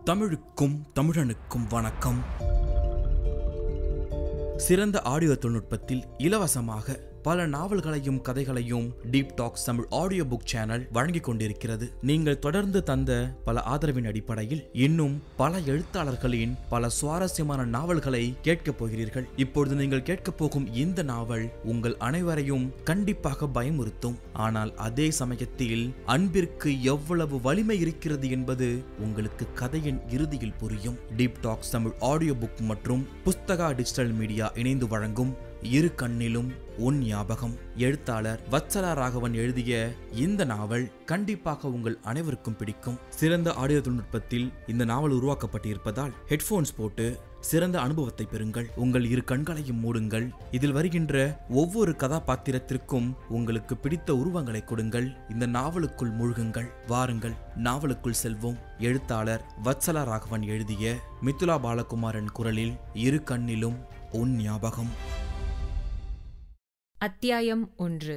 தமிழுக்கும் தமிழனுக்கும் வணக்கம் சிறந்த ஆடியோ தொழில்நுட்பத்தில் இலவசமாக பல நாவல்களையும் கதைகளையும் deep talks Tamil audio book channel வழங்கிக் கொண்டிருக்கிறது நீங்கள் தொடர்ந்து தந்த பல ஆதரவின் அடிப்படையில் இன்னும் பல எழுத்தாளர்களின் பல சுவாரஸ்யமான நாவல்களை கேட்கப் போகிறீர்கள் இப்பொழுது நீங்கள் கேட்கப் போகும் இந்த நாவல் உங்கள் அனைவரையும் கண்டிப்பாக பயமுறுத்தும் ஆனால் அதே சமயத்தில் அன்பிற்கு எவ்வளவு வலிமை இருக்கிறது என்பது உங்களுக்கு கதையின் இறுதியில் புரியும் deep talks Tamil audio book மற்றும் புஸ்தகா டிஜிட்டல் மீடியா இணைந்து வழங்கும் இரு கண்ணிலும் உன் ஞாபகம் எழுத்தாளர் வத்சலா ராகவன் எழுதிய இந்த நாவல் கண்டிப்பாக உங்கள் அனைவருக்கும் பிடிக்கும் சிறந்த ஆடியோ தொழில்நுட்பத்தில் இந்த நாவல் உருவாக்கப்பட்டிருப்பதால் ஹெட்போன்ஸ் போட்டு சிறந்த அனுபவத்தை பெறுங்கள் உங்கள் இரு கண்களையும் மூடுங்கள் இதில் வருகின்ற ஒவ்வொரு கதாபாத்திரத்திற்கும் உங்களுக்கு பிடித்த உருவங்களை கொடுங்கள் இந்த நாவலுக்குள் மூழ்குங்கள் வாருங்கள் நாவலுக்குள் செல்வோம் எழுத்தாளர் வத்சலா ராகவன் எழுதிய மிதுலா பாலகுமாரன் குரலில் இரு கண்ணிலும் உன் ஞாபகம் அத்தியாயம் ஒன்று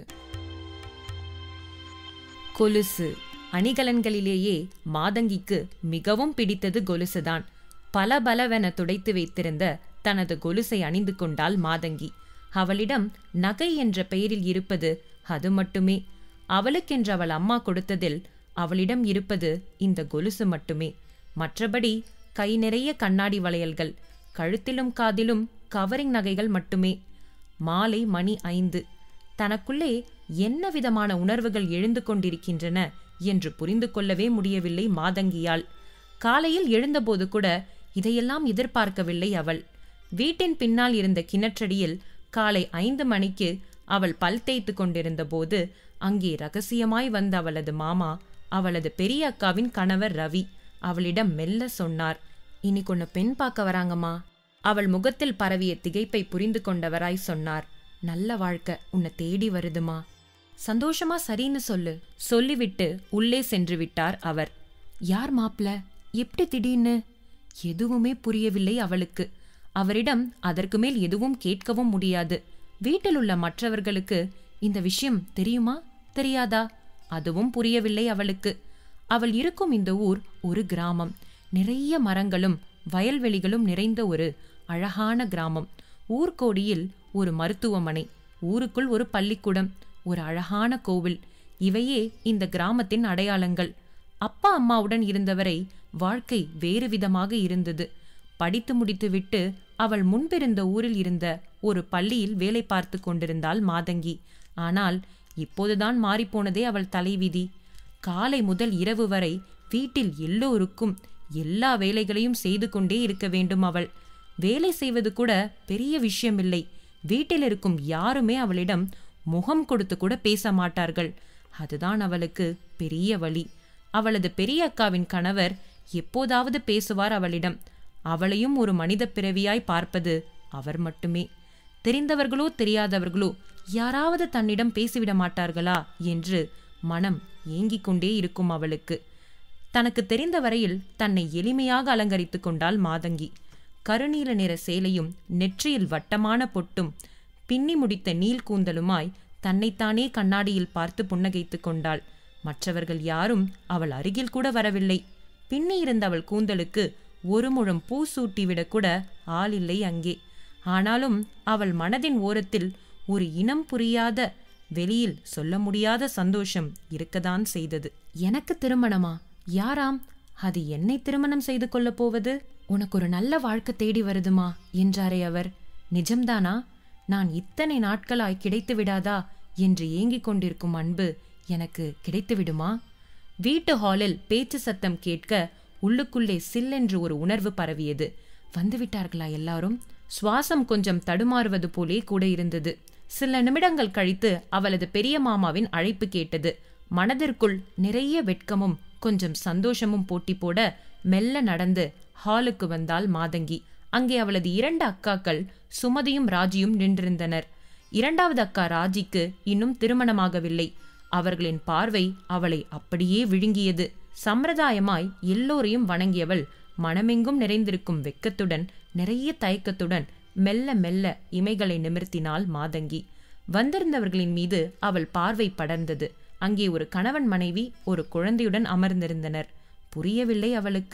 கொலுசு அணிகலன்களிலேயே மாதங்கிக்கு மிகவும் பிடித்தது கொலுசுதான் பல பலவென துடைத்து வைத்திருந்த தனது கொலுசை அணிந்து கொண்டாள் மாதங்கி அவளிடம் நகை என்ற பெயரில் இருப்பது அது மட்டுமே அவளுக்கென்று அவள் அம்மா கொடுத்ததில் அவளிடம் இருப்பது இந்த கொலுசு மட்டுமே மற்றபடி கை நிறைய கண்ணாடி வளையல்கள் கழுத்திலும் காதிலும் கவரிங் நகைகள் மட்டுமே மாலை மணி ஐந்து தனக்குள்ளே என்ன விதமான உணர்வுகள் எழுந்து கொண்டிருக்கின்றன என்று புரிந்து கொள்ளவே முடியவில்லை மாதங்கியால் காலையில் எழுந்தபோது கூட இதையெல்லாம் எதிர்பார்க்கவில்லை அவள் வீட்டின் பின்னால் இருந்த கிணற்றடியில் காலை ஐந்து மணிக்கு அவள் பல் தேய்த்து கொண்டிருந்த போது அங்கே ரகசியமாய் வந்த அவளது மாமா அவளது பெரிய அக்காவின் கணவர் ரவி அவளிடம் மெல்ல சொன்னார் இன்னைக்கு உன்னை பெண் பார்க்க வராங்கம்மா அவள் முகத்தில் பரவிய திகைப்பை புரிந்து கொண்டவராய் சொன்னார் நல்ல வாழ்க்கை உன்னை தேடி வருதுமா சந்தோஷமா சரின்னு சொல்லு சொல்லிவிட்டு உள்ளே சென்று விட்டார் அவர் யார் மாப்ள எப்படி திடீர்னு எதுவுமே புரியவில்லை அவளுக்கு அவரிடம் அதற்கு மேல் எதுவும் கேட்கவும் முடியாது வீட்டில் உள்ள மற்றவர்களுக்கு இந்த விஷயம் தெரியுமா தெரியாதா அதுவும் புரியவில்லை அவளுக்கு அவள் இருக்கும் இந்த ஊர் ஒரு கிராமம் நிறைய மரங்களும் வயல்வெளிகளும் நிறைந்த ஒரு அழகான கிராமம் ஊர்கோடியில் ஒரு மருத்துவமனை ஊருக்குள் ஒரு பள்ளிக்கூடம் ஒரு அழகான கோவில் இவையே இந்த கிராமத்தின் அடையாளங்கள் அப்பா அம்மாவுடன் இருந்தவரை வாழ்க்கை வேறு விதமாக இருந்தது படித்து முடித்துவிட்டு அவள் முன்பிருந்த ஊரில் இருந்த ஒரு பள்ளியில் வேலை பார்த்து கொண்டிருந்தாள் மாதங்கி ஆனால் இப்போதுதான் மாறிப்போனதே அவள் தலைவிதி காலை முதல் இரவு வரை வீட்டில் எல்லோருக்கும் எல்லா வேலைகளையும் செய்து கொண்டே இருக்க வேண்டும் அவள் வேலை செய்வது கூட பெரிய விஷயமில்லை வீட்டில் இருக்கும் யாருமே அவளிடம் முகம் கொடுத்து கூட பேச மாட்டார்கள் அதுதான் அவளுக்கு பெரிய வழி அவளது பெரிய அக்காவின் கணவர் எப்போதாவது பேசுவார் அவளிடம் அவளையும் ஒரு மனித பிறவியாய் பார்ப்பது அவர் மட்டுமே தெரிந்தவர்களோ தெரியாதவர்களோ யாராவது தன்னிடம் பேசிவிட மாட்டார்களா என்று மனம் ஏங்கிக் கொண்டே இருக்கும் அவளுக்கு தனக்கு தெரிந்த வரையில் தன்னை எளிமையாக அலங்கரித்துக் கொண்டாள் மாதங்கி கருநீல நிற சேலையும் நெற்றியில் வட்டமான பொட்டும் பின்னி முடித்த நீல் கூந்தலுமாய் தன்னைத்தானே கண்ணாடியில் பார்த்து புன்னகைத்துக் கொண்டாள் மற்றவர்கள் யாரும் அவள் அருகில் கூட வரவில்லை பின்னி இருந்த அவள் கூந்தலுக்கு ஒரு முழம் பூ சூட்டிவிடக் கூட ஆள் இல்லை அங்கே ஆனாலும் அவள் மனதின் ஓரத்தில் ஒரு இனம் புரியாத வெளியில் சொல்ல முடியாத சந்தோஷம் இருக்கத்தான் செய்தது எனக்கு திருமணமா யாராம் அது என்னை திருமணம் செய்து கொள்ளப் போவது உனக்கு ஒரு நல்ல வாழ்க்கை தேடி வருதுமா என்றாரே அவர் நிஜம்தானா நான் இத்தனை நாட்களாய் கிடைத்து விடாதா என்று ஏங்கிக் கொண்டிருக்கும் அன்பு எனக்கு கிடைத்து விடுமா வீட்டு ஹாலில் பேச்சு சத்தம் கேட்க உள்ளுக்குள்ளே சில்லென்று ஒரு உணர்வு பரவியது வந்துவிட்டார்களா எல்லாரும் சுவாசம் கொஞ்சம் தடுமாறுவது போலே கூட இருந்தது சில நிமிடங்கள் கழித்து அவளது பெரிய மாமாவின் அழைப்பு கேட்டது மனதிற்குள் நிறைய வெட்கமும் கொஞ்சம் சந்தோஷமும் போட்டி போட மெல்ல நடந்து ஹாலுக்கு வந்தாள் மாதங்கி அங்கே அவளது இரண்டு அக்காக்கள் சுமதியும் ராஜியும் நின்றிருந்தனர் இரண்டாவது அக்கா ராஜிக்கு இன்னும் திருமணமாகவில்லை அவர்களின் பார்வை அவளை அப்படியே விழுங்கியது சம்பிரதாயமாய் எல்லோரையும் வணங்கியவள் மனமெங்கும் நிறைந்திருக்கும் வெக்கத்துடன் நிறைய தயக்கத்துடன் மெல்ல மெல்ல இமைகளை நிமிர்த்தினாள் மாதங்கி வந்திருந்தவர்களின் மீது அவள் பார்வை படர்ந்தது அங்கே ஒரு கணவன் மனைவி ஒரு குழந்தையுடன் அமர்ந்திருந்தனர் புரியவில்லை அவளுக்கு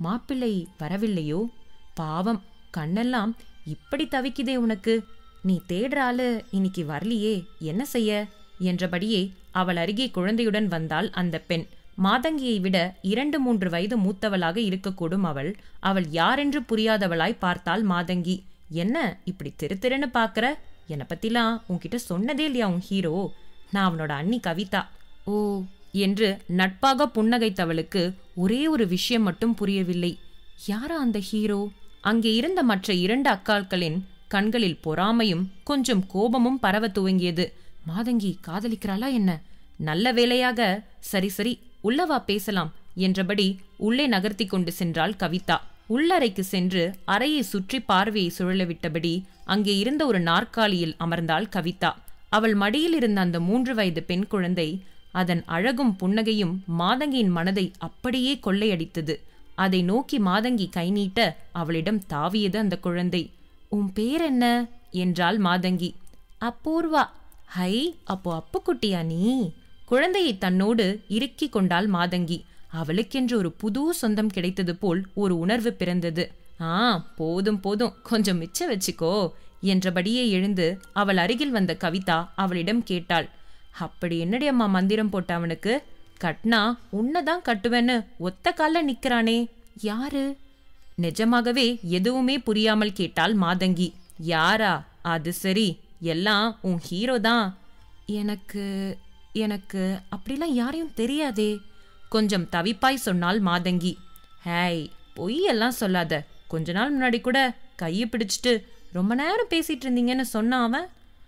மாப்பிள்ளை வரவில்லையோ பாவம் கண்ணெல்லாம் இப்படி தவிக்குதே உனக்கு நீ தேடுற ஆளு இன்னைக்கு வரலையே என்ன செய்ய என்றபடியே அவள் அருகே குழந்தையுடன் வந்தாள் அந்த பெண் மாதங்கியை விட இரண்டு மூன்று வயது மூத்தவளாக இருக்கக்கூடும் அவள் அவள் யாரென்று புரியாதவளாய் பார்த்தாள் மாதங்கி என்ன இப்படி திரு திருன்னு பார்க்கற என்னை பத்திலாம் உன்கிட்ட சொன்னதே இல்லையா உன் ஹீரோ நான் அவனோட அண்ணி கவிதா ஓ என்று நட்பாக புன்னகைத்தவளுக்கு ஒரே ஒரு விஷயம் மட்டும் புரியவில்லை யாரா அந்த ஹீரோ அங்கே இருந்த மற்ற இரண்டு அக்காக்களின் கண்களில் பொறாமையும் கொஞ்சம் கோபமும் பரவ துவங்கியது மாதங்கி காதலிக்கிறாளா என்ன நல்ல வேளையாக சரி சரி உள்ளவா பேசலாம் என்றபடி உள்ளே நகர்த்தி கொண்டு சென்றாள் கவிதா உள்ளறைக்கு சென்று அறையை சுற்றி பார்வையை சுழலவிட்டபடி அங்கே இருந்த ஒரு நாற்காலியில் அமர்ந்தாள் கவிதா அவள் மடியில் இருந்த அந்த மூன்று வயது பெண் குழந்தை அதன் அழகும் புன்னகையும் மாதங்கியின் மனதை அப்படியே கொள்ளையடித்தது அதை நோக்கி மாதங்கி கை நீட்ட அவளிடம் தாவியது அந்த குழந்தை உன் பேர் என்ன என்றாள் மாதங்கி அப்பூர்வா ஹை அப்போ அப்புக்குட்டியா நீ குழந்தையை தன்னோடு இறுக்கிக் கொண்டாள் மாதங்கி அவளுக்கென்று ஒரு புது சொந்தம் கிடைத்தது போல் ஒரு உணர்வு பிறந்தது ஆ போதும் போதும் கொஞ்சம் மிச்ச வச்சுக்கோ என்றபடியே எழுந்து அவள் அருகில் வந்த கவிதா அவளிடம் கேட்டாள் அப்படி என்னடி அம்மா மந்திரம் போட்ட அவனுக்கு கட்னா உன்னதான் கட்டுவேன்னு ஒத்த கால்ல நிக்கிறானே யாரு நிஜமாகவே எதுவுமே புரியாமல் கேட்டாள் மாதங்கி யாரா அது சரி எல்லாம் உன் ஹீரோ தான் எனக்கு எனக்கு அப்படிலாம் யாரையும் தெரியாதே கொஞ்சம் தவிப்பாய் சொன்னாள் மாதங்கி ஹேய் பொய்யெல்லாம் சொல்லாத கொஞ்ச நாள் முன்னாடி கூட கையை பிடிச்சிட்டு ரொம்ப நேரம் பேசிட்டு இருந்தீங்கன்னு சொன்னான் அவன்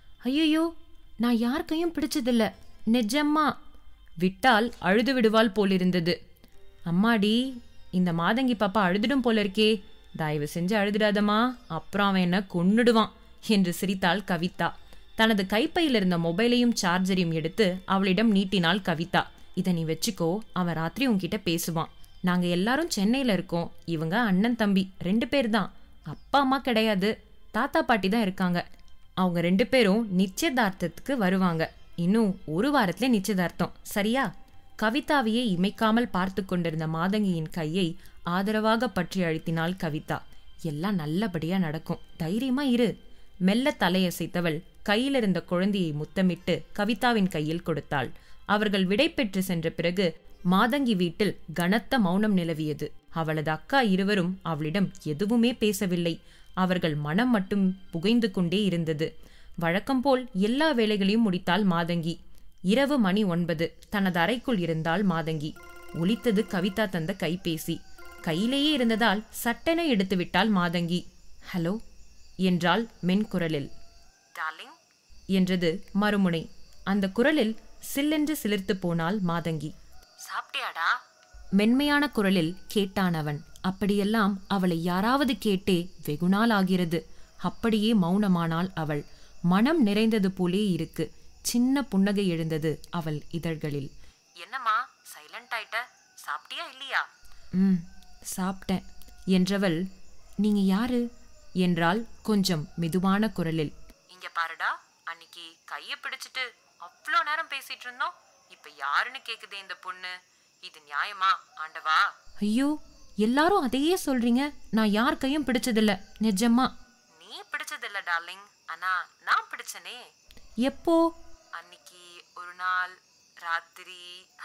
ஐயோ நான் யார் கையும் பிடிச்சதில்ல நிஜம்மா விட்டால் அழுது விடுவாள் போலிருந்தது அம்மாடி இந்த மாதங்கி பாப்பா அழுதுடும் போல இருக்கே தயவு செஞ்சு அழுதுடாதம்மா அப்புறம் அவன் என்ன கொன்னுடுவான் என்று சிரித்தாள் கவிதா தனது கைப்பையில் இருந்த மொபைலையும் சார்ஜரையும் எடுத்து அவளிடம் நீட்டினாள் கவிதா இதை நீ வச்சுக்கோ அவன் ராத்திரி உன்கிட்ட பேசுவான் நாங்க எல்லாரும் சென்னையில இருக்கோம் இவங்க அண்ணன் தம்பி ரெண்டு பேர் தான் அப்பா அம்மா கிடையாது தாத்தா பாட்டி தான் இருக்காங்க அவங்க ரெண்டு பேரும் நிச்சயதார்த்தத்துக்கு வருவாங்க இன்னும் ஒரு வாரத்துல நிச்சயதார்த்தம் சரியா கவிதாவையே இமைக்காமல் பார்த்து கொண்டிருந்த மாதங்கியின் கையை ஆதரவாக பற்றி அழுத்தினாள் கவிதா எல்லாம் நல்லபடியா நடக்கும் தைரியமா இரு மெல்ல தலையசைத்தவள் கையில் இருந்த குழந்தையை முத்தமிட்டு கவிதாவின் கையில் கொடுத்தாள் அவர்கள் விடை பெற்று சென்ற பிறகு மாதங்கி வீட்டில் கனத்த மௌனம் நிலவியது அவளது அக்கா இருவரும் அவளிடம் எதுவுமே பேசவில்லை அவர்கள் மனம் மட்டும் புகைந்து கொண்டே இருந்தது வழக்கம் போல் எல்லா வேலைகளையும் முடித்தாள் மாதங்கி இரவு மணி ஒன்பது தனது அறைக்குள் இருந்தாள் மாதங்கி ஒலித்தது கவிதா தந்த கைபேசி கையிலேயே இருந்ததால் சட்டென எடுத்துவிட்டாள் மாதங்கி ஹலோ என்றாள் மென்குரலில் டார்லிங் என்றது மறுமுனை அந்த குரலில் சில்லென்று சிலிர்த்து போனாள் மாதங்கி சாப்பிட்டியாடா மென்மையான குரலில் கேட்டான் அவன் அப்படியெல்லாம் அவளை யாராவது கேட்டே வெகுநாள் ஆகிறது அப்படியே மௌனமானாள் அவள் மனம் நிறைந்தது போலே இருக்கு சின்ன புன்னகை எழுந்தது அவள் இதழ்களில் என்னம்மா சைலண்ட் ஆயிட்ட சாப்பிட்டியா இல்லையா ம் சாப்பிட்டேன் என்றவள் நீங்க யாரு என்றாள் கொஞ்சம் மெதுவான குரலில் இங்க பாருடா அன்னைக்கு கைய பிடிச்சிட்டு அவ்வளோ நேரம் பேசிட்டு இருந்தோம் இப்ப யாருன்னு கேக்குதே இந்த பொண்ணு இது நியாயமா ஆண்டவா ஐயோ எல்லாரும் அதையே சொல்றீங்க நான் யார் கையும் பிடிச்சதில்ல நிஜமா நீ பிடிச்சதில்ல டார்லிங் ஆனா நான் பிடிச்சனே எப்போ அன்னைக்கு ஒரு நாள் ராத்திரி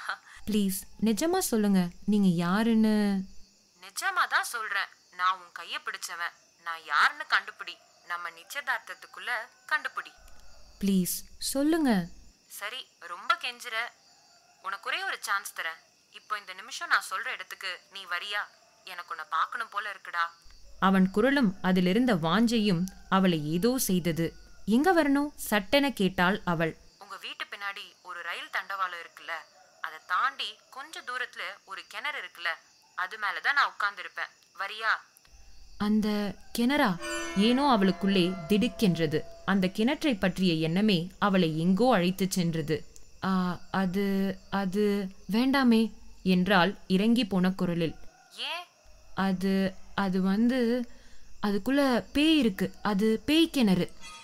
ப்ளீஸ் நிஜமா சொல்லுங்க நீங்க யாருன்னு நிஜமா தான் சொல்றேன் நான் உன் கைய பிடிச்சவன் நான் யாருன்னு கண்டுபிடி நம்ம நிச்சயதார்த்தத்துக்குள்ள கண்டுபிடி ப்ளீஸ் சொல்லுங்க சரி ரொம்ப கெஞ்சுற உனக்கு ஒரே ஒரு சான்ஸ் தரேன் இப்போ இந்த நிமிஷம் நான் சொல்ற இடத்துக்கு நீ வரியா எனக்கு உன்னை பார்க்கணும் போல இருக்குடா அவன் குரலும் அதிலிருந்த வாஞ்சையும் அவளை ஏதோ செய்தது எங்க வரணும் சட்டென கேட்டாள் அவள் உங்க வீட்டு பின்னாடி ஒரு ரயில் தண்டவாளம் இருக்குல்ல அதை தாண்டி கொஞ்ச தூரத்துல ஒரு கிணறு இருக்குல்ல அது மேலதான் நான் உட்கார்ந்திருப்பேன் வரியா அந்த கிணறா ஏனோ அவளுக்குள்ளே திடுக்கென்றது அந்த கிணற்றை பற்றிய எண்ணமே அவளை எங்கோ அழைத்துச் சென்றது ஆ அது அது வேண்டாமே என்றாள் இறங்கி போன குரலில் ஏன் அது அது வந்து அதுக்குள்ள பேய் இருக்கு அது பேய் கிணறு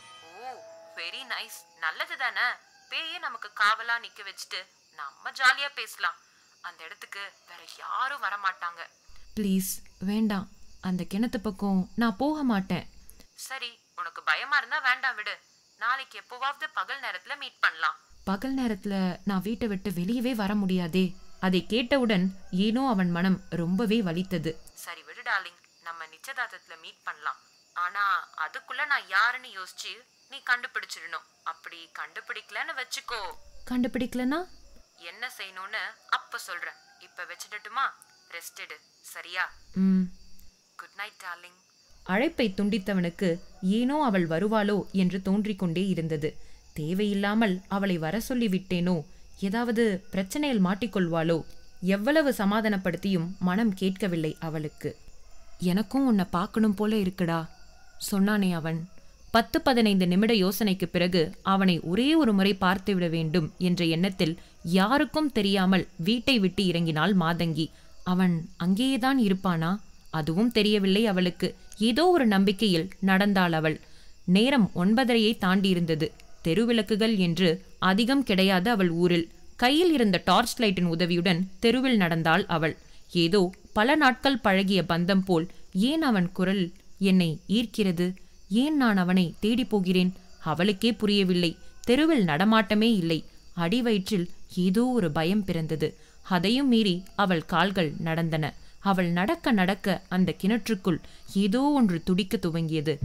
ஓ வெரி நைஸ் நல்லது தானே பேயே நமக்கு காவலா நிக்க வச்சுட்டு நம்ம ஜாலியா பேசலாம் அந்த இடத்துக்கு வேற யாரும் வர மாட்டாங்க ப்ளீஸ் வேண்டாம் அந்த கிணத்து பக்கம் நான் போக மாட்டேன் சரி உனக்கு பயமா இருந்தா வேண்டாம் விடு நாளைக்கு எப்போவாவது பகல் நேரத்துல மீட் பண்ணலாம் பகல் நேரத்துல நான் வீட்டை விட்டு வெளியவே வர முடியாதே அதை கேட்டவுடன் ஏனோ அவன் மனம் ரொம்பவே வலித்தது சரி விடு டார்லிங் நம்ம நிச்சயதார்த்தத்துல மீட் பண்ணலாம் ஆனா அதுக்குள்ள நான் யாருன்னு யோசிச்சு நீ கண்டுபிடிச்சிடணும் அப்படி கண்டுபிடிக்கலன்னு வச்சுக்கோ கண்டுபிடிக்கலனா என்ன செய்யணும்னு அப்ப சொல்றேன் இப்ப வச்சிடட்டுமா ரெஸ்ட் எடு சரியா ம் குட் நைட் டார்லிங் அழைப்பை துண்டித்தவனுக்கு ஏனோ அவள் வருவாளோ என்று தோன்றிக் கொண்டே இருந்தது தேவையில்லாமல் அவளை வர சொல்லி விட்டேனோ ஏதாவது பிரச்சனையில் மாட்டிக்கொள்வாளோ எவ்வளவு சமாதானப்படுத்தியும் மனம் கேட்கவில்லை அவளுக்கு எனக்கும் உன்னை பார்க்கணும் போல இருக்குடா சொன்னானே அவன் பத்து பதினைந்து நிமிட யோசனைக்கு பிறகு அவனை ஒரே ஒரு முறை பார்த்துவிட வேண்டும் என்ற எண்ணத்தில் யாருக்கும் தெரியாமல் வீட்டை விட்டு இறங்கினாள் மாதங்கி அவன் அங்கேயேதான் இருப்பானா அதுவும் தெரியவில்லை அவளுக்கு ஏதோ ஒரு நம்பிக்கையில் நடந்தாள் அவள் நேரம் ஒன்பதரையை தாண்டியிருந்தது தெருவிளக்குகள் என்று அதிகம் கிடையாது அவள் ஊரில் கையில் இருந்த டார்ச் லைட்டின் உதவியுடன் தெருவில் நடந்தாள் அவள் ஏதோ பல நாட்கள் பழகிய பந்தம் போல் ஏன் அவன் குரல் என்னை ஈர்க்கிறது ஏன் நான் அவனை தேடிப் போகிறேன் அவளுக்கே புரியவில்லை தெருவில் நடமாட்டமே இல்லை அடிவயிற்றில் ஏதோ ஒரு பயம் பிறந்தது அதையும் மீறி அவள் கால்கள் நடந்தன அவள் நடக்க நடக்க அந்த கிணற்றுக்குள் ஏதோ ஒன்று துடிக்க துவங்கியது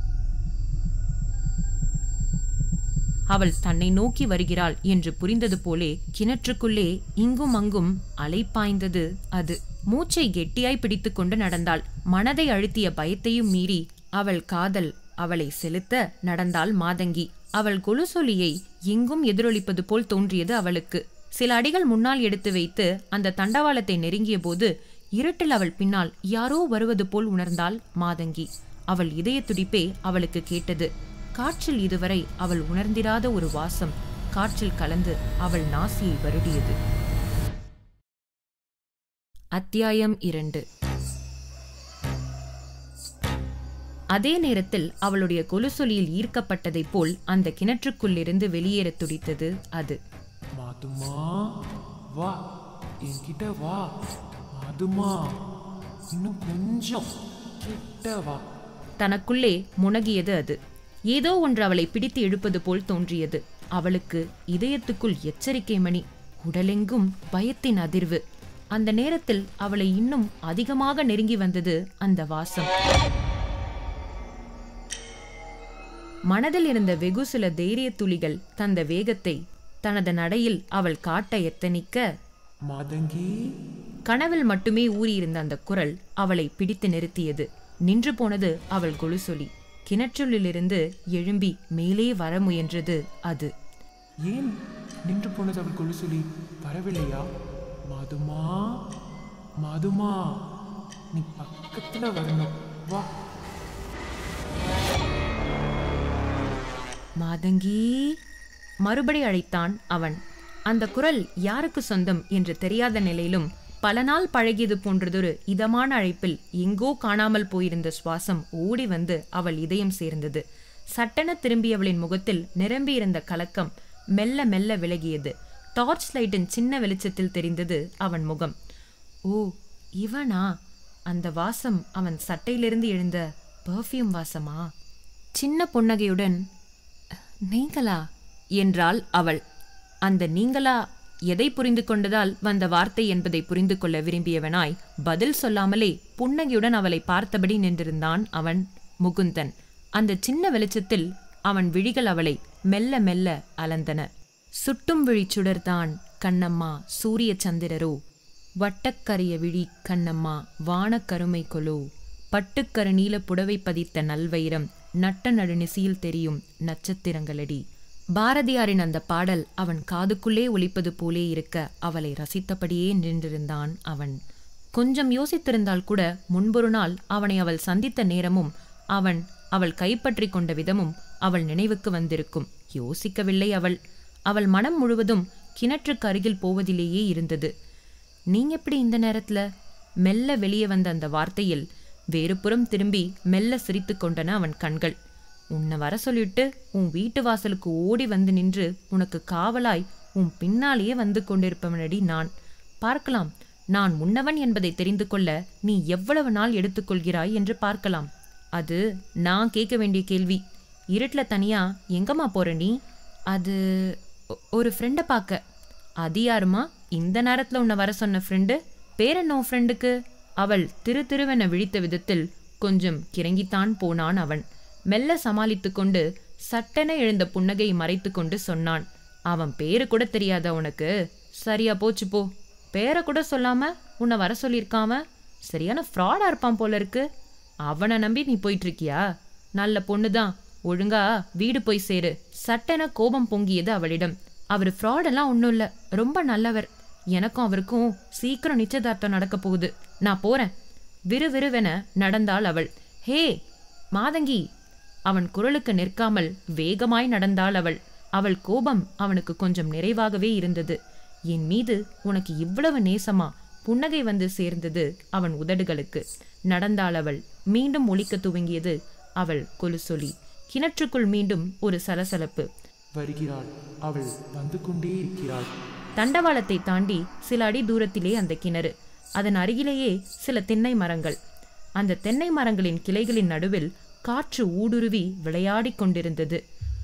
அவள் தன்னை நோக்கி வருகிறாள் என்று புரிந்தது போலே கிணற்றுக்குள்ளே இங்கும் அங்கும் அலைப்பாய்ந்தது அது மூச்சை கெட்டியாய் பிடித்துக்கொண்டு நடந்தாள் மனதை அழுத்திய பயத்தையும் மீறி அவள் காதல் அவளை செலுத்த நடந்தாள் மாதங்கி அவள் கொலுசொலியை எங்கும் எதிரொலிப்பது போல் தோன்றியது அவளுக்கு சில அடிகள் முன்னால் எடுத்து வைத்து அந்த தண்டவாளத்தை நெருங்கிய போது இருட்டில் அவள் பின்னால் யாரோ வருவது போல் உணர்ந்தாள் மாதங்கி அவள் இதய துடிப்பே அவளுக்கு கேட்டது காற்றில் இதுவரை அவள் உணர்ந்திராத ஒரு வாசம் காற்றில் கலந்து அவள் நாசியை வருடியது அத்தியாயம் இரண்டு அதே நேரத்தில் அவளுடைய கொலுசொலியில் ஈர்க்கப்பட்டதைப் போல் அந்த கிணற்றுக்குள்ளிருந்து வெளியேறத் துடித்தது அது மாதுமா வா என்கிட்ட வா மாதுமா இன்னும் கொஞ்சம் கிட்ட வா தனக்குள்ளே முனகியது அது ஏதோ ஒன்று அவளை பிடித்து இழுப்பது போல் தோன்றியது அவளுக்கு இதயத்துக்குள் எச்சரிக்கை மணி உடலெங்கும் பயத்தின் அதிர்வு அந்த நேரத்தில் அவளை இன்னும் அதிகமாக நெருங்கி வந்தது அந்த வாசம் மனதில் இருந்த வெகு சில தைரிய துளிகள் தந்த வேகத்தை தனது நடையில் அவள் காட்ட எத்தனிக்க மாதங்கி கனவில் மட்டுமே ஊறியிருந்த அந்த குரல் அவளை பிடித்து நிறுத்தியது நின்று போனது அவள் கொலுசொலி கிணற்றுள்ளிலிருந்து எழும்பி மேலே வர முயன்றது அது ஏன் நின்று போனது அவள் கொலு சொல்லி வரவில்லையா மாதுமா மாதுமா நீ பக்கத்துல வரணும் வா மாதங்கி மறுபடி அழைத்தான் அவன் அந்த குரல் யாருக்கு சொந்தம் என்று தெரியாத நிலையிலும் பல நாள் பழகியது போன்றதொரு இதமான அழைப்பில் எங்கோ காணாமல் போயிருந்த சுவாசம் ஓடி வந்து அவள் இதயம் சேர்ந்தது சட்டென திரும்பியவளின் முகத்தில் நிரம்பியிருந்த கலக்கம் மெல்ல மெல்ல விலகியது டார்ச் லைட்டின் சின்ன வெளிச்சத்தில் தெரிந்தது அவன் முகம் ஓ இவனா அந்த வாசம் அவன் சட்டையிலிருந்து எழுந்த பெர்ஃப்யூம் வாசமா சின்ன புன்னகையுடன் நீங்களா என்றாள் அவள் அந்த நீங்களா எதை புரிந்து கொண்டதால் வந்த வார்த்தை என்பதை புரிந்து கொள்ள விரும்பியவனாய் பதில் சொல்லாமலே புன்னகையுடன் அவளை பார்த்தபடி நின்றிருந்தான் அவன் முகுந்தன் அந்த சின்ன வெளிச்சத்தில் அவன் விழிகள் அவளை மெல்ல மெல்ல அலந்தன சுட்டும் விழிச் சுடர்தான் கண்ணம்மா சூரிய சந்திரரோ வட்டக்கரிய விழி கண்ணம்மா வானக்கருமை கொலோ பட்டுக்கரு நீல புடவை பதித்த நல்வைரம் நட்ட நடுநிசியில் தெரியும் நட்சத்திரங்களடி பாரதியாரின் அந்த பாடல் அவன் காதுக்குள்ளே ஒலிப்பது போலே இருக்க அவளை ரசித்தபடியே நின்றிருந்தான் அவன் கொஞ்சம் யோசித்திருந்தால் கூட முன்பொரு நாள் அவனை அவள் சந்தித்த நேரமும் அவன் அவள் கைப்பற்றி கொண்ட விதமும் அவள் நினைவுக்கு வந்திருக்கும் யோசிக்கவில்லை அவள் அவள் மனம் முழுவதும் கிணற்றுக்கு அருகில் போவதிலேயே இருந்தது நீங்க எப்படி இந்த நேரத்துல மெல்ல வெளியே வந்த அந்த வார்த்தையில் வேறுபுறம் திரும்பி மெல்ல சிரித்து கொண்டன அவன் கண்கள் உன்னை வர சொல்லிட்டு உன் வீட்டு வாசலுக்கு ஓடி வந்து நின்று உனக்கு காவலாய் உன் பின்னாலேயே வந்து கொண்டிருப்பவனடி நான் பார்க்கலாம் நான் முன்னவன் என்பதை தெரிந்து கொள்ள நீ எவ்வளவு நாள் எடுத்துக்கொள்கிறாய் என்று பார்க்கலாம் அது நான் கேட்க வேண்டிய கேள்வி இருட்டுல தனியா எங்கம்மா போற நீ அது ஒ- ஒரு ஃப்ரெண்டை பார்க்க அது யாருமா இந்த நேரத்துல உன்னை வர சொன்ன ஃப்ரெண்டு பேர் என்ன உன் ஃப்ரெண்டுக்கு அவள் திரு திருவென விழித்த விதத்தில் கொஞ்சம் கிறங்கித்தான் போனான் அவன் மெல்ல சமாளித்து கொண்டு சட்டென எழுந்த புன்னகை மறைத்து கொண்டு சொன்னான் அவன் பேரு கூட தெரியாதா உனக்கு சரியா போச்சு போ பேரை கூட சொல்லாம உன்னை வர சொல்லியிருக்காம சரியான ஃப்ராடா இருப்பான் போல இருக்கு அவனை நம்பி நீ போயிட்டு இருக்கியா நல்ல பொண்ணுதான் ஒழுங்கா வீடு போய் சேரு சட்டென கோபம் பொங்கியது அவளிடம் அவர் ஃப்ராடெல்லாம் ஒன்றும் இல்லை ரொம்ப நல்லவர் எனக்கும் அவருக்கும் சீக்கிரம் நிச்சயதார்த்தம் நடக்க போகுது நான் போறேன் விறுவிறுவென நடந்தாள் அவள் ஹே மாதங்கி அவன் குரலுக்கு நிற்காமல் வேகமாய் நடந்தாள் அவள் அவள் கோபம் அவனுக்கு கொஞ்சம் நிறைவாகவே இருந்தது என் மீது உனக்கு இவ்வளவு நேசமா புன்னகை வந்து சேர்ந்தது அவன் உதடுகளுக்கு நடந்தாள் அவள் மீண்டும் ஒலிக்க துவங்கியது அவள் கொலுசொலி கிணற்றுக்குள் மீண்டும் ஒரு சலசலப்பு வருகிறாள் அவள் வந்து கொண்டே இருக்கிறாள் தண்டவாளத்தை தாண்டி சில அடி தூரத்திலே அந்த கிணறு அதன் அருகிலேயே சில தென்னை மரங்கள் அந்த தென்னை மரங்களின் கிளைகளின் நடுவில் காற்று ஊடுருவி விளையாடிக் கொண்டிருந்தது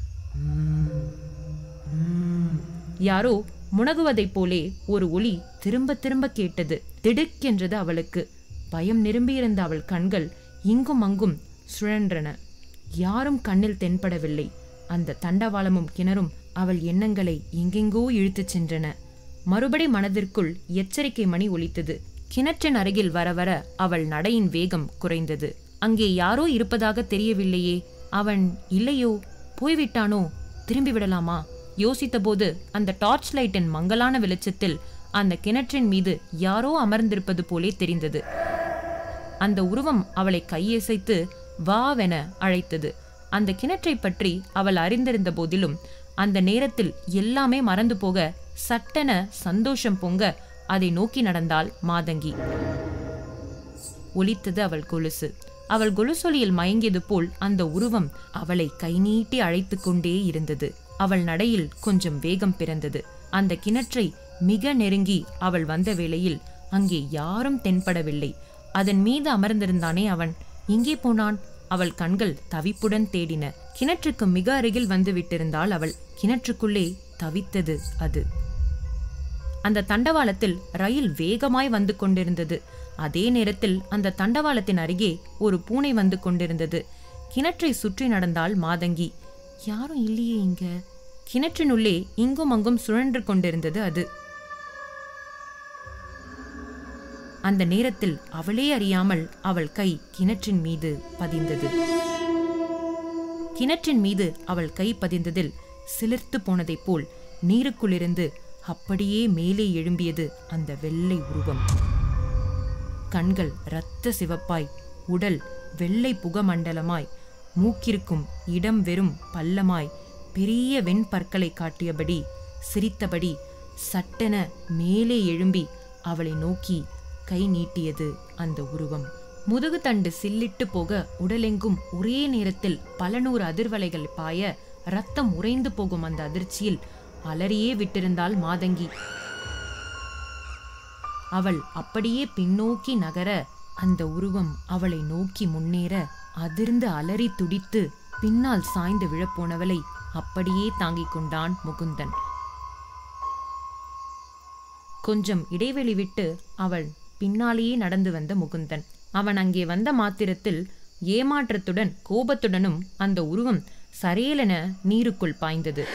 யாரோ முனகுவதைப் போலே ஒரு ஒலி திரும்ப திரும்ப கேட்டது திடுக்கென்றது அவளுக்கு பயம் நிரம்பியிருந்த அவள் கண்கள் இங்கும் அங்கும் சுழன்றன யாரும் கண்ணில் தென்படவில்லை அந்த தண்டவாளமும் கிணறும் அவள் எண்ணங்களை எங்கெங்கோ இழுத்துச் சென்றன மறுபடி மனதிற்குள் எச்சரிக்கை மணி ஒலித்தது கிணற்றின் அருகில் வர வர அவள் நடையின் வேகம் குறைந்தது அங்கே யாரோ இருப்பதாக தெரியவில்லையே அவன் இல்லையோ போய்விட்டானோ திரும்பி விடலாமா யோசித்தபோது அந்த டார்ச் லைட்டின் மங்கலான வெளிச்சத்தில் அந்த கிணற்றின் மீது யாரோ அமர்ந்திருப்பது போலே தெரிந்தது அந்த உருவம் அவளை கையசைத்து வாவென அழைத்தது அந்த கிணற்றைப் பற்றி அவள் அறிந்திருந்த போதிலும் அந்த நேரத்தில் எல்லாமே மறந்து போக சட்டென சந்தோஷம் பொங்க அதை நோக்கி நடந்தாள் மாதங்கி ஒலித்தது அவள் கொலுசு அவள் கொலுசொலியில் மயங்கியது போல் அந்த உருவம் அவளை கை நீட்டி அழைத்து கொண்டே இருந்தது அவள் நடையில் கொஞ்சம் வேகம் பிறந்தது அந்த கிணற்றை மிக நெருங்கி அவள் வந்த வேளையில் அங்கே யாரும் தென்படவில்லை அதன் மீது அமர்ந்திருந்தானே அவன் எங்கே போனான் அவள் கண்கள் தவிப்புடன் தேடின கிணற்றுக்கு மிக அருகில் வந்து விட்டிருந்தாள் அவள் கிணற்றுக்குள்ளே தவித்தது அது அந்த தண்டவாளத்தில் ரயில் வேகமாய் வந்து கொண்டிருந்தது அதே நேரத்தில் அந்த தண்டவாளத்தின் அருகே ஒரு பூனை வந்து கொண்டிருந்தது கிணற்றை சுற்றி நடந்தாள் மாதங்கி யாரும் இல்லையே இங்க கிணற்றினுள்ளே இங்கும் அங்கும் சுழன்று கொண்டிருந்தது அது அந்த நேரத்தில் அவளே அறியாமல் அவள் கை கிணற்றின் மீது பதிந்தது கிணற்றின் மீது அவள் கை பதிந்ததில் சிலிர்த்து போனதைப் போல் நீருக்குள்ளிருந்து அப்படியே மேலே எழும்பியது அந்த வெள்ளை உருவம் கண்கள் இரத்த சிவப்பாய் உடல் வெள்ளை புகமண்டலமாய் மூக்கிருக்கும் இடம் வெறும் பள்ளமாய் பெரிய வெண்பற்களை காட்டியபடி சிரித்தபடி சட்டென மேலே எழும்பி அவளை நோக்கி கை நீட்டியது அந்த உருவம் முதுகு தண்டு சில்லிட்டு போக உடலெங்கும் ஒரே நேரத்தில் பல நூறு அதிர்வலைகள் பாய ரத்தம் உறைந்து போகும் அந்த அதிர்ச்சியில் அலறியே விட்டிருந்தாள் மாதங்கி அவள் அப்படியே பின்னோக்கி நகர அந்த உருவம் அவளை நோக்கி முன்னேற அதிர்ந்து அலறி துடித்து பின்னால் சாய்ந்து விழப்போனவளை அப்படியே தாங்கிக் கொண்டான் முகுந்தன் கொஞ்சம் இடைவெளி விட்டு அவள் பின்னாலேயே நடந்து வந்த முகுந்தன் அவன் அங்கே வந்த மாத்திரத்தில் ஏமாற்றத்துடன் கோபத்துடனும் அந்த உருவம் சரேலென நீருக்குள் பாய்ந்தது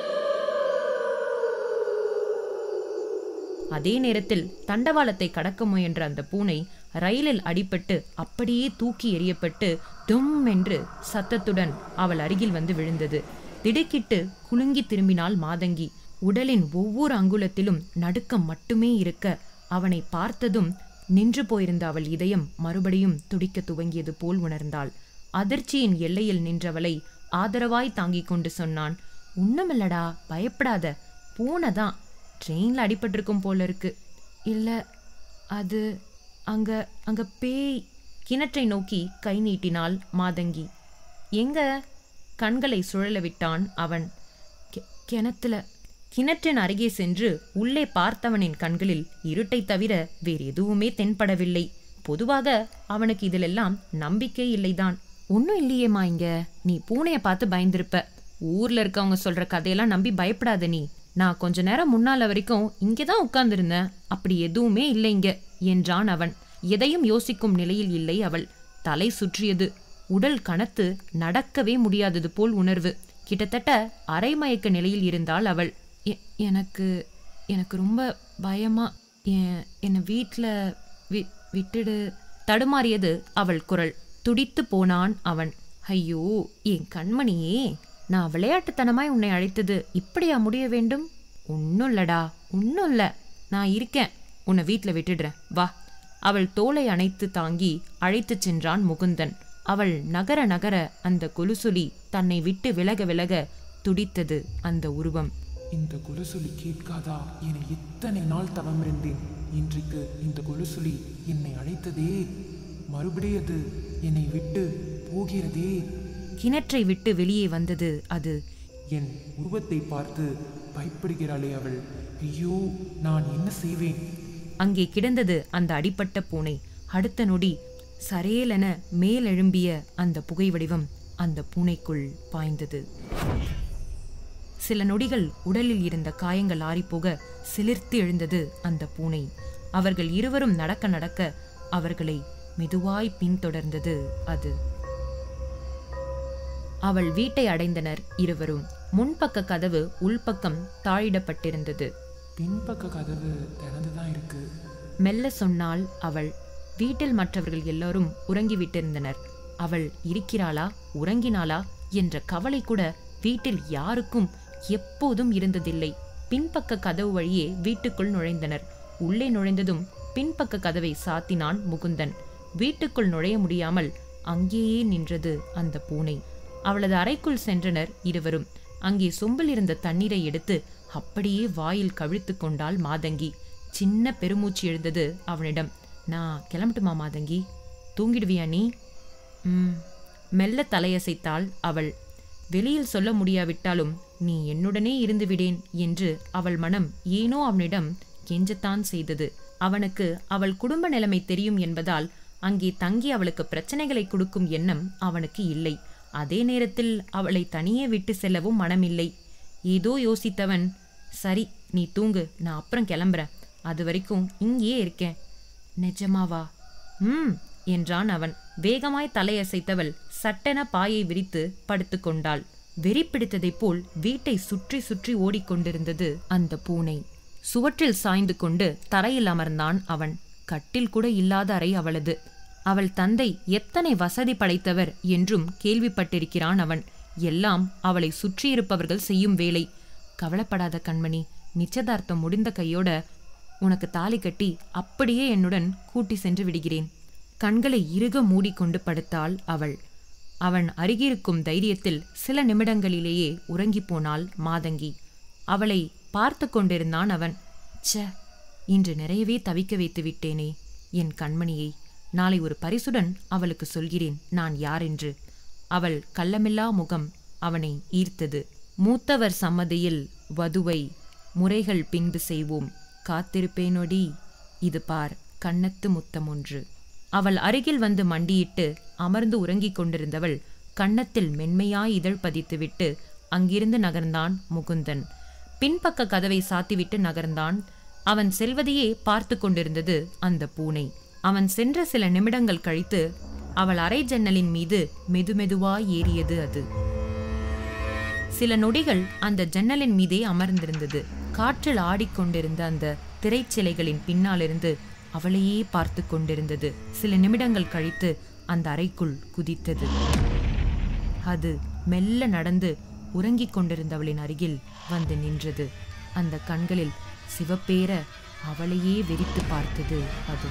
அதே நேரத்தில் தண்டவாளத்தை கடக்க முயன்ற அந்த பூனை ரயிலில் அடிபட்டு அப்படியே தூக்கி எறியப்பட்டு டும் என்று சத்தத்துடன் அவள் அருகில் வந்து விழுந்தது திடுக்கிட்டு குலுங்கி திரும்பினாள் மாதங்கி உடலின் ஒவ்வொரு அங்குலத்திலும் நடுக்கம் மட்டுமே இருக்க அவனை பார்த்ததும் நின்று போயிருந்த அவள் இதயம் மறுபடியும் துடிக்க துவங்கியது போல் உணர்ந்தாள் அதிர்ச்சியின் எல்லையில் நின்றவளை ஆதரவாய் தாங்கிக் கொண்டு சொன்னான் உன்னமில்லடா பயப்படாத பூனைதான் ட்ரெயின்ல அடிபட்டிருக்கும் போல இருக்கு இல்ல அது அங்க அங்க பேய் கிணற்றை நோக்கி கை நீட்டினாள் மாதங்கி எங்க கண்களை சுழல விட்டான் அவன் "கெ- கிணத்துல கிணற்றின் அருகே சென்று உள்ளே பார்த்தவனின் கண்களில் இருட்டைத் தவிர வேறு எதுவுமே தென்படவில்லை பொதுவாக அவனுக்கு இதிலெல்லாம் நம்பிக்கை இல்லைதான் ஒன்றும் இல்லையேம்மா இங்க நீ பூனைய பார்த்து பயந்திருப்ப ஊர்ல இருக்கவங்க சொல்ற கதையெல்லாம் நம்பி பயப்படாத நீ நான் கொஞ்ச நேரம் முன்னால வரைக்கும் இங்கே தான் உட்கார்ந்திருந்தேன் அப்படி எதுவுமே இல்லை இங்க என்றான் அவன் எதையும் யோசிக்கும் நிலையில் இல்லை அவள் தலை சுற்றியது உடல் கனத்து நடக்கவே முடியாதது போல் உணர்வு கிட்டத்தட்ட அரைமயக்க நிலையில் இருந்தாள் அவள் "எ- எனக்கு எனக்கு ரொம்ப பயமா என் என்னை வீட்டில் வி விட்டுடு தடுமாறியது அவள் குரல் துடித்து போனான் அவன் ஐயோ என் கண்மணியே நான் விளையாட்டுத்தனமாய் உன்னை அழைத்தது இப்படியா முடிய வேண்டும் ஒன்றும் இல்லடா ஒன்றும் இல்லை நான் இருக்கேன் உன்னை வீட்டில் விட்டுடுறேன் வா அவள் தோளை அணைத்து தாங்கி அழைத்துச் சென்றான் முகுந்தன் அவள் நகர நகர அந்த கொலுசுலி தன்னை விட்டு விலக விலக துடித்தது அந்த உருவம் இந்த கொலுசுலி கேட்காதா என எத்தனை நாள் தவம் இருந்தேன் இன்றைக்கு இந்த கொலுசுலி என்னை அழைத்ததே மறுபடியும் அது என்னை விட்டு போகிறதே கிணற்றை விட்டு வெளியே வந்தது அது என் உருவத்தை பார்த்து பயப்படுகிறாளே அவள் ஐயோ நான் என்ன செய்வேன் அங்கே கிடந்தது அந்த அடிப்பட்ட பூனை அடுத்த நொடி சரேலென மேலெழும்பிய அந்த புகை வடிவம் அந்த பூனைக்குள் பாய்ந்தது சில நொடிகள் உடலில் இருந்த காயங்கள் ஆறிப்போக சிலிர்த்து எழுந்தது அந்த பூனை அவர்கள் இருவரும் நடக்க நடக்க அவர்களை மெதுவாய் பின்தொடர்ந்தது அது அவள் வீட்டை அடைந்தனர் இருவரும் முன்பக்க கதவு உள்பக்கம் தாழிடப்பட்டிருந்தது பின்பக்க கதவு திறந்துதான் இருக்கு மெல்ல சொன்னாள் அவள் வீட்டில் மற்றவர்கள் எல்லோரும் உறங்கிவிட்டிருந்தனர் அவள் இருக்கிறாளா உறங்கினாளா என்ற கவலை கூட வீட்டில் யாருக்கும் எப்போதும் இருந்ததில்லை பின்பக்க கதவு வழியே வீட்டுக்குள் நுழைந்தனர் உள்ளே நுழைந்ததும் பின்பக்க கதவை சாத்தினான் முகுந்தன் வீட்டுக்குள் நுழைய முடியாமல் அங்கேயே நின்றது அந்த பூனை அவளது அறைக்குள் சென்றனர் இருவரும் அங்கே சொம்பில் இருந்த தண்ணீரை எடுத்து அப்படியே வாயில் கவிழ்த்து கொண்டாள் மாதங்கி சின்ன பெருமூச்சு எழுந்தது அவனிடம் நான் கிளம்பட்டுமா மாதங்கி தூங்கிடுவியா நீ ம் மெல்ல தலையசைத்தாள் அவள் வெளியில் சொல்ல முடியாவிட்டாலும் நீ என்னுடனே இருந்து விடேன் என்று அவள் மனம் ஏனோ அவனிடம் கெஞ்சத்தான் செய்தது அவனுக்கு அவள் குடும்ப நிலைமை தெரியும் என்பதால் அங்கே தங்கி அவளுக்கு பிரச்சனைகளை கொடுக்கும் எண்ணம் அவனுக்கு இல்லை அதே நேரத்தில் அவளை தனியே விட்டு செல்லவும் மனமில்லை ஏதோ யோசித்தவன் சரி நீ தூங்கு நான் அப்புறம் கிளம்புறேன் அது வரைக்கும் இங்கேயே இருக்கேன் நிஜமாவா ம் என்றான் அவன் வேகமாய் தலையசைத்தவள் சட்டென பாயை விரித்து படுத்துக்கொண்டாள் வெறி பிடித்ததைப் போல் வீட்டை சுற்றி சுற்றி ஓடிக்கொண்டிருந்தது அந்த பூனை சுவற்றில் சாய்ந்து கொண்டு தரையில் அமர்ந்தான் அவன் கட்டில் கூட இல்லாத அறை அவளது அவள் தந்தை எத்தனை வசதி படைத்தவர் என்றும் கேள்விப்பட்டிருக்கிறான் அவன் எல்லாம் அவளை சுற்றியிருப்பவர்கள் செய்யும் வேலை கவலைப்படாத கண்மணி நிச்சயதார்த்தம் முடிந்த கையோட உனக்கு தாலி கட்டி அப்படியே என்னுடன் கூட்டி சென்று விடுகிறேன் கண்களை இறுக மூடிக்கொண்டு படுத்தாள் அவள் அவன் அருகிருக்கும் தைரியத்தில் சில நிமிடங்களிலேயே உறங்கிப் போனாள் மாதங்கி அவளை பார்த்து கொண்டிருந்தான் அவன் ச்சே இன்று நிறையவே தவிக்க வைத்து விட்டேனே என் கண்மணியை நாளை ஒரு பரிசுடன் அவளுக்கு சொல்கிறேன் நான் யாரென்று அவள் கள்ளமில்லா முகம் அவனை ஈர்த்தது மூத்தவர் சம்மதியில் வதுவை முறைகள் பின்பு செய்வோம் காத்திருப்பேனொடி இது பார் கன்னத்து முத்தம் ஒன்று அவள் அருகில் வந்து மண்டியிட்டு அமர்ந்து உறங்கிக் கொண்டிருந்தவள் கன்னத்தில் மென்மையாய் இதழ் பதித்துவிட்டு அங்கிருந்து நகர்ந்தான் முகுந்தன் பின்பக்க கதவை சாத்திவிட்டு நகர்ந்தான் அவன் செல்வதையே பார்த்து கொண்டிருந்தது அந்த பூனை அவன் சென்ற சில நிமிடங்கள் கழித்து அவள் அறை ஜன்னலின் மீது மெதுமெதுவாய் ஏறியது அது சில நொடிகள் அந்த ஜன்னலின் மீதே அமர்ந்திருந்தது காற்றில் ஆடிக்கொண்டிருந்த அந்த திரைச்சிலைகளின் பின்னாலிருந்து அவளையே பார்த்து கொண்டிருந்தது சில நிமிடங்கள் கழித்து அந்த அறைக்குள் குதித்தது அது மெல்ல நடந்து உறங்கிக் கொண்டிருந்தவளின் அருகில் வந்து நின்றது அந்த கண்களில் சிவப்பேற அவளையே வெறித்து பார்த்தது அது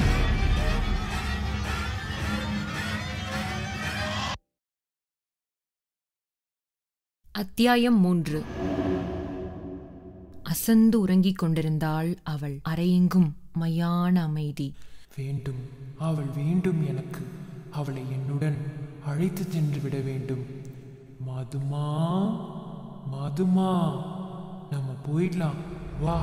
அத்தியாயம் மூன்று அசந்து உறங்கிக் கொண்டிருந்தாள் அவள் அறையெங்கும் மையான அமைதி வேண்டும் அவள் வேண்டும் எனக்கு அவளை என்னுடன் அழைத்து சென்று விட வேண்டும் மதுமா மதுமா நம்ம போயிடலாம் வா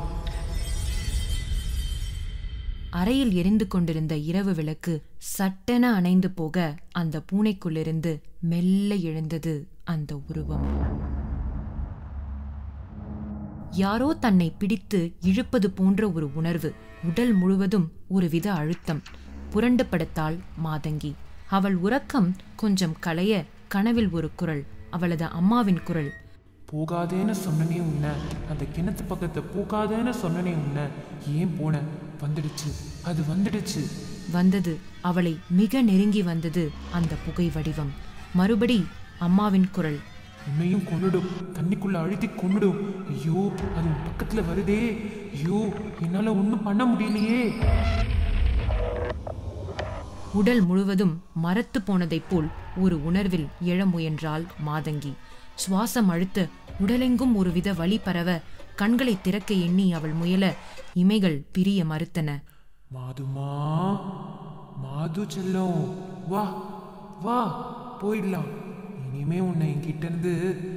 அறையில் எரிந்து கொண்டிருந்த இரவு விளக்கு சட்டென அணைந்து போக அந்த பூனைக்குள்ளிருந்து மெல்ல எழுந்தது அந்த உருவம் யாரோ தன்னை பிடித்து இழுப்பது போன்ற ஒரு உணர்வு உடல் முழுவதும் ஒருவித அழுத்தம் புரண்டு படுத்தாள் மாதங்கி அவள் உறக்கம் கொஞ்சம் களைய கனவில் ஒரு குரல் அவளது அம்மாவின் குரல் போகாதேன்னு சொன்னனே உன்னை அந்த கிணத்து பக்கத்தை போகாதேன்னு சொன்னனே உன்னை ஏன் போன வந்துடுச்சு அது வந்துடுச்சு வந்தது அவளை மிக நெருங்கி வந்தது அந்த புகை வடிவம் மறுபடி அம்மாவின் குரல் உன்னையும் கொன்னுடும் தண்ணிக்குள்ள அழுத்தி கொன்னுடும் ஐயோ அது உன் பக்கத்துல வருதே ஐயோ என்னால ஒன்றும் பண்ண முடியலையே உடல் முழுவதும் மரத்து போனதைப் போல் ஒரு உணர்வில் எழ முயன்றாள் மாதங்கி சுவாசம் அழுத்த உடலெங்கும் ஒருவித வலி பரவ கண்களை திறக்க எண்ணி அவள் முயல இமைகள் பிரிய மறுத்தன மாதுமா மாது செல்லம் வா வா போயிடலாம் இனிமே உன்னை என்கிட்ட இருந்து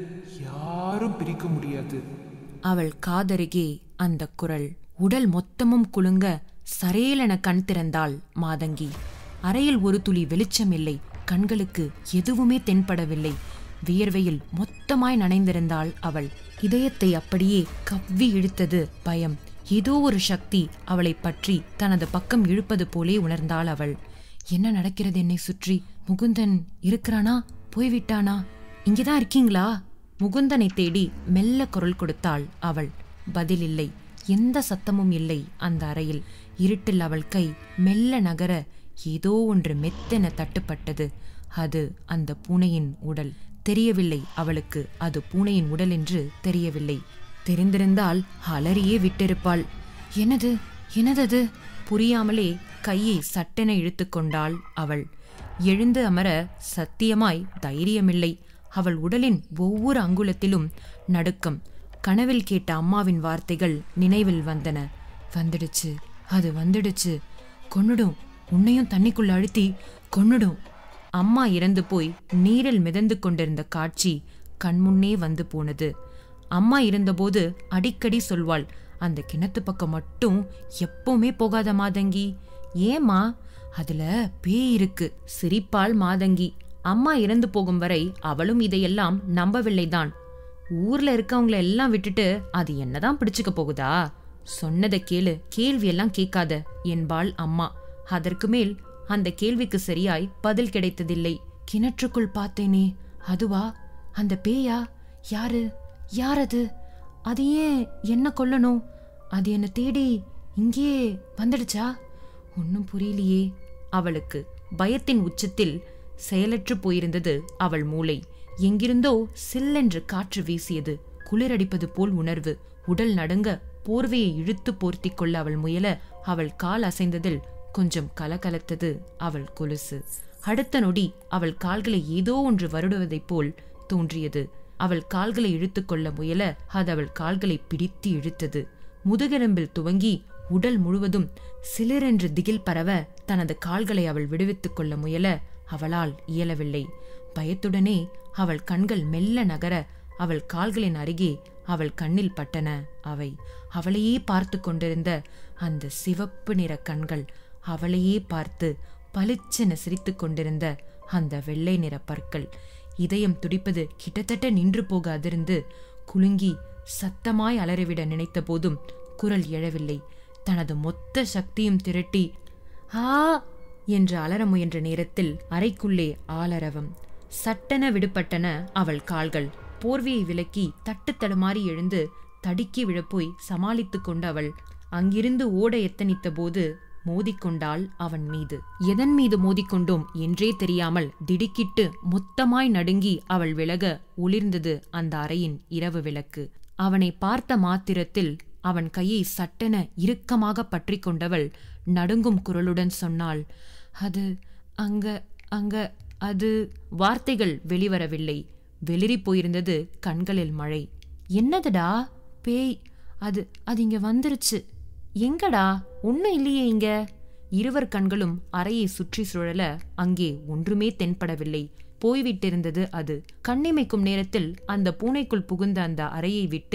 யாரும் பிரிக்க முடியாது அவள் காதருகே அந்த குரல் உடல் மொத்தமும் குலுங்க சரேலென கண் திறந்தாள் மாதங்கி அறையில் ஒரு துளி வெளிச்சம் இல்லை கண்களுக்கு எதுவுமே தென்படவில்லை வியர்வையில் மொத்தமாய் நனைந்திருந்தாள் அவள் இதயத்தை அப்படியே கவ்வி இழுத்தது பயம் ஏதோ ஒரு சக்தி அவளை பற்றி தனது பக்கம் இழுப்பது போலே உணர்ந்தாள் அவள் என்ன நடக்கிறது என்னை சுற்றி முகுந்தன் இருக்கிறானா போய்விட்டானா இங்கேதான் இருக்கீங்களா முகுந்தனை தேடி மெல்ல குரல் கொடுத்தாள் அவள் பதில் இல்லை எந்த சத்தமும் இல்லை அந்த அறையில் இருட்டில் அவள் கை மெல்ல நகர ஏதோ ஒன்று மெத்தென தட்டுப்பட்டது அது அந்த பூனையின் உடல் தெரியவில்லை அவளுக்கு அது பூனையின் உடல் என்று தெரியவில்லை தெரிந்திருந்தால் அலறியே விட்டிருப்பாள் எனது எனதது புரியாமலே கையை சட்டென இழுத்துக்கொண்டாள் அவள் எழுந்து அமர சத்தியமாய் தைரியமில்லை அவள் உடலின் ஒவ்வொரு அங்குலத்திலும் நடுக்கம் கனவில் கேட்ட அம்மாவின் வார்த்தைகள் நினைவில் வந்தன வந்துடுச்சு அது வந்துடுச்சு கொன்னுடும் உன்னையும் தண்ணிக்குள்ள அழுத்தி கொன்னுடும் அம்மா இறந்து போய் நீரில் மிதந்து கொண்டிருந்த காட்சி கண்முன்னே வந்து போனது அம்மா இருந்தபோது அடிக்கடி சொல்வாள் அந்த கிணத்து பக்கம் மட்டும் எப்பவுமே போகாத மாதங்கி ஏம்மா அதுல பேய் இருக்கு சிரிப்பாள் மாதங்கி அம்மா இறந்து போகும் வரை அவளும் இதையெல்லாம் நம்பவில்லைதான் ஊர்ல இருக்கவங்கள எல்லாம் விட்டுட்டு அது என்னதான் பிடிச்சுக்க போகுதா சொன்னதை கேளு கேள்வியெல்லாம் கேட்காத என்பாள் அம்மா அதற்கு மேல் அந்த கேள்விக்கு சரியாய் பதில் கிடைத்ததில்லை கிணற்றுக்குள் பார்த்தேனே அதுவா அந்த பேயா யாரு யார் அது அது ஏன் என்ன கொல்லணும் அது என்ன தேடி இங்கே வந்துடுச்சா ஒன்னும் புரியலையே அவளுக்கு பயத்தின் உச்சத்தில் செயலற்று போயிருந்தது அவள் மூளை எங்கிருந்தோ சில்லென்று காற்று வீசியது குளிரடிப்பது போல் உணர்வு உடல் நடுங்க போர்வையை இழுத்து போர்த்தி கொள்ள அவள் முயல அவள் கால் அசைந்ததில் கொஞ்சம் கலகலத்தது அவள் கொலுசு அடுத்த நொடி அவள் கால்களை ஏதோ ஒன்று வருடுவதைப் போல் தோன்றியது அவள் கால்களை இழுத்துக்கொள்ள முயல அது அவள் கால்களை பிடித்து இழுத்தது முதுகெலும்பில் துவங்கி உடல் முழுவதும் சிலிரென்று திகில் பரவ தனது கால்களை அவள் விடுவித்துக் கொள்ள முயல அவளால் இயலவில்லை பயத்துடனே அவள் கண்கள் மெல்ல நகர அவள் கால்களின் அருகே அவள் கண்ணில் பட்டன அவை அவளையே பார்த்து கொண்டிருந்த அந்த சிவப்பு நிற கண்கள் அவளையே பார்த்து பளிச்சென சிரித்துக் கொண்டிருந்த அந்த வெள்ளை நிற பற்கள் இதயம் துடிப்பது கிட்டத்தட்ட நின்று போக அதிர்ந்து குலுங்கி சத்தமாய் அலறிவிட நினைத்த போதும் குரல் எழவில்லை தனது மொத்த சக்தியும் திரட்டி ஆ என்று அலற முயன்ற நேரத்தில் அறைக்குள்ளே ஆலரவம் சட்டென விடுபட்டன அவள் கால்கள் போர்வையை விலக்கி தட்டு தடுமாறி எழுந்து தடுக்கி விழப்போய் சமாளித்துக் கொண்டு அவள் அங்கிருந்து ஓட எத்தனித்த போது மோதிக்கொண்டாள் அவன் மீது எதன் மீது மோதிக்கொண்டோம் என்றே தெரியாமல் திடுக்கிட்டு மொத்தமாய் நடுங்கி அவள் விலக ஒளிர்ந்தது அந்த அறையின் இரவு விளக்கு அவனை பார்த்த மாத்திரத்தில் அவன் கையை சட்டென இறுக்கமாக பற்றி கொண்டவள் நடுங்கும் குரலுடன் சொன்னாள் அது அங்க அங்க அது வார்த்தைகள் வெளிவரவில்லை வெளிரி போயிருந்தது கண்களில் மழை என்னதுடா பேய் அது அது இங்க வந்துருச்சு எங்கடா ஒன்னும் இல்லையே இங்க இருவர் கண்களும் அறையை சுற்றி சுழல அங்கே ஒன்றுமே தென்படவில்லை போய்விட்டிருந்தது அது கண்ணிமைக்கும் நேரத்தில் அந்த பூனைக்குள் புகுந்த அந்த அறையை விட்டு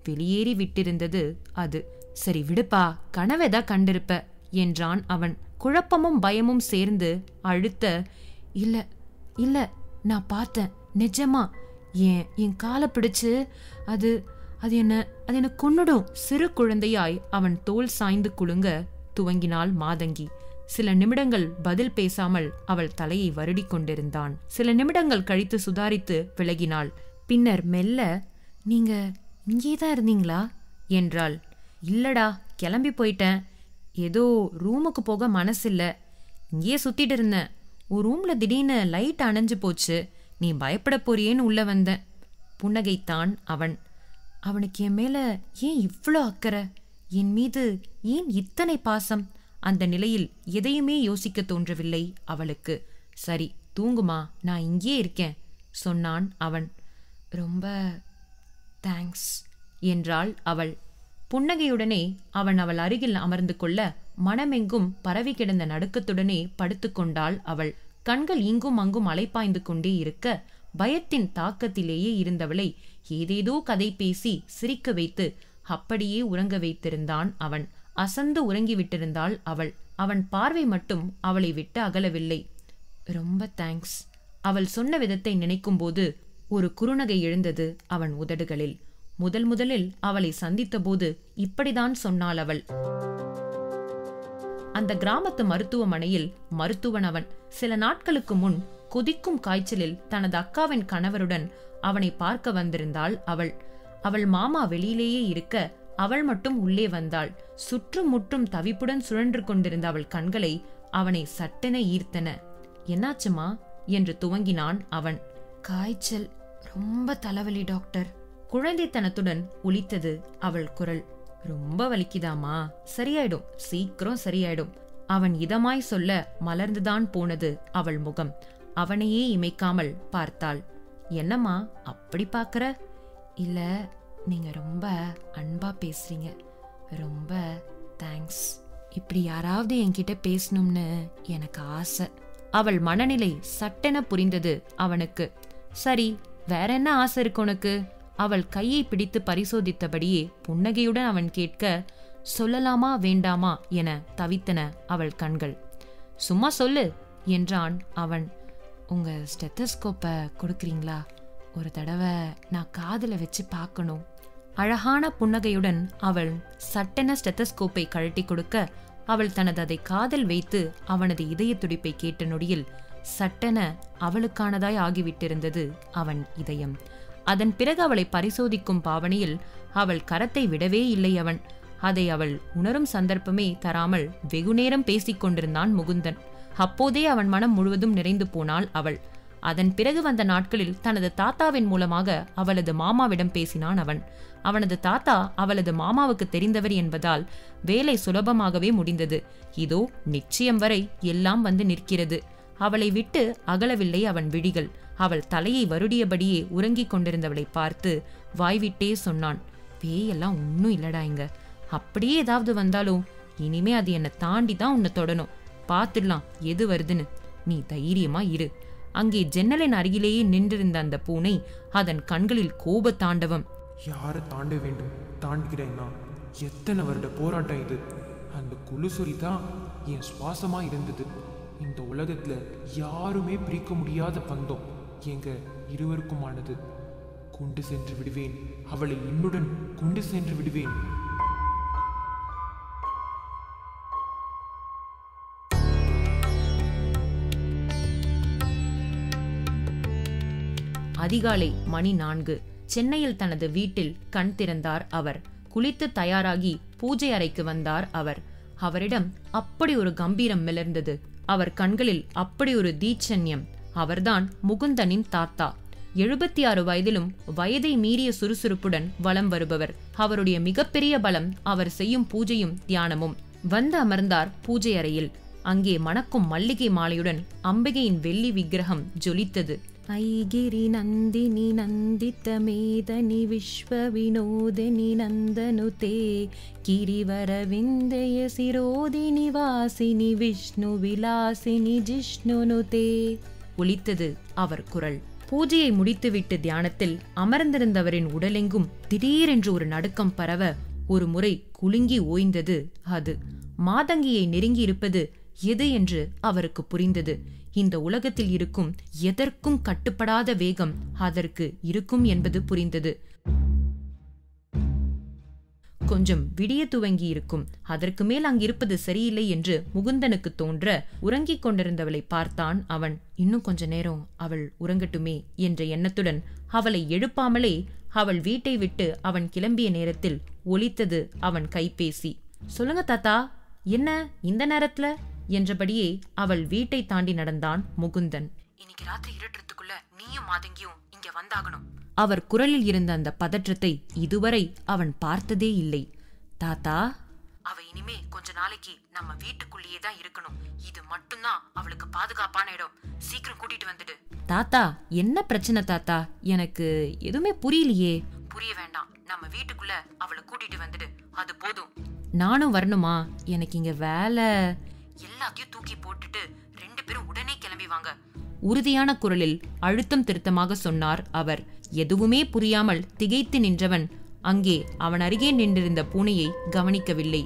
வெளியேறி விட்டிருந்தது அது சரி விடுப்பா கனவெதா கண்டிருப்ப என்றான் அவன் குழப்பமும் பயமும் சேர்ந்து அழுத்த இல்ல இல்ல நான் பார்த்தேன் நிஜமா ஏன் என் காலை பிடிச்சு அது அது என்ன அது என்ன கொன்னுடும் சிறு குழந்தையாய் அவன் தோல் சாய்ந்து குலுங்க துவங்கினாள் மாதங்கி சில நிமிடங்கள் பதில் பேசாமல் அவள் தலையை வருடிக் கொண்டிருந்தான் சில நிமிடங்கள் கழித்து சுதாரித்து விலகினாள் பின்னர் மெல்ல நீங்க இங்கேதான் இருந்தீங்களா என்றாள் இல்லடா கிளம்பி போயிட்டேன் ஏதோ ரூமுக்கு போக மனசில்ல இங்கேயே சுத்திட்டு இருந்தேன் ஒரு ரூம்ல திடீர்னு லைட் அணைஞ்சு போச்சு நீ பயப்பட போறியேன்னு உள்ள வந்தேன் புன்னகைத்தான் அவன் அவனுக்கு என் மேல ஏன் இவ்வளோ அக்கறை என் மீது ஏன் இத்தனை பாசம் அந்த நிலையில் எதையுமே யோசிக்க தோன்றவில்லை அவளுக்கு சரி தூங்குமா நான் இங்கேயே இருக்கேன் சொன்னான் அவன் ரொம்ப தேங்க்ஸ் என்றாள் அவள் புன்னகையுடனே அவன் அவள் அருகில் அமர்ந்து கொள்ள மனமெங்கும் பரவி கிடந்த நடுக்கத்துடனே படுத்துக்கொண்டாள் அவள் கண்கள் இங்கும் அங்கும் அலைப்பாய்ந்து கொண்டே இருக்க பயத்தின் தாக்கத்திலேயே இருந்தவளை ஏதேதோ கதை பேசி சிரிக்க வைத்து அப்படியே உறங்க வைத்திருந்தான் அவன் அசந்து உறங்கிவிட்டிருந்தாள் அவள் அவன் பார்வை மட்டும் அவளை விட்டு அகலவில்லை ரொம்ப தேங்க்ஸ் அவள் சொன்ன விதத்தை நினைக்கும்போது ஒரு குறுநகை எழுந்தது அவன் உதடுகளில் முதல் முதலில் அவளை சந்தித்தபோது இப்படிதான் சொன்னாள் அவள் அந்த கிராமத்து மருத்துவமனையில் மருத்துவன் அவன் சில நாட்களுக்கு முன் கொதிக்கும் காய்ச்சலில் தனது அக்காவின் கணவருடன் அவனை பார்க்க வந்திருந்தாள் அவள் அவள் மாமா வெளியிலேயே இருக்க அவள் மட்டும் உள்ளே வந்தாள் சுற்றும் முற்றும் தவிப்புடன் சுழன்று கொண்டிருந்த அவள் கண்களை அவனை சட்டென ஈர்த்தன என்னாச்சுமா என்று துவங்கினான் அவன் காய்ச்சல் ரொம்ப தலைவலி டாக்டர் குழந்தைத்தனத்துடன் ஒலித்தது அவள் குரல் ரொம்ப வலிக்குதாமா சரியாயிடும் சீக்கிரம் சரியாயிடும் அவன் இதமாய் சொல்ல மலர்ந்துதான் போனது அவள் முகம் அவனையே இமைக்காமல் பார்த்தாள் என்னம்மா அப்படி பார்க்கற இல்ல நீங்க ரொம்ப அன்பா பேசுறீங்க ரொம்ப தேங்க்ஸ் இப்படி யாராவது என்கிட்ட பேசணும்னு எனக்கு ஆசை அவள் மனநிலை சட்டென புரிந்தது அவனுக்கு சரி வேற என்ன ஆசை இருக்கு உனக்கு அவள் கையை பிடித்து பரிசோதித்தபடியே புன்னகையுடன் அவன் கேட்க சொல்லலாமா வேண்டாமா என தவித்தன அவள் கண்கள் சும்மா சொல்லு என்றான் அவன் உங்க ஸ்டெத்தஸ்கோப்பை கொடுக்குறீங்களா ஒரு தடவை நான் காதுல வச்சு பார்க்கணும் அழகான புன்னகையுடன் அவள் சட்டென ஸ்டெத்தஸ்கோப்பை கழட்டி கொடுக்க அவள் தனது அதை காதில் வைத்து அவனது இதய துடிப்பை கேட்ட நொடியில் சட்டென அவளுக்கானதாய் ஆகிவிட்டிருந்தது அவன் இதயம் அதன் பிறகு அவளை பரிசோதிக்கும் பாவனையில் அவள் கரத்தை விடவே இல்லை அவன் அதை அவள் உணரும் சந்தர்ப்பமே தராமல் வெகுநேரம் பேசிக் கொண்டிருந்தான் முகுந்தன் அப்போதே அவன் மனம் முழுவதும் நிறைந்து போனாள் அவள் அதன் பிறகு வந்த நாட்களில் தனது தாத்தாவின் மூலமாக அவளது மாமாவிடம் பேசினான் அவன் அவனது தாத்தா அவளது மாமாவுக்கு தெரிந்தவர் என்பதால் வேலை சுலபமாகவே முடிந்தது இதோ நிச்சயம் வரை எல்லாம் வந்து நிற்கிறது அவளை விட்டு அகலவில்லை அவன் விழிகள் அவள் தலையை வருடியபடியே உறங்கிக் கொண்டிருந்தவளை பார்த்து வாய்விட்டே சொன்னான் பேயெல்லாம் ஒன்றும் இல்லடா இங்க அப்படியே ஏதாவது வந்தாலும் இனிமே அது என்னை தாண்டி தான் உன்னை தொடணும் பார்த்துடலாம் எது வருதுன்னு நீ தைரியமா இரு அங்கே ஜன்னலின் அருகிலேயே நின்றிருந்த அந்த பூனை அதன் கண்களில் கோப தாண்டவம் யாரை தாண்ட வேண்டும் தாண்டுகிறேன்னா எத்தனை வருட போராட்டம் இது அந்த குலுசுரி தான் என் சுவாசமா இருந்தது இந்த உலகத்துல யாருமே பிரிக்க முடியாத பந்தம் எங்க இருவருக்குமானது கொண்டு சென்று விடுவேன் அவளை என்னுடன் கொண்டு சென்று விடுவேன் அதிகாலை மணி நான்கு சென்னையில் தனது வீட்டில் கண் திறந்தார் அவர் குளித்து தயாராகி பூஜை அறைக்கு வந்தார் அவர் அவரிடம் அப்படி ஒரு கம்பீரம் மிளர்ந்தது அவர் கண்களில் அப்படி ஒரு தீட்சண்யம் அவர்தான் முகுந்தனின் தாத்தா எழுபத்தி ஆறு வயதிலும் வயதை மீறிய சுறுசுறுப்புடன் வலம் வருபவர் அவருடைய மிகப்பெரிய பலம் அவர் செய்யும் பூஜையும் தியானமும் வந்து அமர்ந்தார் பூஜை அறையில் அங்கே மணக்கும் மல்லிகை மாலையுடன் அம்பிகையின் வெள்ளி விக்கிரகம் ஜொலித்தது ஐகிரி நந்தினி நந்தித்த மேதனி விஸ்வ வினோதினி நந்தனுதே கிரிவர விந்தய சிரோதினி வாசினி விஷ்ணு விலாசினி ஜிஷ்ணுனுதே ஒலித்தது அவர் குரல் பூஜையை முடித்துவிட்டு தியானத்தில் அமர்ந்திருந்தவரின் உடலெங்கும் திடீரென்று ஒரு நடுக்கம் பரவ ஒரு முறை குலுங்கி ஓய்ந்தது அது மாதங்கியை நெருங்கி இருப்பது எது என்று அவருக்கு புரிந்தது இந்த உலகத்தில் இருக்கும் எதற்கும் கட்டுப்படாத வேகம் அதற்கு இருக்கும் என்பது புரிந்தது கொஞ்சம் விடிய துவங்கி இருக்கும் அதற்கு மேல் அங்கிருப்பது சரியில்லை என்று முகுந்தனுக்கு தோன்ற உறங்கிக் கொண்டிருந்தவளை பார்த்தான் அவன் இன்னும் கொஞ்ச நேரம் அவள் உறங்கட்டுமே என்ற எண்ணத்துடன் அவளை எழுப்பாமலே அவள் வீட்டை விட்டு அவன் கிளம்பிய நேரத்தில் ஒலித்தது அவன் கைபேசி சொல்லுங்க தாத்தா என்ன இந்த நேரத்துல என்றபடியே அவள் வீட்டை தாண்டி நடந்தான் முகுந்தன் இன்னைக்கு ராத்திரி இருட்டுறதுக்குள்ள நீயும் மாதங்கியும் இங்க வந்தாகணும் அவர் குரலில் இருந்த அந்த பதற்றத்தை இதுவரை அவன் பார்த்ததே இல்லை தாத்தா அவ இனிமே கொஞ்ச நாளைக்கு நம்ம வீட்டுக்குள்ளேயே தான் இருக்கணும் இது மட்டும்தான் அவளுக்கு பாதுகாப்பான இடம் சீக்கிரம் கூட்டிட்டு வந்துடு தாத்தா என்ன பிரச்சனை தாத்தா எனக்கு எதுவுமே புரியலையே புரிய வேண்டாம் நம்ம வீட்டுக்குள்ள அவளை கூட்டிட்டு வந்துடு அது போதும் நானும் வரணுமா எனக்கு இங்க வேலை எல்லாத்தையும் தூக்கி போட்டுட்டு ரெண்டு பேரும் உடனே கிளம்பி வாங்க உறுதியான குரலில் அழுத்தம் திருத்தமாக சொன்னார் அவர் எதுவுமே புரியாமல் திகைத்து நின்றவன் அங்கே அவன் அருகே நின்றிருந்த பூனையை கவனிக்கவில்லை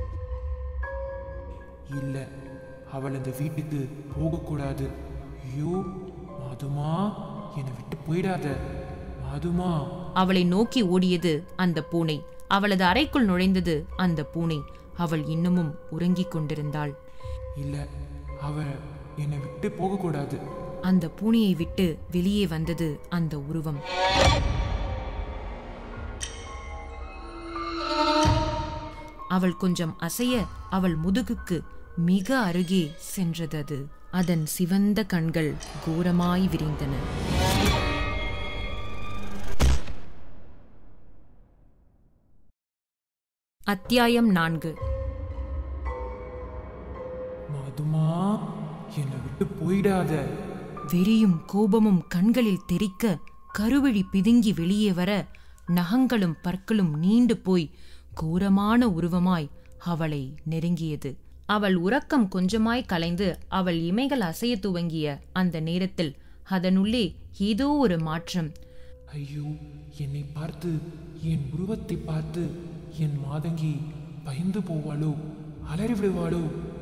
இல்ல அவள் அந்த வீட்டுக்கு போகக்கூடாது ஐயோ மாதுமா என்னை விட்டு போயிடாத மாதுமா அவளை நோக்கி ஓடியது அந்த பூனை அவளது அறைக்குள் நுழைந்தது அந்த பூனை அவள் இன்னமும் உறங்கிக் கொண்டிருந்தாள் இல்ல அவ என்னை விட்டு போகக்கூடாது அந்த பூனையை விட்டு வெளியே வந்தது அந்த உருவம் அவள் கொஞ்சம் அசைய அவள் முதுகுக்கு மிக அருகே சென்றது அது அதன் சிவந்த கண்கள் கோரமாய் விரிந்தன அத்தியாயம் நான்கு மாதுமா என்னை விட்டு போயிடாத வெறியும் கோபமும் கண்களில் தெறிக்க கருவிழி பிதுங்கி வெளியே வர நகங்களும் பற்களும் நீண்டு போய் கோரமான உருவமாய் அவளை நெருங்கியது அவள் உறக்கம் கொஞ்சமாய் கலைந்து அவள் இமைகள் அசைய துவங்கிய அந்த நேரத்தில் அதனுள்ளே ஏதோ ஒரு மாற்றம் ஐயோ என்னை பார்த்து என் உருவத்தை பார்த்து என் மாதங்கி பயந்து போவாளோ அலறி விடுவாளோ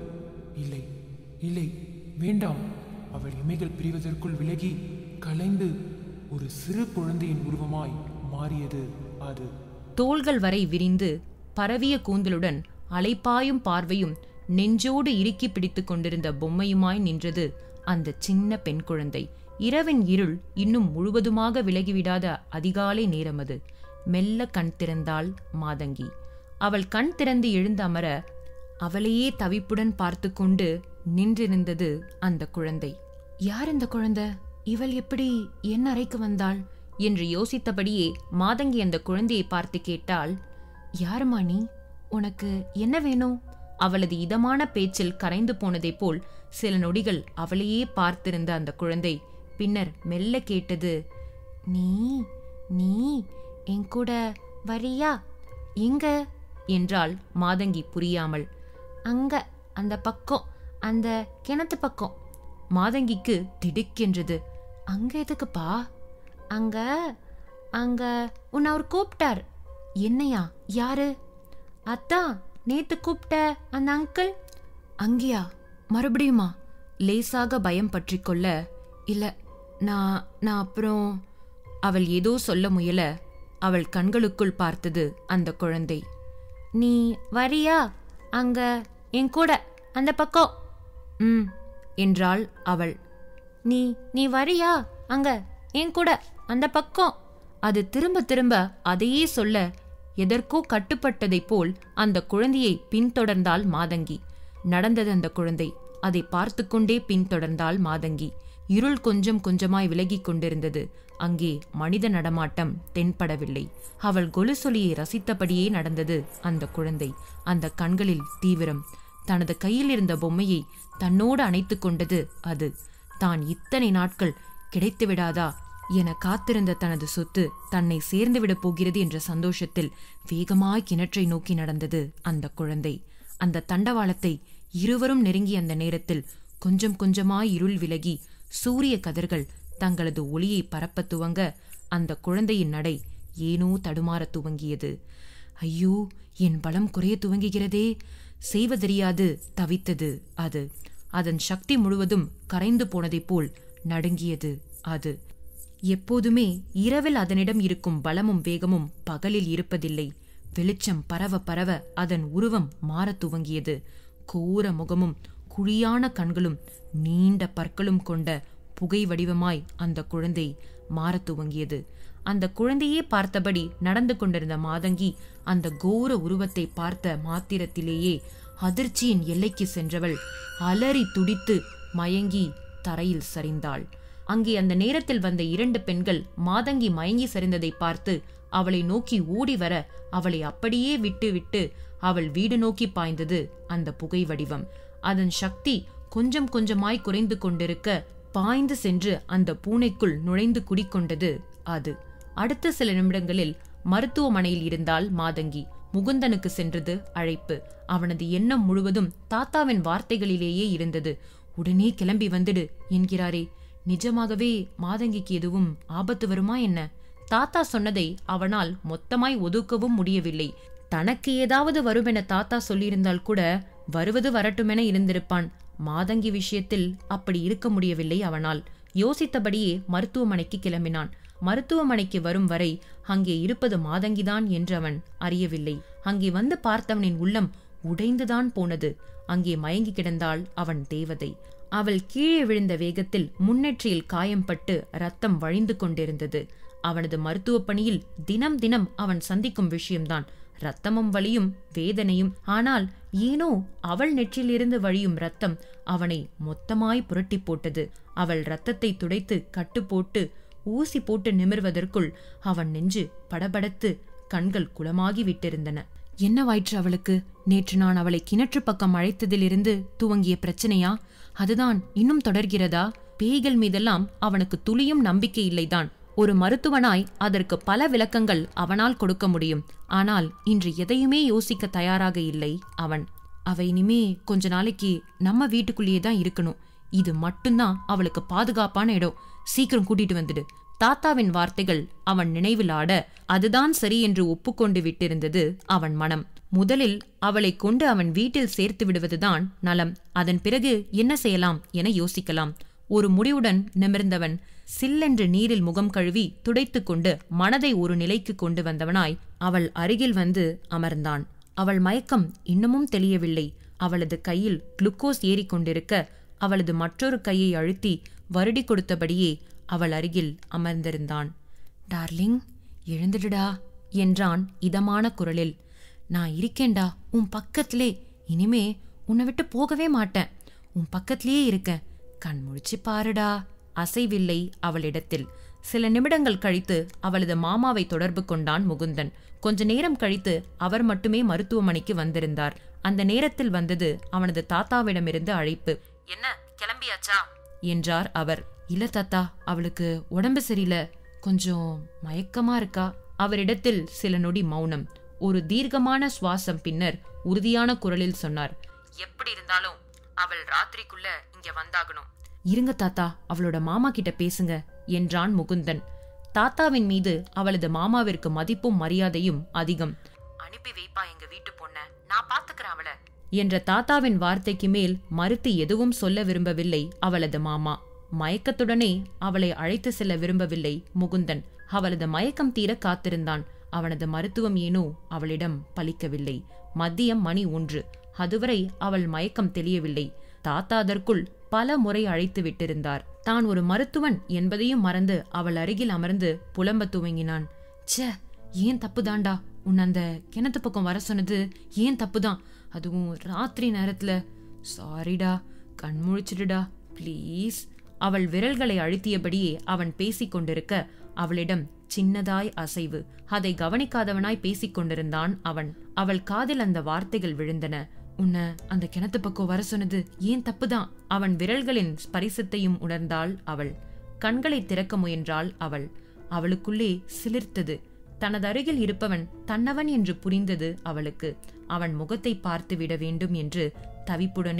இல்லை இல்லை வேண்டாம் அவள் இமைகள் பிரிவதற்குள் விலகி கலைந்து ஒரு சிறு குழந்தையின் உருவமாய் மாறியது அது தோள்கள் வரை விரிந்து பரவிய கூந்தலுடன் அலைப்பாயும் பார்வையும் நெஞ்சோடு இறுக்கி பிடித்துக் கொண்டிருந்த பொம்மையுமாய் நின்றது அந்த சின்ன பெண் குழந்தை இரவின் இருள் இன்னும் முழுவதுமாக விலகிவிடாத அதிகாலை நேரம் அது மெல்ல கண் திறந்தாள் மாதங்கி அவள் கண் திறந்து எழுந்து அமர அவளையே தவிப்புடன் பார்த்து கொண்டு நின்றிருந்தது அந்த குழந்தை யார் இந்த குழந்தை இவள் எப்படி என் அறைக்கு வந்தாள் என்று யோசித்தபடியே மாதங்கி அந்த குழந்தையை பார்த்து கேட்டாள் யாருமா நீ உனக்கு என்ன வேணும் அவளது இதமான பேச்சில் கரைந்து போனதைப் போல் சில நொடிகள் அவளையே பார்த்திருந்த அந்த குழந்தை பின்னர் மெல்ல கேட்டது நீ நீ என் கூட வரியா எங்க என்றாள் மாதங்கி புரியாமல் அங்க அந்த பக்கம் அந்த கிணத்து பக்கம் மாதங்கிக்கு திடுக்கென்றது அங்க எதுக்குப்பா அங்க அங்க உன்னை அவர் கூப்பிட்டார் என்னையா யாரு அத்தான் நேத்து கூப்பிட்ட அந்த அங்கிள் அங்கேயா மறுபடியுமா லேசாக பயம் பற்றி கொள்ள இல்ல நான் நான் அப்புறம் அவள் ஏதோ சொல்ல முயல அவள் கண்களுக்குள் பார்த்தது அந்த குழந்தை நீ வரியா அங்க என் கூட அந்த பக்கம் ம் என்றாள் அவள் நீ நீ வரியா அங்க என் கூட அந்த பக்கம் அது திரும்ப திரும்ப அதையே சொல்ல எதற்கோ கட்டுப்பட்டதைப் போல் அந்த குழந்தையை பின்தொடர்ந்தாள் மாதங்கி நடந்தது அந்த குழந்தை அதை பார்த்து கொண்டே பின்தொடர்ந்தாள் மாதங்கி இருள் கொஞ்சம் கொஞ்சமாய் விலகிக் கொண்டிருந்தது அங்கே மனித நடமாட்டம் தென்படவில்லை அவள் கொலுசொலியை ரசித்தபடியே நடந்தது அந்த குழந்தை அந்த கண்களில் தீவிரம் தனது கையில் இருந்த பொம்மையை தன்னோடு அணைத்துக் கொண்டது அது தான் இத்தனை நாட்கள் கிடைத்துவிடாதா என காத்திருந்த தனது சொத்து தன்னை சேர்ந்துவிடப் போகிறது என்ற சந்தோஷத்தில் வேகமாய் கிணற்றை நோக்கி நடந்தது அந்த குழந்தை அந்த தண்டவாளத்தை இருவரும் நெருங்கிய அந்த நேரத்தில் கொஞ்சம் கொஞ்சமாய் இருள் விலகி சூரிய கதிர்கள் தங்களது ஒளியை பரப்பத் துவங்க அந்த குழந்தையின் நடை ஏனோ தடுமாறத் துவங்கியது ஐயோ என் பலம் குறைய துவங்குகிறதே செய்வதறியாது தவித்தது அது அதன் சக்தி முழுவதும் கரைந்து போனதைப் போல் நடுங்கியது அது எப்போதுமே இரவில் அதனிடம் இருக்கும் பலமும் வேகமும் பகலில் இருப்பதில்லை வெளிச்சம் பரவ பரவ அதன் உருவம் மாறத் துவங்கியது கோர முகமும் குழியான கண்களும் நீண்ட பற்களும் கொண்ட புகை வடிவமாய் அந்த குழந்தை மாறத் துவங்கியது அந்த குழந்தையே பார்த்தபடி நடந்து கொண்டிருந்த மாதங்கி அந்த கோர உருவத்தை பார்த்த மாத்திரத்திலேயே அதிர்ச்சியின் எல்லைக்கு சென்றவள் அலறி துடித்து மயங்கி தரையில் சரிந்தாள் அங்கே அந்த நேரத்தில் வந்த இரண்டு பெண்கள் மாதங்கி மயங்கி சரிந்ததை பார்த்து அவளை நோக்கி ஓடி வர அவளை அப்படியே விட்டு விட்டு அவள் வீடு நோக்கி பாய்ந்தது அந்த புகை வடிவம் அதன் சக்தி கொஞ்சம் கொஞ்சமாய் குறைந்து கொண்டிருக்க பாய்ந்து சென்று அந்த பூனைக்குள் நுழைந்து குடிக்கொண்டது அது அடுத்த சில நிமிடங்களில் மருத்துவமனையில் இருந்தால் மாதங்கி முகுந்தனுக்கு சென்றது அழைப்பு அவனது எண்ணம் முழுவதும் தாத்தாவின் வார்த்தைகளிலேயே இருந்தது உடனே கிளம்பி வந்துடு என்கிறாரே நிஜமாகவே மாதங்கிக்கு எதுவும் ஆபத்து வருமா என்ன தாத்தா சொன்னதை அவனால் மொத்தமாய் ஒதுக்கவும் முடியவில்லை தனக்கு ஏதாவது வருமென தாத்தா சொல்லியிருந்தால் கூட வருவது வரட்டுமென இருந்திருப்பான் மாதங்கி விஷயத்தில் அப்படி இருக்க முடியவில்லை அவனால் யோசித்தபடியே மருத்துவமனைக்கு கிளம்பினான் மருத்துவமனைக்கு வரும் வரை அங்கே இருப்பது மாதங்கிதான் என்று அவன் அறியவில்லை அங்கே வந்து பார்த்தவனின் உள்ளம் உடைந்துதான் போனது அங்கே மயங்கி கிடந்தாள் அவன் தேவதை அவள் கீழே விழுந்த வேகத்தில் முன்னெற்றியில் காயம்பட்டு ரத்தம் வழிந்து கொண்டிருந்தது அவனது மருத்துவப் பணியில் தினம் தினம் அவன் சந்திக்கும் விஷயம்தான் ரத்தமும் வலியும் வேதனையும் ஆனால் ஏனோ அவள் நெற்றிலிருந்து வழியும் ரத்தம் அவனை மொத்தமாய் புரட்டி போட்டது அவள் ரத்தத்தை துடைத்து கட்டு போட்டு ஊசி போட்டு நிமிர்வதற்குள் அவன் நெஞ்சு படபடத்து கண்கள் குளமாகி விட்டிருந்தன என்னவாயிற்று அவளுக்கு நேற்று நான் அவளை கிணற்று பக்கம் அழைத்ததிலிருந்து துவங்கிய பிரச்சனையா அதுதான் இன்னும் தொடர்கிறதா பேய்கள் மீதெல்லாம் அவனுக்கு துளியும் நம்பிக்கை இல்லைதான் ஒரு மருத்துவனாய் அதற்கு பல விளக்கங்கள் அவனால் கொடுக்க முடியும் ஆனால் இன்று எதையுமே யோசிக்க தயாராக இல்லை அவன் அவ இனிமே கொஞ்ச நாளைக்கு நம்ம வீட்டுக்குள்ளேயே தான் இருக்கணும் இது மட்டும்தான் அவளுக்கு பாதுகாப்பான இடம் சீக்கிரம் கூட்டிட்டு வந்துடு தாத்தாவின் வார்த்தைகள் அவன் நினைவில் ஆட அதுதான் சரி என்று ஒப்புக்கொண்டு விட்டிருந்தது அவன் மனம் முதலில் அவளை கொண்டு அவன் வீட்டில் சேர்த்து விடுவதுதான் நலம் அதன் பிறகு என்ன செய்யலாம் என யோசிக்கலாம் ஒரு முடிவுடன் நிமிர்ந்தவன் சில்லென்று நீரில் முகம் கழுவி துடைத்துக் கொண்டு மனதை ஒரு நிலைக்கு கொண்டு வந்தவனாய் அவள் அருகில் வந்து அமர்ந்தான் அவள் மயக்கம் இன்னமும் தெளியவில்லை அவளது கையில் குளுக்கோஸ் ஏறிக்கொண்டிருக்க அவளது மற்றொரு கையை அழுத்தி வருடி கொடுத்தபடியே அவள் அருகில் அமர்ந்திருந்தான் டார்லிங் எழுந்துடுடா என்றான் இதமான குரலில் நான் இருக்கேன்டா உன் பக்கத்திலே இனிமே உன்னை விட்டு போகவே மாட்டேன் உன் பக்கத்திலேயே இருக்கேன் கண் முழிச்சு பாருடா அசைவில்லை அவளிடத்தில் சில நிமிடங்கள் கழித்து அவளது மாமாவை தொடர்பு கொண்டான் முகுந்தன் கொஞ்ச நேரம் கழித்து அவர் மட்டுமே மருத்துவமனைக்கு வந்திருந்தார் அந்த நேரத்தில் வந்தது அவனது தாத்தாவிடமிருந்து அழைப்பு என்ன கிளம்பியாச்சா என்றார் அவர் இல்ல தாத்தா அவளுக்கு உடம்பு சரியில்லை கொஞ்சம் மயக்கமா இருக்கா அவரிடத்தில் சில நொடி மௌனம் ஒரு தீர்க்கமான சுவாசம் பின்னர் உறுதியான குரலில் சொன்னார் எப்படி இருந்தாலும் அவள் ராத்திரிக்குள்ள இங்க வந்தாகணும் இருங்க தாத்தா அவளோட மாமா கிட்ட பேசுங்க என்றான் முகுந்தன் தாத்தாவின் மீது அவளது மாமாவிற்கு மதிப்பும் மரியாதையும் அதிகம் அனுப்பி வைப்பா எங்க வீட்டு பொண்ண நான் பாத்துக்கிறேன் அவள என்ற தாத்தாவின் வார்த்தைக்கு மேல் மறுத்து எதுவும் சொல்ல விரும்பவில்லை அவளது மாமா மயக்கத்துடனே அவளை அழைத்து செல்ல விரும்பவில்லை முகுந்தன் அவளது மயக்கம் தீர காத்திருந்தான் அவனது மருத்துவம் ஏனோ அவளிடம் பலிக்கவில்லை மதியம் மணி ஒன்று அதுவரை அவள் மயக்கம் தெளியவில்லை தாத்தா அதற்குள் பல முறை அழைத்து விட்டிருந்தார் தான் ஒரு மருத்துவன் என்பதையும் மறந்து அவள் அருகில் அமர்ந்து புலம்ப துவங்கினான் ச்சே ஏன் தப்புதான்டா உன் அந்த கிணத்து பக்கம் வர சொன்னது ஏன் தப்புதான் அதுவும் ராத்திரி நேரத்துல சாரிடா கண் முழிச்சிடுடா ப்ளீஸ் அவள் விரல்களை அழுத்தியபடியே அவன் பேசிக் கொண்டிருக்க அவளிடம் சின்னதாய் அசைவு அதை கவனிக்காதவனாய் பேசிக் கொண்டிருந்தான் அவன் அவள் காதில் அந்த வார்த்தைகள் விழுந்தன உன்னை அந்த கிணத்து பக்கம் வர சொன்னது ஏன் தப்புதான் அவன் விரல்களின் ஸ்பரிசத்தையும் உணர்ந்தாள் அவள் கண்களை திறக்க முயன்றாள் அவள் அவளுக்குள்ளே சிலிர்த்தது தனது அருகில் இருப்பவன் தன்னவன் என்று புரிந்தது அவளுக்கு அவன் முகத்தை பார்த்து விட வேண்டும் என்று தவிப்புடனே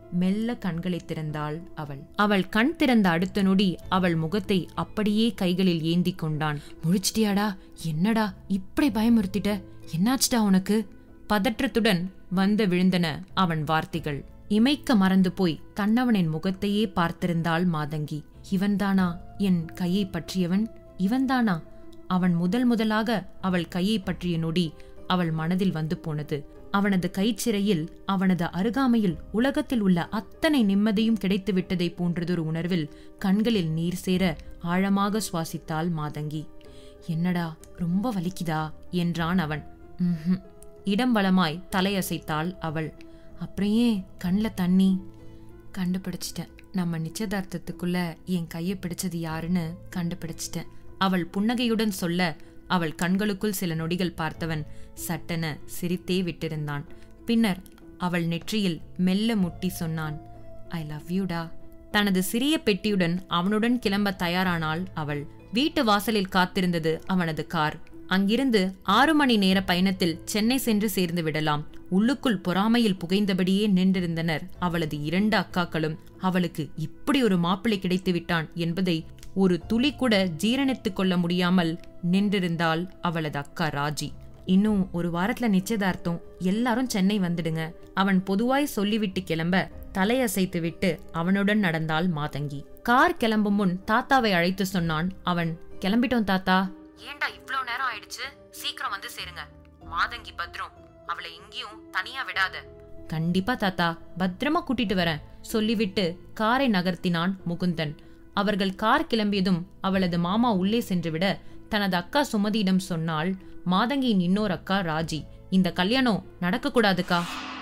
மெல்ல கண்களை திறந்தாள் அவள் அவள் கண் திறந்த அடுத்த நொடி அவள் முகத்தை அப்படியே கைகளில் ஏந்தி கொண்டான் முழிச்சிட்டியாடா என்னடா இப்படி பயமுறுத்திட்ட என்னாச்சுடா உனக்கு பதற்றத்துடன் வந்து விழுந்தன அவன் வார்த்தைகள் இமைக்க மறந்து போய் கண்ணவனின் முகத்தையே பார்த்திருந்தாள் மாதங்கி இவன்தானா என் கையை பற்றியவன் இவன்தானா அவன் முதல் முதலாக அவள் கையை பற்றிய நொடி அவள் மனதில் வந்து போனது அவனது கைச்சிறையில் அவனது அருகாமையில் உலகத்தில் உள்ள அத்தனை நிம்மதியும் கிடைத்து விட்டதை போன்றதொரு உணர்வில் கண்களில் நீர் சேர ஆழமாக சுவாசித்தாள் மாதங்கி என்னடா ரொம்ப வலிக்குதா என்றான் அவன் "ம்ஹும்." இடம் வலமாய் தலையசைத்தாள் அவள் அப்புறம் ஏன் கண்ணில் தண்ணி கண்டுபிடிச்சிட்டேன் நம்ம நிச்சயதார்த்தத்துக்குள்ள என் கையை பிடிச்சது யாருன்னு கண்டுபிடிச்சிட்டேன் அவள் புன்னகையுடன் சொல்ல அவள் கண்களுக்குள் சில நொடிகள் பார்த்தவன் சட்டென சிரித்தே விட்டிருந்தான் பின்னர் அவள் நெற்றியில் மெல்ல முட்டி சொன்னான் ஐ லவ் யூடா தனது சிறிய பெட்டியுடன் அவனுடன் கிளம்ப தயாரானாள் அவள் வீட்டு வாசலில் காத்திருந்தது அவனது கார் அங்கிருந்து ஆறு மணி நேர பயணத்தில் சென்னை சென்று சேர்ந்து விடலாம் உள்ளுக்குள் பொறாமையில் புகைந்தபடியே நின்றிருந்தனர் அவளது இரண்டு அக்காக்களும் அவளுக்கு இப்படி ஒரு மாப்பிள்ளை கிடைத்து விட்டான் என்பதை ஒரு துளி கூட ஜீரணித்துக் கொள்ள முடியாமல் நின்றிருந்தாள் அவளது அக்கா ராஜி இன்னும் ஒரு வாரத்துல நிச்சயதார்த்தம் எல்லாரும் சென்னை வந்துடுங்க அவன் பொதுவாய் சொல்லிவிட்டு கிளம்ப தலையசைத்து விட்டு அவனுடன் நடந்தாள் மாதங்கி கார் கிளம்பும் முன் தாத்தாவை அழைத்து சொன்னான் அவன் கிளம்பிட்டோம் தாத்தா ஏண்டா இவ்ளோ நேரம் ஆயிடுச்சு சீக்கிரம் வந்து சேருங்க மாதங்கி பத்ரம் அவளை எங்கேயும் தனியா விடாத கண்டிப்பா தாத்தா பத்திரமா கூட்டிட்டு வரேன் சொல்லிவிட்டு காரை நகர்த்தினான் முகுந்தன் அவர்கள் கார் கிளம்பியதும் அவளது மாமா உள்ளே சென்றுவிட தனது அக்கா சுமதியிடம் சொன்னாள் மாதங்கியின் இன்னொரு அக்கா ராஜி இந்த கல்யாணம் நடக்கக்கூடாதுக்கா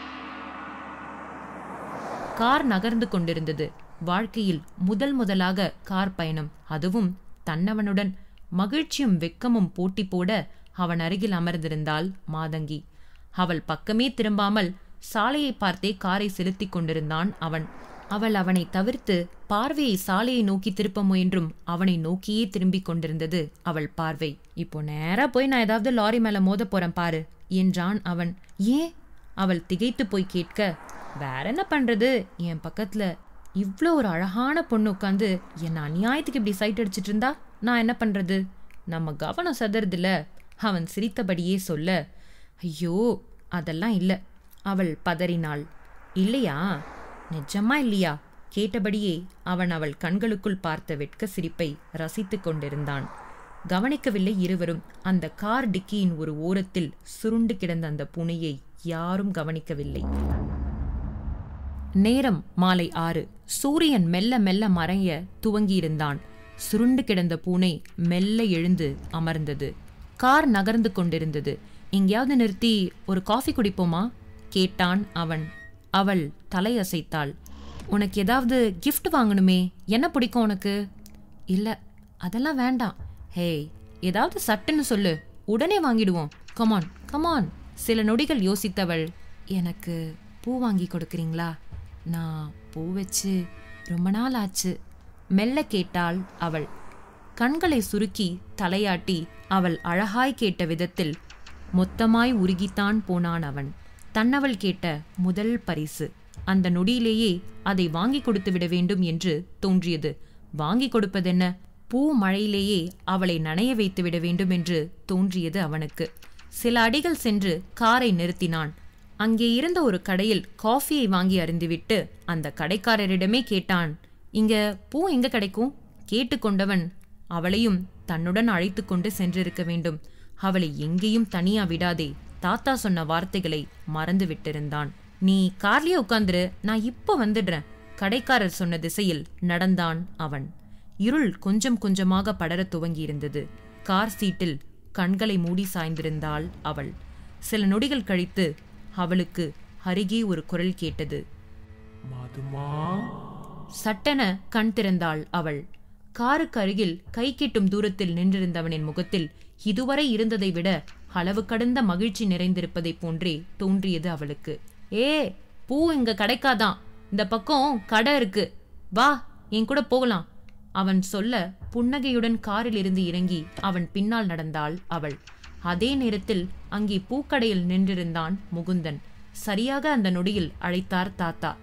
கார் நகர்ந்து கொண்டிருந்தது வாழ்க்கையில் முதல் முதலாக கார் பயணம் அதுவும் தன்னவனுடன் மகிழ்ச்சியும் வெக்கமும் போட்டி போட அவன் அருகில் அமர்ந்திருந்தாள் மாதங்கி அவள் பக்கமே திரும்பாமல் சாலையை பார்த்தே காரை செலுத்திக் கொண்டிருந்தான் அவன் அவள் அவனை தவிர்த்து பார்வையை சாலையை நோக்கி திருப்ப முயன்றும் அவனை நோக்கியே திரும்பிக் கொண்டிருந்தது அவள் பார்வை இப்போ நேரா போய் நான் ஏதாவது லாரி மேல மோத போறேன் பாரு என்றான் அவன் ஏன் அவள் திகைத்து போய் கேட்க வேற என்ன பண்றது என் பக்கத்துல இவ்ளோ ஒரு அழகான பொண்ணு உட்காந்து என்ன அநியாயத்துக்கு இப்படி சைட் அடிச்சிட்டு இருந்தா நான் என்ன பண்றது நம்ம கவனம் சதறதில்ல அவன் சிரித்தபடியே சொல்ல ஐயோ அதெல்லாம் இல்ல அவள் பதறினாள் இல்லையா நிஜமா இல்லையா கேட்டபடியே அவன் அவள் கண்களுக்குள் பார்த்த வெட்க சிரிப்பை ரசித்துக் கொண்டிருந்தான் கவனிக்கவில்லை இருவரும் அந்த கார் டிக்கியின் ஒரு ஓரத்தில் சுருண்டு கிடந்த அந்த பூனையை யாரும் கவனிக்கவில்லை நேரம் மாலை ஆறு சூரியன் மெல்ல மெல்ல மறைய துவங்கியிருந்தான் சுருண்டு கிடந்த பூனை மெல்ல எழுந்து அமர்ந்தது கார் நகர்ந்து கொண்டிருந்தது எங்கேயாவது நிறுத்தி ஒரு காஃபி குடிப்போமா கேட்டான் அவன் அவள் தலையசைத்தாள் உனக்கு ஏதாவது gift வாங்கணுமே என்ன பிடிக்கும் உனக்கு இல்ல அதெல்லாம் வேண்டாம் ஹேய் ஏதாவது சட்டுன்னு சொல்லு உடனே வாங்கிடுவோம் கமான் கமான் சில நொடிகள் யோசித்தவள் எனக்கு பூ வாங்கி கொடுக்குறீங்களா நான் பூ வச்சு ரொம்ப நாள் ஆச்சு மெல்ல கேட்டாள் அவள் கண்களை சுருக்கி தலையாட்டி அவள் அழகாய் கேட்ட விதத்தில் மொத்தமாய் உருகித்தான் போனான் அவன் தன்னவள் கேட்ட முதல் பரிசு அந்த நொடியிலேயே அதை வாங்கி கொடுத்து விட வேண்டும் என்று தோன்றியது வாங்கி கொடுப்பதென்ன பூ மழையிலேயே அவளை நனைய வைத்து விட வேண்டும் என்று தோன்றியது அவனுக்கு சில அடிகள் சென்று காரை நிறுத்தினான் அங்கே இருந்த ஒரு கடையில் காஃபியை வாங்கி அருந்திவிட்டு அந்த கடைக்காரரிடமே கேட்டான் இங்க பூ எங்க கிடைக்கும் கேட்டுக்கொண்டவன் அவளையும் தன்னுடன் அழைத்து கொண்டு சென்றிருக்க வேண்டும் அவளை எங்கேயும் தனியா விடாதே தாத்தா சொன்ன வார்த்தைகளை மறந்து விட்டிருந்தான் நீ கார்லயே உட்காந்துரு நான் இப்போ வந்துடுறேன் கடைக்காரர் சொன்ன திசையில் நடந்தான் அவன் இருள் கொஞ்சம் கொஞ்சமாக படரத் துவங்கியிருந்தது கார் சீட்டில் கண்களை மூடி சாய்ந்திருந்தாள் அவள் சில நொடிகள் கழித்து அவளுக்கு அருகே ஒரு குரல் கேட்டது மதுமா சட்டென கண் திறந்தாள் அவள் காருக்கு அருகில் கை கெட்டும் தூரத்தில் நின்றிருந்தவனின் முகத்தில் இதுவரை இருந்ததை விட அளவு கடந்த மகிழ்ச்சி நிறைந்திருப்பதைப் போன்றே தோன்றியது அவளுக்கு ஏ பூ இங்க கிடைக்காதான் இந்த பக்கம் கடை இருக்கு வா என் கூட போகலாம் அவன் சொல்ல புன்னகையுடன் காரில் இருந்து இறங்கி அவன் பின்னால் நடந்தாள் அவள் அதே நேரத்தில் அங்கே பூக்கடையில் நின்றிருந்தான் முகுந்தன் சரியாக அந்த நொடியில் அழைத்தார் தாத்தா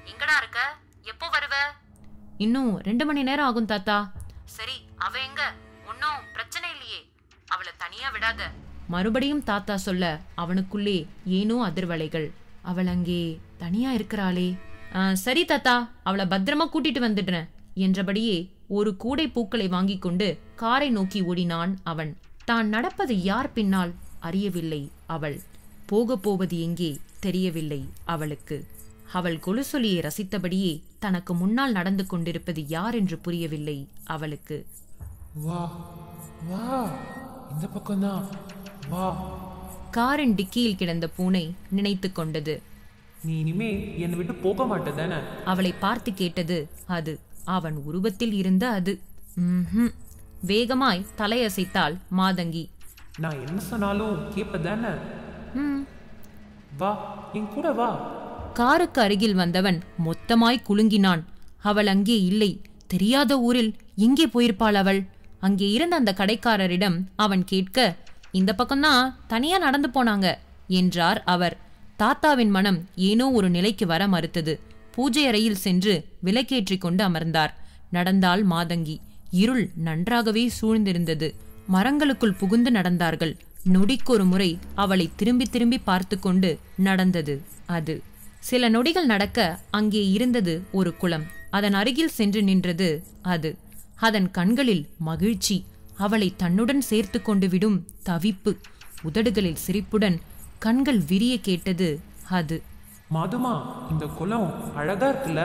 எங்கடா இருக்க எப்போ வருவ இன்னும் ரெண்டு மணி நேரம் ஆகும் தாத்தா சரி அவ எங்க ஒன்னும் பிரச்சனை இல்லையே அவளை தனியா விடாத மறுபடியும் தாத்தா சொல்ல அவனுக்குள்ளே ஏனோ அதிர்வலைகள் அவள் அங்கே தனியா இருக்கிறாளே "ஆ, சரி தாத்தா அவளை பத்திரமா கூட்டிட்டு வந்துடுறேன் என்றபடியே ஒரு கூடை பூக்களை வாங்கிக் கொண்டு காரை நோக்கி ஓடினான் அவன் தான் நடப்பது யார் பின்னால் அறியவில்லை அவள் போகப் போவது எங்கே தெரியவில்லை அவளுக்கு அவள் கொலுசொலியை ரசித்தபடியே தனக்கு முன்னால் நடந்து கொண்டிருப்பது யார் என்று புரியவில்லை அவளுக்கு வா வா இந்த பக்கம்தான் வா காரின் டிக்கியில் கிடந்த பூனை நினைத்து கொண்டது நீ இனிமே என்னை விட்டு போக மாட்டே தானே அவளை பார்த்து கேட்டது அது அவன் உருவத்தில் இருந்த அது ம்ஹும். வேகமாய் தலையசைத்தாள் மாதங்கி நான் என்ன சொன்னாலும் கேட்ப தானே ம் வா என் கூட வா காருக்கு அருகில் வந்தவன் மொத்தமாய் குலுங்கினான் அவள் அங்கே இல்லை தெரியாத ஊரில் எங்கே போயிருப்பாள் அவள் அங்கே இருந்த அந்த கடைக்காரரிடம் அவன் கேட்க இந்த பக்கம்தான் தனியா நடந்து போனாங்க என்றார் அவர் தாத்தாவின் மனம் ஏனோ ஒரு நிலைக்கு வர மறுத்தது பூஜை அறையில் சென்று விளக்கேற்றிக் கொண்டு அமர்ந்தார் நடந்தாள் மாதங்கி இருள் நன்றாகவே சூழ்ந்திருந்தது மரங்களுக்குள் புகுந்து நடந்தார்கள் நொடிக்கொரு முறை அவளை திரும்பி திரும்பி பார்த்து கொண்டு நடந்தது அது சில நொடிகள் நடக்க அங்கே இருந்தது ஒரு குளம் அதன் அருகில் சென்று நின்றது அது அதன் கண்களில் மகிழ்ச்சி அவளை தன்னுடன் சேர்த்து கொண்டு விடும் தவிப்பு உதடுகளில் சிரிப்புடன் கண்கள் விரிய கேட்டது அது மாதுமா இந்த குளம் அழகா இருக்குல்ல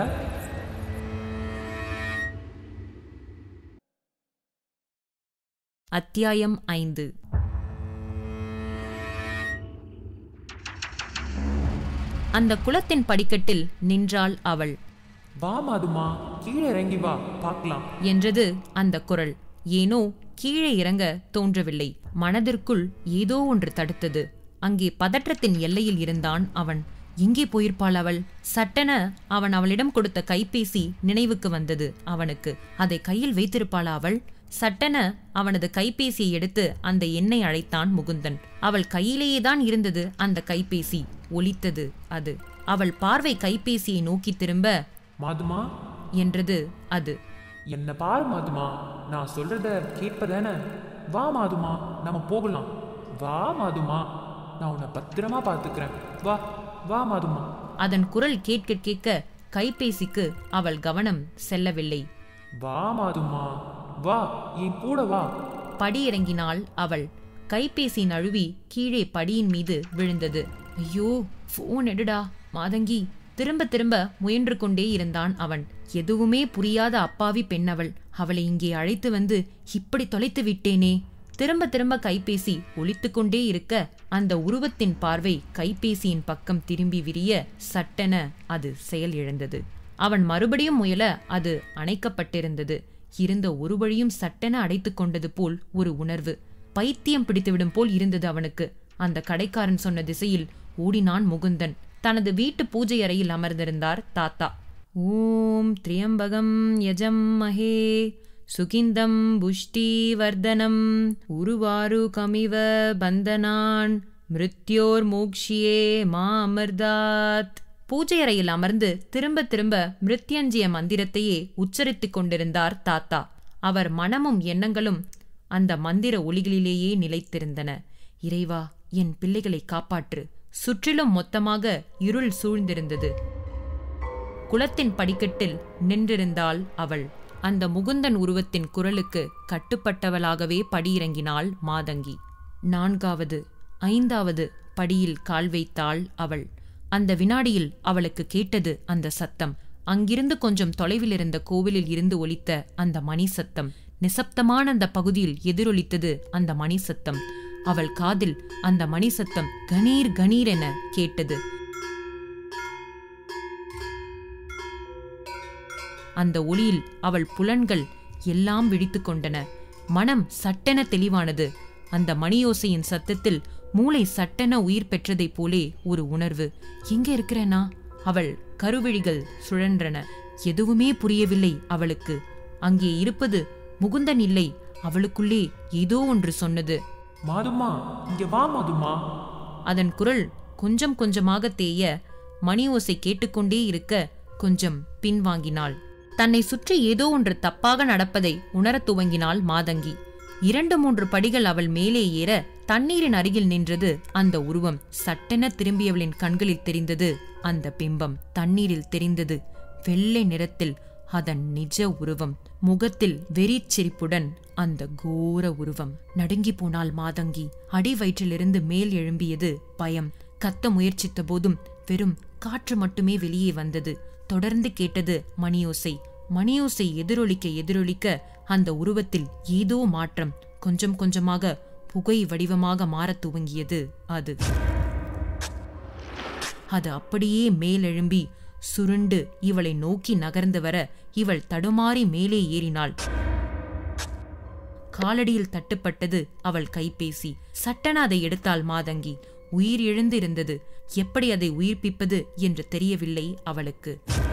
அத்தியாயம் ஐந்து அந்த குளத்தின் படிக்கட்டில் நின்றாள் அவள் வா மாதுமா கீழே இறங்கி வா பார்க்கலாம் என்றது அந்த குரல் ஏனோ கீழே இறங்க தோன்றவில்லை மனதிற்குள் ஏதோ ஒன்று தடுத்தது அங்கே பதற்றத்தின் எல்லையில் இருந்தான் அவன் எங்கே போயிருப்பாள் அவள் சட்டென அவன் அவளிடம் கொடுத்த கைபேசி நினைவுக்கு வந்தது அவனுக்கு அதை கையில் வைத்திருப்பாளா அவள் சட்டென அவனது கைபேசியை எடுத்து அந்த எண்ணை அழைத்தான் முகுந்தன் அவள் கையிலேயே தான் இருந்தது அந்த கைபேசி ஒலித்தது அது அவள் பார்வை கைபேசியை நோக்கி திரும்ப மாதுமா என்றது அது என்ன பார் மாதுமா நான் சொல்றத கேட்பதானே வா மாதுமா நம்ம போகலாம் வா மாதுமா நான் உன்னை பத்திரமா பார்த்துக்கிறேன் வா வா மாதுமா அதன் குரல் கேட்க கேட்க கைபேசிக்கு அவள் கவனம் செல்லவில்லை வா மாதுமா வா என் கூட வா படியிறங்கினாள் அவள் கைபேசி நழுவி கீழே படியின் மீது விழுந்தது ஐயோ போன் எடுடா மாதங்கி திரும்ப திரும்ப முயன்று கொண்டே இருந்தான் அவன் எதுவுமே புரியாத அப்பாவி பெண்ணவள் அவளை இங்கே அழைத்து வந்து இப்படி தொலைத்து விட்டேனே திரும்ப திரும்ப கைபேசி ஒலித்து கொண்டே இருக்க அந்த உருவத்தின் பார்வை கைபேசியின் பக்கம் திரும்பி விரிய சட்டென அது செயல் இழந்தது அவன் மறுபடியும் முயல அது அணைக்கப்பட்டிருந்தது இருந்த ஒரு வழியும் சட்டென அடைத்துக் கொண்டது போல் ஒரு உணர்வு பைத்தியம் பிடித்துவிடும் போல் இருந்தது அவனுக்கு அந்த கடைக்காரன் சொன்ன திசையில் ஓடினான் முகுந்தன் தனது வீட்டு பூஜை அறையில் அமர்ந்திருந்தார் தாத்தா ஓம் திரியம்பகம் யஜம் மகே சுகிந்தம் புஷ்டி வர்தனம் உருவாரு கமிவ பந்தனான் மிருத்யோர் மோக்ஷியே மா அமர்தாத் பூஜை அறையில் அமர்ந்து திரும்ப திரும்ப மிருத்யஞ்சிய மந்திரத்தையே உச்சரித்துக் கொண்டிருந்தார் தாத்தா அவர் மனமும் எண்ணங்களும் அந்த மந்திர ஒலிகளிலேயே நிலைத்திருந்தன இறைவா என் பிள்ளைகளை காப்பாற்று சுற்றிலும் மொத்தமாக இருள் சூழ்ந்திருந்தது குளத்தின் படிக்கட்டில் நின்றிருந்தாள் அவள் அந்த முகுந்தன் உருவத்தின் குரலுக்கு கட்டுப்பட்டவளாகவே படியிறங்கினாள் மாதங்கி நான்காவது ஐந்தாவது படியில் கால் வைத்தாள் அவள் அந்த வினாடியில் அவளுக்கு கேட்டது அந்த சத்தம் அங்கிருந்து கொஞ்சம் தொலைவில் இருந்த கோவிலில் இருந்து ஒலித்த அந்த மணி சத்தம் நிசப்தமான அந்த பகுதியில் எதிரொலித்தது அந்த மணி சத்தம் அவள் காதில் அந்த மணி சத்தம் கணீர் கணீர் என கேட்டது அந்த ஒளியில் அவள் புலன்கள் எல்லாம் விழித்து கொண்டன மனம் சட்டென தெளிவானது அந்த மணியோசையின் சத்தத்தில் மூளை சட்டென உயிர் பெற்றதைப் போலே ஒரு உணர்வு எங்க இருக்கிறேனா அவள் கருவிழிகள் சுழன்றன எதுவுமே புரியவில்லை அவளுக்கு அங்கே இருப்பது முகுந்தன் இல்லை அவளுக்குள்ளே ஏதோ ஒன்று சொன்னது மாதுமா இங்க வா மாதுமா அதன் குரல் கொஞ்சம் கொஞ்சமாக தேய மணி ஓசை கேட்டுக்கொண்டே இருக்க கொஞ்சம் பின்வாங்கினாள் தன்னை சுற்றி ஏதோ ஒன்று தப்பாக நடப்பதை உணரத் துவங்கினாள் மாதங்கி இரண்டு மூன்று படிகள் அவள் மேலே ஏற தண்ணீரின் அருகில் நின்றது அந்த உருவம் சட்டென திரும்பியவளின் கண்களில் தெரிந்தது அந்த பிம்பம் தண்ணீரில் தெரிந்தது வெள்ளை நிறத்தில் அதன் நிஜ உருவம் முகத்தில் வெறிச்சிரிப்புடன் அந்த கோர உருவம் நடுங்கி போனாள் மாதங்கி அடி வயிற்றிலிருந்து மேல் எழும்பியது பயம் கத்த முயற்சித்த போதும் வெறும் காற்று மட்டுமே வெளியே வந்தது தொடர்ந்து கேட்டது மணியோசை மணியோசை எதிரொலிக்க எதிரொலிக்க அந்த உருவத்தில் ஏதோ மாற்றம் கொஞ்சம் கொஞ்சமாக புகை வடிவமாக மாறத் துவங்கியது அது அது அப்படியே மேலெழும்பி சுருண்டு இவளை நோக்கி நகர்ந்து வர இவள் தடுமாறி மேலே ஏறினாள் காலடியில் தட்டுப்பட்டது அவள் கைபேசி சட்டென அதை எடுத்தாள் மாதங்கி உயிர் எழுந்து இருந்தது எப்படி அதை உயிர்ப்பிப்பது என்று தெரியவில்லை அவளுக்கு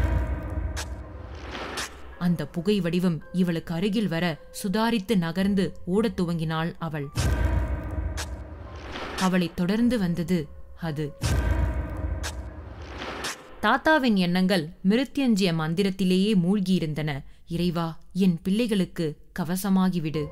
அந்த புகை வடிவம் இவளுக்கு அருகில் வர சுதாரித்து நகர்ந்து ஓடத் துவங்கினாள் அவள் அவளை தொடர்ந்து வந்தது அது தாத்தாவின் எண்ணங்கள் மிருத்யஞ்சிய மந்திரத்திலேயே மூழ்கியிருந்தன இறைவா என் பிள்ளைகளுக்கு கவசமாகிவிடு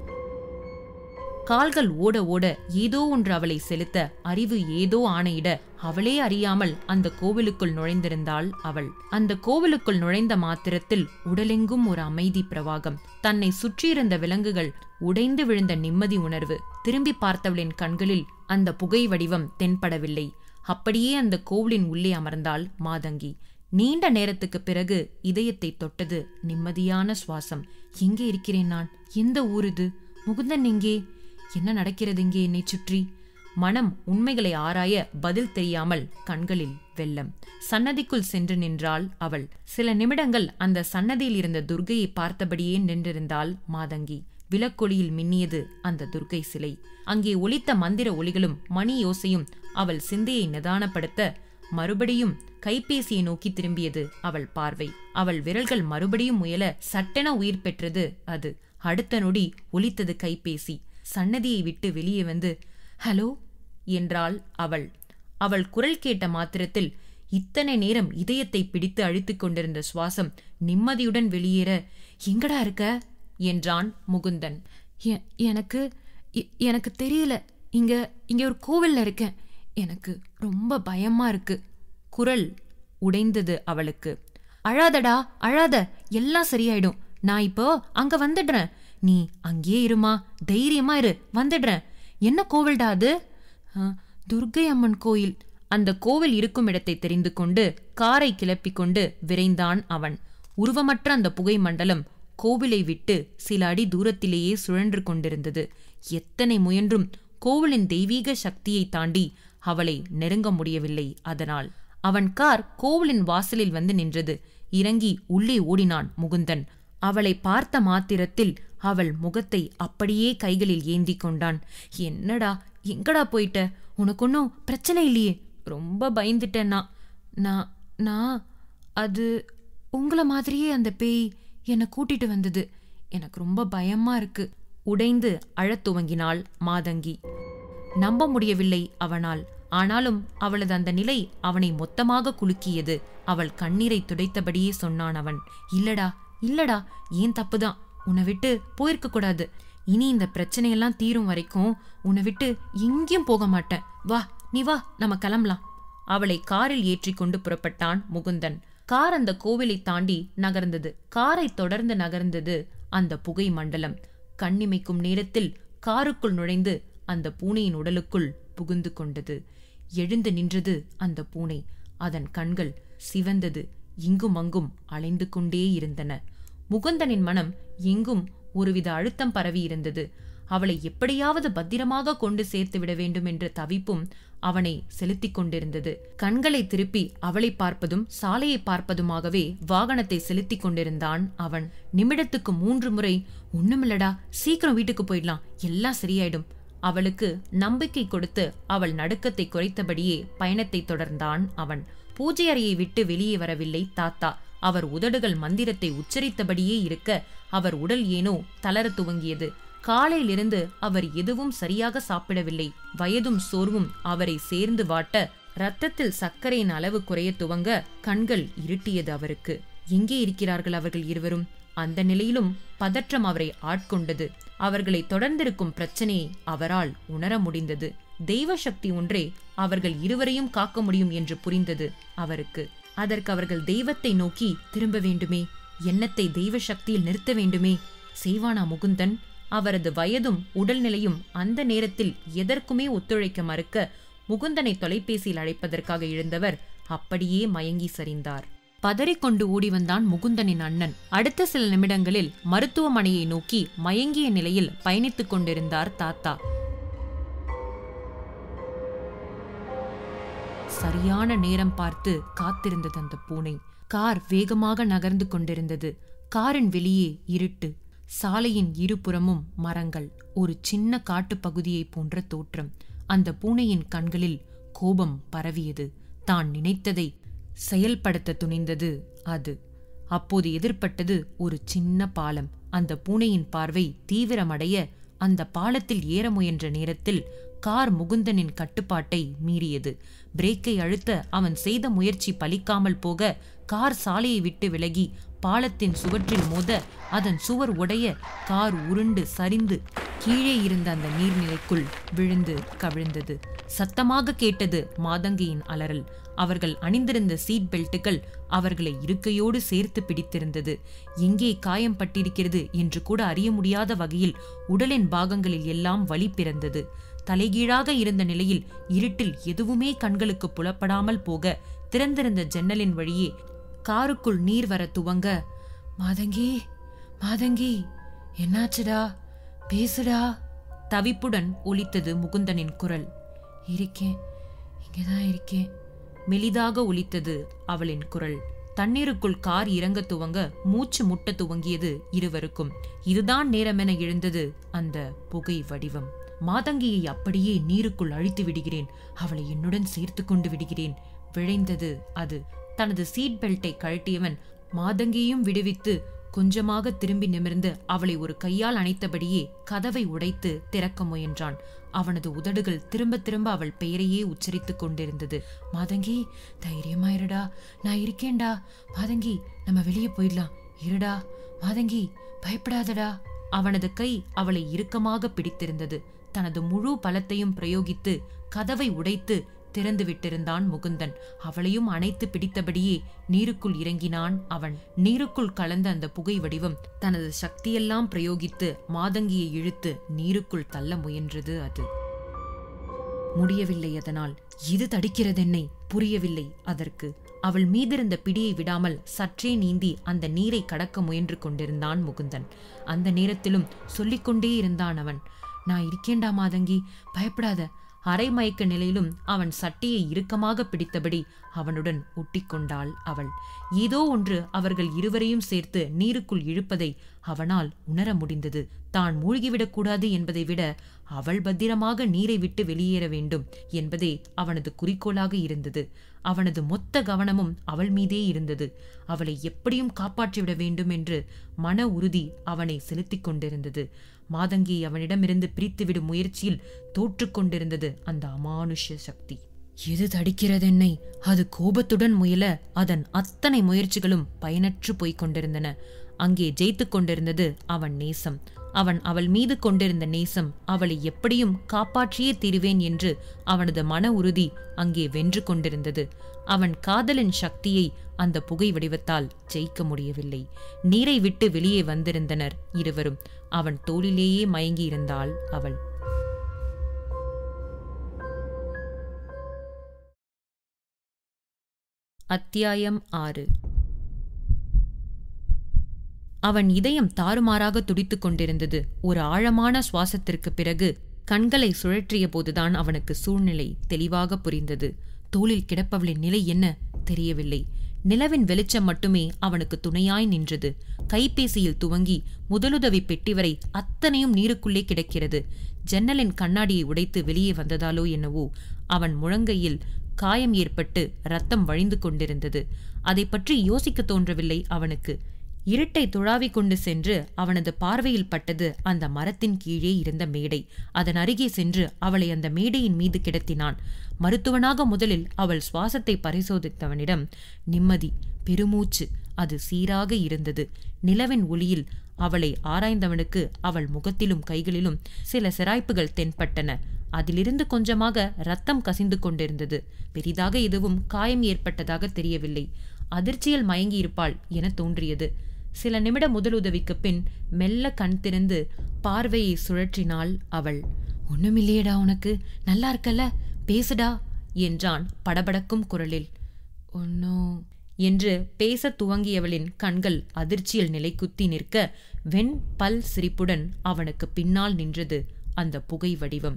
கால்கள் ஓட ஓட ஏதோ ஒன்று அவளை செலுத்த அறிவு ஏதோ ஆணையிட அவளே அறியாமல் அந்த கோவிலுக்குள் நுழைந்திருந்தாள் அவள் அந்த கோவிலுக்குள் நுழைந்த மாத்திரத்தில் உடலெங்கும் ஒரு அமைதி பிரவாகம் தன்னை சுற்றியிருந்த விலங்குகள் உடைந்து விழுந்த நிம்மதி உணர்வு திரும்பி பார்த்தவளின் கண்களில் அந்த புகை வடிவம் தென்படவில்லை அப்படியே அந்த கோவிலின் உள்ளே அமர்ந்தாள் மாதங்கி நீண்ட நேரத்துக்கு பிறகு இதயத்தை தொட்டது நிம்மதியான சுவாசம் எங்கே இருக்கிறேன் நான் எந்த ஊர் இது முகுந்தன் எங்கே என்ன நடக்கிறது இங்கே என்னை சுற்றி மனம் உண்மைகளை ஆராய பதில் தெரியாமல் கண்களில் வெள்ளம் சன்னதிக்குள் சென்று நின்றாள் அவள் சில நிமிடங்கள் அந்த சன்னதியில் இருந்த துர்கையை பார்த்தபடியே நின்றிருந்தாள் மாதங்கி விளக்கொளியில் மின்னியது அந்த துர்க்கை சிலை அங்கே ஒலித்த மந்திர ஒலிகளும் மணி யோசையும் அவள் சிந்தையை நிதானப்படுத்த மறுபடியும் கைபேசியை நோக்கி திரும்பியது அவள் பார்வை அவள் விரல்கள் மறுபடியும் முயல சட்டென உயிர் பெற்றது அது அடுத்த நொடி ஒலித்தது கைபேசி சன்னதியை விட்டு வெளியே வந்து ஹலோ என்றாள் அவள் அவள் குரல் கேட்ட மாத்திரத்தில் இத்தனை நேரம் இதயத்தை பிடித்து அழுத்திக் கொண்டிருந்த சுவாசம் நிம்மதியுடன் வெளியேற எங்கடா இருக்க என்றான் முகுந்தன் "எ- எனக்கு எ- எனக்கு தெரியல இங்க இங்க ஒரு கோவில்ல இருக்கேன் எனக்கு ரொம்ப பயமா இருக்கு குரல் உடைந்தது அவளுக்கு அழாதடா அழாத எல்லாம் சரியாயிடும் நான் இப்போ அங்க வந்துடுறேன் நீ அங்கேயே இருமா தைரியமா இரு வந்துடுறேன் என்ன கோவில்டா அது "ஆ, துர்க்கை அம்மன் கோயில் அந்த கோவில் இருக்கும் இடத்தை தெரிந்து கொண்டு காரை கிளப்பிக் கொண்டு விரைந்தான் அவன் உருவமற்ற அந்த புகை மண்டலம் கோவிலை விட்டு சில அடி தூரத்திலேயே சுழன்று கொண்டிருந்தது எத்தனை முயன்றும் கோவிலின் தெய்வீக சக்தியை தாண்டி அவளை நெருங்க முடியவில்லை அதனால் அவன் கார் கோவிலின் வாசலில் வந்து நின்றது இறங்கி உள்ளே ஓடினான் முகுந்தன் அவளை பார்த்த மாத்திரத்தில் அவள் முகத்தை அப்படியே கைகளில் ஏந்தி கொண்டான் என்னடா எங்கடா போயிட்ட உனக்கு ஒன்றும் பிரச்சனை இல்லையே ரொம்ப பயந்துட்டேன் நான் நான் நான் அது உங்களை மாதிரியே அந்த பேய் என்னை கூட்டிட்டு வந்தது எனக்கு ரொம்ப பயமா இருக்கு உடைந்து அழத் துவங்கினாள் மாதங்கி நம்ப முடியவில்லை அவனால் ஆனாலும் அவளது அந்த நிலை அவனை மொத்தமாக குலுக்கியது அவள் கண்ணீரை துடைத்தபடியே சொன்னான் அவன் இல்லடா இல்லடா ஏன் தப்புதான் உன்னை விட்டு போயிருக்க கூடாது இனி இந்த பிரச்சனையெல்லாம் தீரும் வரைக்கும் உன்னை விட்டு எங்கேயும் போக மாட்டேன் வா நீ வா நம்ம கிளம்பலாம் அவளை காரில் ஏற்றிக்கொண்டு புறப்பட்டான் முகுந்தன் கார் அந்த கோவிலை தாண்டி நகர்ந்தது காரை தொடர்ந்து நகர்ந்தது அந்த புகை மண்டலம் கண்ணிமைக்கும் நேரத்தில் காருக்குள் நுழைந்து அந்த பூனையின் உடலுக்குள் புகுந்து கொண்டது எழுந்து நின்றது அந்த பூனை அதன் கண்கள் சிவந்தது இங்கும் அங்கும் அலைந்து கொண்டே இருந்தன முகுந்தனின் மனம் எங்கும் ஒருவித அழுத்தம் பரவி இருந்தது அவளை எப்படியாவது பத்திரமாக கொண்டு சேர்த்து விட வேண்டும் என்ற தவிப்பும் அவனை செலுத்திக் கொண்டிருந்தது கண்களை திருப்பி அவளை பார்ப்பதும் சாலையை பார்ப்பதுமாகவே வாகனத்தை செலுத்திக் கொண்டிருந்தான் அவன் நிமிடத்துக்கு மூன்று முறை ஒண்ணுமில்லடா சீக்கிரம் வீட்டுக்கு போயிடலாம் எல்லாம் சரியாயிடும் அவளுக்கு நம்பிக்கை கொடுத்து அவள் நடுக்கத்தை குறைத்தபடியே பயணத்தை தொடர்ந்தான் அவன் பூஜை அறையை விட்டு வெளியே வரவில்லை தாத்தா அவர் உதடுகள் மந்திரத்தை உச்சரித்தபடியே இருக்க அவர் உடல் ஏனோ தளரத் துவங்கியது காலையிலிருந்து அவர் எதுவும் சரியாக சாப்பிடவில்லை வயதும் சோர்வும் அவரை சேர்ந்து வாட்ட ரத்தத்தில் சர்க்கரையின் அளவு குறைய துவங்க கண்கள் இருட்டியது அவருக்கு எங்கே இருக்கிறார்கள் அவர்கள் இருவரும் அந்த நிலையிலும் பதற்றம் அவரை ஆட்கொண்டது அவர்களை தொடர்ந்திருக்கும் பிரச்சனையை அவரால் உணர முடிந்தது தெய்வ சக்தி ஒன்றே அவர்கள் இருவரையும் காக்க முடியும் என்று புரிந்தது அவருக்கு அதற்கு அவர்கள் தெய்வத்தை நோக்கி திரும்ப வேண்டுமே எண்ணத்தை தெய்வ சக்தியில் நிறுத்த வேண்டுமே செய்வானா முகுந்தன் அவரது வயதும் உடல்நிலையும் அந்த நேரத்தில் எதற்குமே ஒத்துழைக்க மறுக்க முகுந்தனை தொலைபேசியில் அழைப்பதற்காக எழுந்தவர் அப்படியே மயங்கி சரிந்தார் பதறிக்கொண்டு ஓடி வந்தான் முகுந்தனின் அண்ணன் அடுத்த சில நிமிடங்களில் மருத்துவமனையை நோக்கி மயங்கிய நிலையில் பயணித்துக் கொண்டிருந்தார் தாத்தா சரியான நேரம் பார்த்து காத்திருந்தது அந்த பூனை கார் வேகமாக நகர்ந்து கொண்டிருந்தது காரின் வெளியே இருட்டு சாலையின் இருபுறமும் மரங்கள் ஒரு சின்ன காட்டுப் பகுதியைப் போன்ற தோற்றம் அந்த பூனையின் கண்களில் கோபம் பரவியது தான் நினைத்ததை செயல்படுத்த துணிந்தது அது அப்போது எதிர்ப்பட்டது ஒரு சின்ன பாலம் அந்த பூனையின் பார்வை தீவிரமடைய அந்த பாலத்தில் ஏற முயன்ற நேரத்தில் கார் முகுந்தனின் கட்டுப்பாட்டை மீறியது பிரேக்கை அழுத்த அவன் செய்த முயற்சி பலிக்காமல் போக கார் சாலையை விட்டு விலகி பாலத்தின் சுவற்றில் மோத அதன் சுவர் உடைய கார் உருண்டு சரிந்து கீழே இருந்த அந்த நீர்நிலைக்குள் விழுந்து கவிழ்ந்தது சத்தமாக கேட்டது மாதங்கியின் அலறல் அவர்கள் அணிந்திருந்த சீட் பெல்ட்டுகள் அவர்களை இருக்கையோடு சேர்த்து பிடித்திருந்தது எங்கே காயம் பட்டிருக்கிறது என்று கூட அறிய முடியாத வகையில் உடலின் பாகங்களில் எல்லாம் வலி பிறந்தது தலைகீழாக இருந்த நிலையில் இருட்டில் எதுவுமே கண்களுக்கு புலப்படாமல் போக திறந்திருந்த ஜன்னலின் வழியே காருக்குள் நீர் வர துவங்க மாதங்கி மாதங்கி என்னாச்சுடா பேசுடா தவிப்புடன் ஒலித்தது முகுந்தனின் குரல் இருக்கேன் இங்கதான் இருக்கேன் மெலிதாக ஒலித்தது அவளின் குரல் தண்ணீருக்குள் கார் இறங்க துவங்க மூச்சு முட்ட துவங்கியது இருவருக்கும் இதுதான் நேரமென எழுந்தது அந்த புகை வடிவம் மாதங்கியை அப்படியே நீருக்குள் அழித்து விடுகிறேன் அவளை என்னுடன் சேர்த்து கொண்டு விடுகிறேன் விழைந்தது அது தனது சீட் பெல்ட்டை கழட்டியவன் மாதங்கியையும் விடுவித்து கொஞ்சமாக திரும்பி நிமிர்ந்து அவளை ஒரு கையால் அணைத்தபடியே கதவை உடைத்து திறக்க முயன்றான் அவனது உதடுகள் திரும்ப திரும்ப அவள் பெயரையே உச்சரித்துக் கொண்டிருந்தது மாதங்கி தைரியமா இருடா நான் இருக்கேன்டா மாதங்கி நம்ம வெளியே போயிடலாம் இருடா மாதங்கி பயப்படாதடா அவனது கை அவளை இறுக்கமாக பிடித்திருந்தது தனது முழு பலத்தையும் பிரயோகித்து கதவை உடைத்து திறந்து விட்டிருந்தான் முகுந்தன் அவளையும் அணைத்து பிடித்தபடியே நீருக்குள் இறங்கினான் அவன் நீருக்குள் கலந்த அந்த புகை வடிவம் தனது சக்தியெல்லாம் பிரயோகித்து மாதங்கியை இழுத்து நீருக்குள் தள்ள முயன்றது அது முடியவில்லை அதனால் இது தடிக்கிறதென்னை புரியவில்லை அதற்கு அவள் மீதிருந்த பிடியை விடாமல் சற்றே நீந்தி அந்த நீரை கடக்க முயன்று கொண்டிருந்தான் முகுந்தன் அந்த நேரத்திலும் சொல்லிக்கொண்டே இருந்தான் அவன் நான் இருக்கேன்டா மாதங்கி பயப்படாத அரை மயக்க நிலையிலும் அவன் சட்டையை இறுக்கமாக பிடித்தபடி அவனுடன் ஒட்டிக்கொண்டாள் அவள் ஏதோ ஒன்று அவர்கள் இருவரையும் சேர்த்து நீருக்குள் இழுப்பதை அவனால் உணர முடிந்தது தான் மூழ்கிவிடக்கூடாது என்பதை விட அவள் பத்திரமாக நீரை விட்டு வெளியேற வேண்டும் என்பதே அவனது குறிக்கோளாக இருந்தது அவனது மொத்த கவனமும் அவள் மீதே இருந்தது அவளை எப்படியும் காப்பாற்றிவிட வேண்டும் என்று மன உறுதி அவனை செலுத்திக் கொண்டிருந்தது மாதங்கியை அவனிடமிருந்து பிரித்துவிடும் முயற்சியில் தோற்றுக் கொண்டிருந்தது அந்த அமானுஷ்ய சக்தி எது தடிக்கிறதென்னை அது கோபத்துடன் முயல அதன் அத்தனை முயற்சிகளும் பயனற்று போய்க் கொண்டிருந்தன அங்கே ஜெயித்துக் கொண்டிருந்தது அவன் நேசம் அவன் அவள் மீது கொண்டிருந்த நேசம் அவளை எப்படியும் காப்பாற்றியே தீருவேன் என்று அவனது மன உறுதி அங்கே வென்று கொண்டிருந்தது அவன் காதலின் சக்தியை அந்த புகை வடிவத்தால் ஜெயிக்க முடியவில்லை நீரை விட்டு வெளியே வந்திருந்தனர் இருவரும் அவன் தோளிலேயே மயங்கியிருந்தாள் அவள் அத்தியாயம் ஆறு அவன் இதயம் தாறுமாறாக துடித்துக் கொண்டிருந்தது ஒரு ஆழமான சுவாசத்திற்கு பிறகு கண்களை சுழற்றிய போதுதான் அவனுக்கு சூழ்நிலை தெளிவாக புரிந்தது தோளில் கிடப்பவளின் நிலை என்ன தெரியவில்லை நிலவின் வெளிச்சம் மட்டுமே அவனுக்கு துணையாய் நின்றது கைபேசியில் துவங்கி முதலுதவி பெட்டி வரை அத்தனையும் நீருக்குள்ளே கிடக்கிறது ஜன்னலின் கண்ணாடியை உடைத்து வெளியே வந்ததாலோ என்னவோ அவன் முழங்கையில் காயம் ஏற்பட்டு ரத்தம் வழிந்து கொண்டிருந்தது அதை பற்றி யோசிக்க தோன்றவில்லை அவனுக்கு இருட்டை துழாவிக் கொண்டு சென்று அவனது பார்வையில் பட்டது அந்த மரத்தின் கீழே இருந்த மேடை அதன் அருகே சென்று அவளை அந்த மேடையின் மீது கிடத்தினான் மருத்துவனாக முதலில் அவள் சுவாசத்தை பரிசோதித்தவனிடம் நிம்மதி பெருமூச்சு அது சீராக இருந்தது நிலவின் ஒளியில் அவளை ஆராய்ந்தவனுக்கு அவள் முகத்திலும் கைகளிலும் சில சிராய்ப்புகள் தென்பட்டன அதிலிருந்து கொஞ்சமாக ரத்தம் கசிந்து கொண்டிருந்தது பெரிதாக எதுவும் காயம் ஏற்பட்டதாக தெரியவில்லை அதிர்ச்சியில் மயங்கியிருப்பாள் என தோன்றியது சில நிமிட முதலுதவிக்கு பின் மெல்ல கண் திறந்து பார்வையை சுழற்றினாள் அவள் ஒண்ணுமில்லையேடா உனக்கு நல்லா இருக்கல்ல பேசுடா என்றான் படபடக்கும் குரலில் ஒன்னோ என்று பேசத் துவங்கியவளின் கண்கள் அதிர்ச்சியில் நிலைக்குத்தி நிற்க வெண் பல் சிரிப்புடன் அவனுக்கு பின்னால் நின்றது அந்த புகை வடிவம்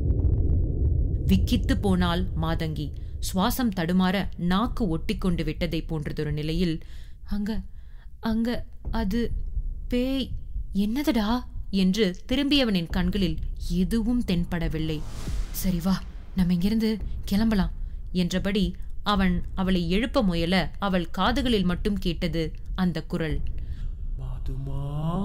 விக்கித்து போனாள் மாதங்கி சுவாசம் தடுமாற நாக்கு ஒட்டிக்கொண்டு விட்டதை போன்றதொரு நிலையில் அங்க அங்க அது பேய் என்னதுடா என்று திரும்பியவனின் கண்களில் எதுவும் தென்படவில்லை சரி வா நம்ம இங்கிருந்து கிளம்பலாம் என்றபடி அவன் அவளை எழுப்ப முயல அவள் காதுகளில் மட்டும் கேட்டது அந்த குரல் மாதுமா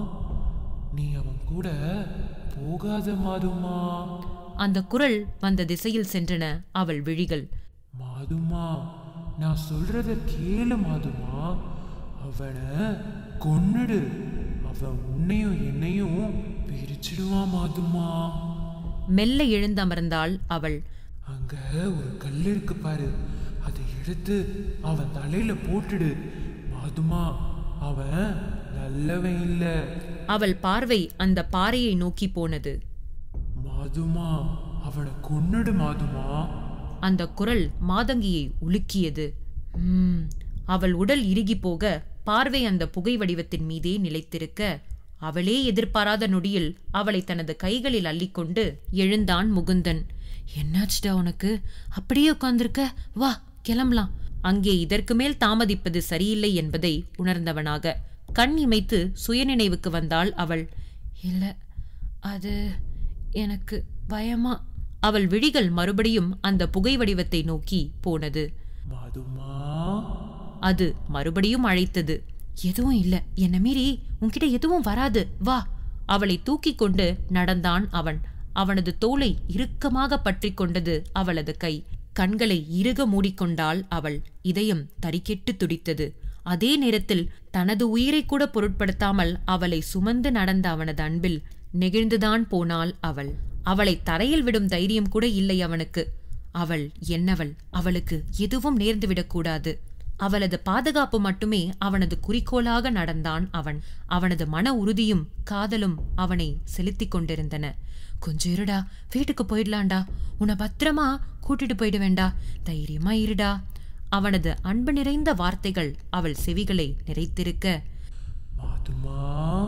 நீ அவன் கூட போகாத மாதுமா அந்த குரல் வந்த திசையில் சென்றன அவள் விழிகள் மாதுமா நான் சொல்றத கேளு மாதுமா அவனை கொன்னுடு அவன் உன்னையும் என்னையும் பிரிச்சிடுவான் மாதுமா மெல்ல எழுந்தமர்ந்தாள் அவள் அங்க ஒரு கல் இருக்கு பாரு அதை எடுத்து அவன் தலையில போட்டுடு மாதுமா அவன் நல்லவன் இல்ல அவள் பார்வை அந்த பாறையை நோக்கி போனது மாதுமா அவனை கொன்னுடு மாதுமா அந்த குரல் மாதங்கியை உலுக்கியது "ம்." அவள் உடல் இறுகி போக பார்வை அந்த புகை வடிவத்தின் மீதே நிலைத்திருக்க அவளே எதிர்பாராத நொடியில் அவளை தனது கைகளில் அள்ளிக்கொண்டு எழுந்தான் முகுந்தன் என்னாச்சுடா உனக்கு அப்படியே உட்கார்ந்திருக்க வா கிளம்பலாம் அங்கே இதற்கு மேல் தாமதிப்பது சரியில்லை என்பதை உணர்ந்தவனாக கண் இமைத்து சுயநினைவுக்கு வந்தாள் அவள் இல்ல அது எனக்கு பயமா அவள் விழிகள் மறுபடியும் அந்த புகை வடிவத்தை நோக்கி போனது மாதுமா அது மறுபடியும் அழைத்தது எதுவும் இல்ல என்ன மீறி உன்கிட்ட எதுவும் வராது வா அவளை தூக்கிக் கொண்டு நடந்தான் அவன் அவனது தோளை இறுக்கமாக பற்றிக் கொண்டது அவளது கை கண்களை இறுக மூடிக்கொண்டாள் அவள் இதயம் தறிக்கெட்டு துடித்தது அதே நேரத்தில் தனது உயிரை கூட பொருட்படுத்தாமல் அவளை சுமந்து நடந்த அவனது அன்பில் நெகிழ்ந்துதான் போனாள் அவள் அவளை தரையில் விடும் தைரியம் கூட இல்லை அவனுக்கு அவள் என்னவள் அவளுக்கு எதுவும் நேர்ந்துவிடக்கூடாது அவளது பாதுகாப்பு மட்டுமே அவனது குறிக்கோளாக நடந்தான் அவன் அவனது மன உறுதியும் காதலும் அவனை செலுத்திக் கொண்டிருந்தன கொஞ்சம் இருடா வீட்டுக்கு போயிடலாம்டா உன்னை பத்திரமா கூட்டிட்டு போயிடுவேண்டா தைரியமா இருடா அவனது அன்பு நிறைந்த வார்த்தைகள் அவள் செவிகளை நிறைத்திருக்க மாதுமா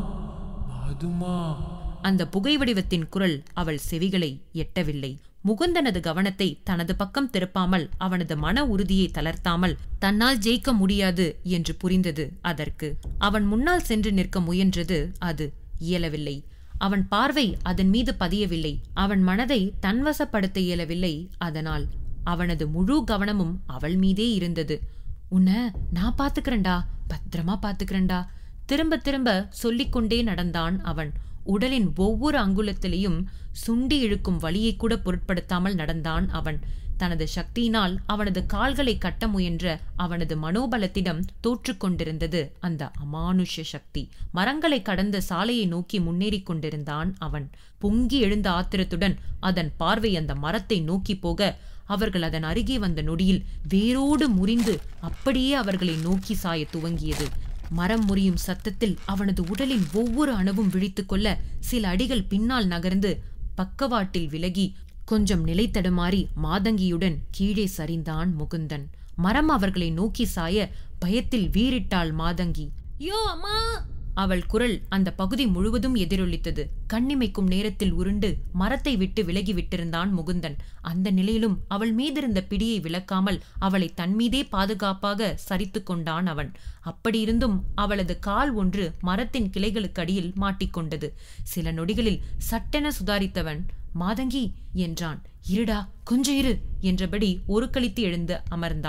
மாதுமா அந்த புகை வடிவத்தின் குரல் அவள் செவிகளை எட்டவில்லை முகுந்தனது கவனத்தை தனது பக்கம் திருப்பாமல் அவனது மன உறுதியை தளர்த்தாமல் தன்னால் ஜெயிக்க முடியாது என்று புரிந்தது அதற்கு அவன் முன்னால் சென்று நிற்க முயன்றது அது இயலவில்லை அவன் பார்வை அதன் மீது பதியவில்லை அவன் மனதை தன்வசப்படுத்த இயலவில்லை அதனால் அவனது முழு கவனமும் அவள் மீதே இருந்தது உன்னை நான் பாத்துக்கிறேன்டா பத்திரமா பாத்துக்கிறேன்டா திரும்ப திரும்ப சொல்லிக்கொண்டே நடந்தான் அவன் உடலின் ஒவ்வொரு அங்குலத்திலேயும் சுண்டி இழுக்கும் வலியை கூட பொருட்படுத்தாமல் நடந்தான் அவன் தனது சக்தியினால் அவனது கால்களை கட்ட முயன்ற அவனது மனோபலத்திடம் தோற்றுக் கொண்டிருந்தது அந்த அமானுஷ்ய சக்தி மரங்களை கடந்த சாலையை நோக்கி முன்னேறிக் கொண்டிருந்தான் அவன் பொங்கி எழுந்த ஆத்திரத்துடன் அதன் பார்வை அந்த மரத்தை நோக்கி போக அவர்கள் அதன் அருகே வந்த நொடியில் வேரோடு முறிந்து அப்படியே அவர்களை நோக்கி சாய துவங்கியது மரம் முறியும் சத்தத்தில் அவனது உடலின் ஒவ்வொரு அணுவும் விழித்துக்கொள்ள சில அடிகள் பின்னால் நகர்ந்து பக்கவாட்டில் விலகி கொஞ்சம் நிலை தடுமாறி மாதங்கியுடன் கீழே சரிந்தான் முகுந்தன் மரம் அவர்களை நோக்கி சாய பயத்தில் வீறிட்டாள் மாதங்கி யோ அம்மா அவள் குரல் அந்த பகுதி முழுவதும் எதிரொலித்தது கண்ணிமைக்கும் நேரத்தில் உருண்டு மரத்தை விட்டு விலகி விட்டிருந்தான் முகுந்தன் அந்த நிலையிலும் அவள் மீதிருந்த பிடியை விலக்காமல் அவளை தன்மீதே பாதுகாப்பாக சரித்து கொண்டான் அவன் அப்படியிருந்தும் அவளது கால் ஒன்று மரத்தின் கிளைகளுக்கடியில் மாட்டிக்கொண்டது சில நொடிகளில் சட்டென சுதாரித்தவன் மாதங்கி என்றான் இருடா கொஞ்ச இரு என்றபடி ஒரு கழித்து எழுந்து அமர்ந்தான்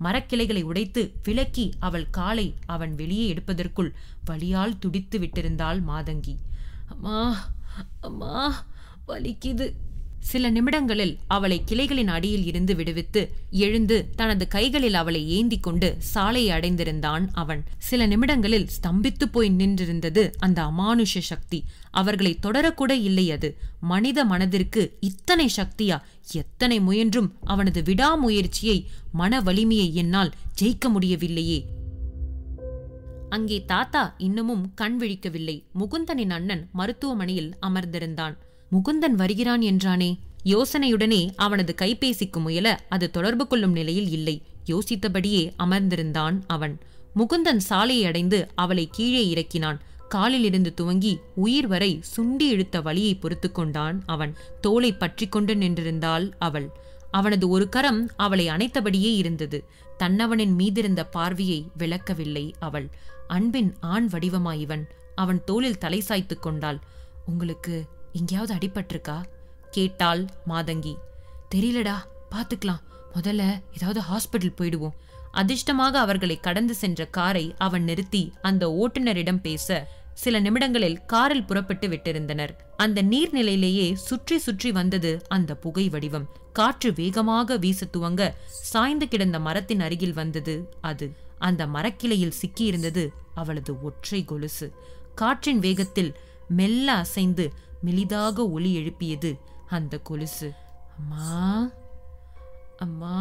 மரக்கிளைகளை உடைத்து விலக்கி அவள் காலை அவன் வெளியே எடுப்பதற்குள் வலியால் துடித்து விட்டிருந்தாள் மாதங்கி அம்மா அம்மா வலிக்குது சில நிமிடங்களில் அவளை கிளைகளின் அடியில் இருந்து விடுவித்து எழுந்து தனது கைகளில் அவளை ஏந்தி கொண்டு சாலையை அடைந்திருந்தான் அவன் சில நிமிடங்களில் ஸ்தம்பித்து போய் நின்றிருந்தது அந்த அமானுஷ சக்தி அவர்களை தொடரக்கூட இல்லை அது மனித மனதிற்கு இத்தனை சக்தியா எத்தனை முயன்றும் அவனது விடாமுயற்சியை மன வலிமையை என்னால் ஜெயிக்க முடியவில்லையே அங்கே தாத்தா இன்னமும் கண் விழிக்கவில்லை முகுந்தனின் அண்ணன் மருத்துவமனையில் அமர்ந்திருந்தான் முகுந்தன் வருகிறான் என்றானே யோசனையுடனே அவனது கைபேசிக்கு முயல அது தொடர்பு கொள்ளும் நிலையில் இல்லை யோசித்தபடியே அமர்ந்திருந்தான் அவன் முகுந்தன் சாலையை அடைந்து அவளை கீழே இறக்கினான் காலில் இருந்து துவங்கி உயிர் வரை சுண்டி இழுத்த வலியை பொறுத்து கொண்டான் அவன் தோலை பற்றி கொண்டு நின்றிருந்தாள் அவள் அவனது ஒரு கரம் அவளை அணைத்தபடியே இருந்தது தன்னவனின் மீதிருந்த பார்வையை விளக்கவில்லை அவள் அன்பின் ஆண் வடிவமாயிவன் அவன் தோளில் தலை சாய்த்துக் கொண்டாள் உங்களுக்கு எங்கேயாவது அடிபட்டிருக்கா கேட்டாள் மாதங்கி தெரியலடா பாத்துக்கலாம் முதல்ல ஏதாவது ஹாஸ்பிட்டல் போயிடுவோம் அதிர்ஷ்டமாக அவர்களை கடந்து சென்ற காரை அவன் நிறுத்தி அந்த ஓட்டுநரிடம் பேச சில நிமிடங்களில் காரில் புறப்பட்டு விட்டிருந்தனர் அந்த நீர்நிலையிலேயே சுற்றி சுற்றி வந்தது அந்த புகை வடிவம் காற்று வேகமாக வீச துவங்க சாய்ந்து கிடந்த மரத்தின் அருகில் வந்தது அது அந்த மரக்கிளையில் சிக்கியிருந்தது அவளது ஒற்றை கொலுசு காற்றின் வேகத்தில் மெல்ல அசைந்து மெலிதாக ஒலி எழுப்பியது அந்த கொலுசு அம்மா அம்மா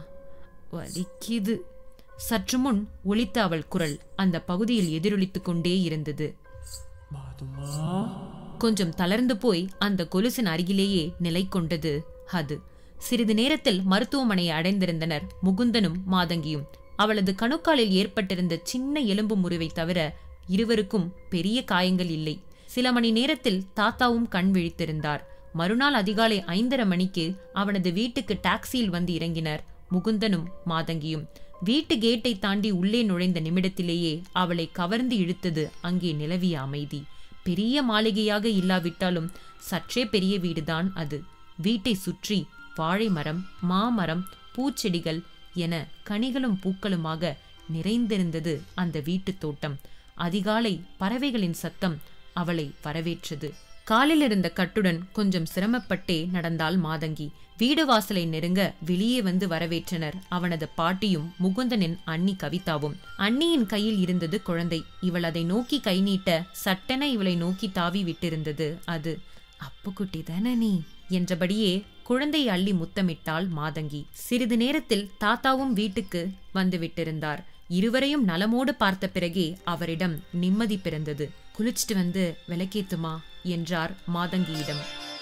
வலிக்குது சற்று முன் ஒலித்த அவள் குரல் அந்த பகுதியில் எதிரொலித்துக் கொண்டே இருந்தது மாதுமா கொஞ்சம் தளர்ந்து போய் அந்த கொலுசின் அருகிலேயே நிலை கொண்டது அது சிறிது நேரத்தில் மருத்துவமனையை அடைந்திருந்தனர் முகுந்தனும் மாதங்கியும் அவளது கணுக்காலில் ஏற்பட்டிருந்த சின்ன எலும்பு முறிவை தவிர இருவருக்கும் பெரிய காயங்கள் இல்லை சில மணி நேரத்தில் தாத்தாவும் கண் விழித்திருந்தார் மறுநாள் அதிகாலை ஐந்தரை மணிக்கு அவனது வீட்டுக்கு டாக்ஸியில் வந்து இறங்கினர் முகுந்தனும் மாதங்கியும் வீட்டு கேட்டை தாண்டி உள்ளே நுழைந்த நிமிடத்திலேயே அவளை கவர்ந்து இழுத்தது அங்கே நிலவிய அமைதி பெரிய மாளிகையாக இல்லாவிட்டாலும் சற்றே பெரிய வீடுதான் அது வீட்டை சுற்றி வாழை மரம் மாமரம் பூச்செடிகள் என கனிகளும் பூக்களுமாக நிறைந்திருந்தது அந்த வீட்டுத் தோட்டம் அதிகாலை பறவைகளின் சத்தம் அவளை வரவேற்றது காலில் இருந்த கட்டுடன் கொஞ்சம் சிரமப்பட்டே நடந்தாள் மாதங்கி வீடு வாசலை நெருங்க வெளியே வந்து வரவேற்றனர் அவனது பாட்டியும் முகுந்தனின் அண்ணி கவிதாவும் அண்ணியின் கையில் இருந்தது குழந்தை இவள் அதை நோக்கி கை நீட்ட சட்டென இவளை நோக்கி தாவி விட்டிருந்தது அது அப்புக்குட்டி தானே நீ என்றபடியே குழந்தையை அள்ளி முத்தமிட்டாள் மாதங்கி சிறிது நேரத்தில் தாத்தாவும் வீட்டுக்கு வந்து விட்டிருந்தார் இருவரையும் நலமோடு பார்த்த பிறகே அவரிடம் நிம்மதி பிறந்தது குளிச்சிட்டு வந்து விளக்கேத்துமா என்றார் மாதங்கியிடம்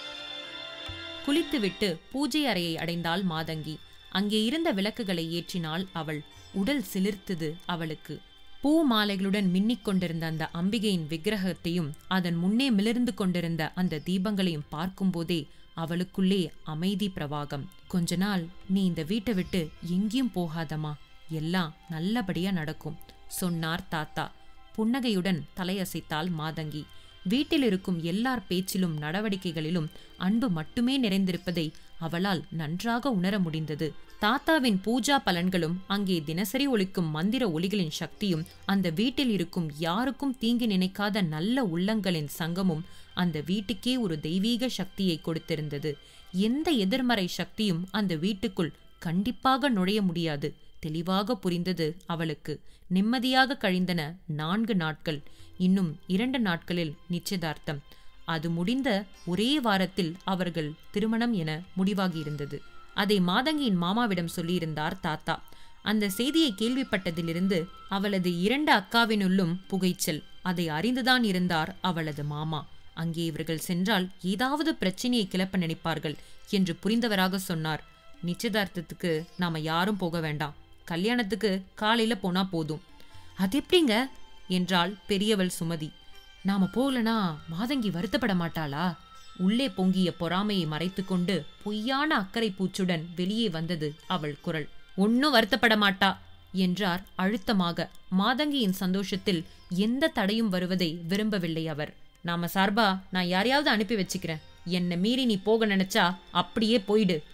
குளித்துவிட்டு பூஜை அறையை அடைந்தாள் மாதங்கி அங்கே இருந்த விளக்குகளை ஏற்றினாள் அவள் உடல் சிலிர்த்தது அவளுக்கு பூ மாலைகளுடன் மின்னிக் கொண்டிருந்த அந்த அம்பிகையின் விக்கிரகத்தையும் அதன் முன்னே மிளிர்ந்து கொண்டிருந்த அந்த தீபங்களையும் பார்க்கும்போதே அவளுக்குள்ளே அமைதி பிரவாகம் கொஞ்ச நாள் நீ இந்த வீட்டை விட்டு எங்கேயும் போகாதம்மா எல்லாம் நல்லபடியா நடக்கும் சொன்னார் தாத்தா புன்னகையுடன் தலையசைத்தாள் மாதங்கி வீட்டில் இருக்கும் எல்லார் பேச்சிலும் நடவடிக்கைகளிலும் அன்பு மட்டுமே நிறைந்திருப்பதை அவளால் நன்றாக உணர முடிந்தது தாத்தாவின் பூஜா பலன்களும் அங்கே தினசரி ஒலிக்கும் மந்திர ஒலிகளின் சக்தியும் அந்த வீட்டில் இருக்கும் யாருக்கும் தீங்கு நினைக்காத நல்ல உள்ளங்களின் சங்கமும் அந்த வீட்டுக்கே ஒரு தெய்வீக சக்தியை கொடுத்திருந்தது எந்த எதிர்மறை சக்தியும் அந்த வீட்டுக்குள் கண்டிப்பாக நுழைய முடியாது தெளிவாக புரிந்தது அவளுக்கு நிம்மதியாக கழிந்தன நான்கு நாட்கள் இன்னும் இரண்டு நாட்களில் நிச்சயதார்த்தம் அது முடிந்த ஒரே வாரத்தில் அவர்கள் திருமணம் என முடிவாகியிருந்தது அதை மாதங்கியின் மாமாவிடம் சொல்லியிருந்தார் தாத்தா அந்த செய்தியை கேள்விப்பட்டதிலிருந்து அவளது இரண்டு அக்காவினுள்ளும் புகைச்சல் அதை அறிந்துதான் இருந்தார் அவளது மாமா அங்கே இவர்கள் சென்றால் ஏதாவது பிரச்சனையை கிளப்ப நினைப்பார்கள் என்று புரிந்தவராக சொன்னார் நிச்சயதார்த்தத்துக்கு நாம யாரும் போக வேண்டாம் கல்யாணத்துக்கு காலையில போனா போதும் அது எப்படிங்க என்றாள் பெரியவள் சுமதி நாம போகலனா மாதங்கி வருத்தப்பட மாட்டாளா உள்ளே பொங்கிய பொறாமையை மறைத்துக்கொண்டு பொய்யான அக்கறை பூச்சுடன் வெளியே வந்தது அவள் குரல் ஒன்னும் வருத்தப்பட மாட்டா என்றார் அழுத்தமாக மாதங்கியின் சந்தோஷத்தில் எந்த தடையும் வருவதை விரும்பவில்லை அவர் நாம சார்பா நான் யாரையாவது அனுப்பி வச்சுக்கிறேன் என்னை மீறி நீ போக நினைச்சா அப்படியே போயிடு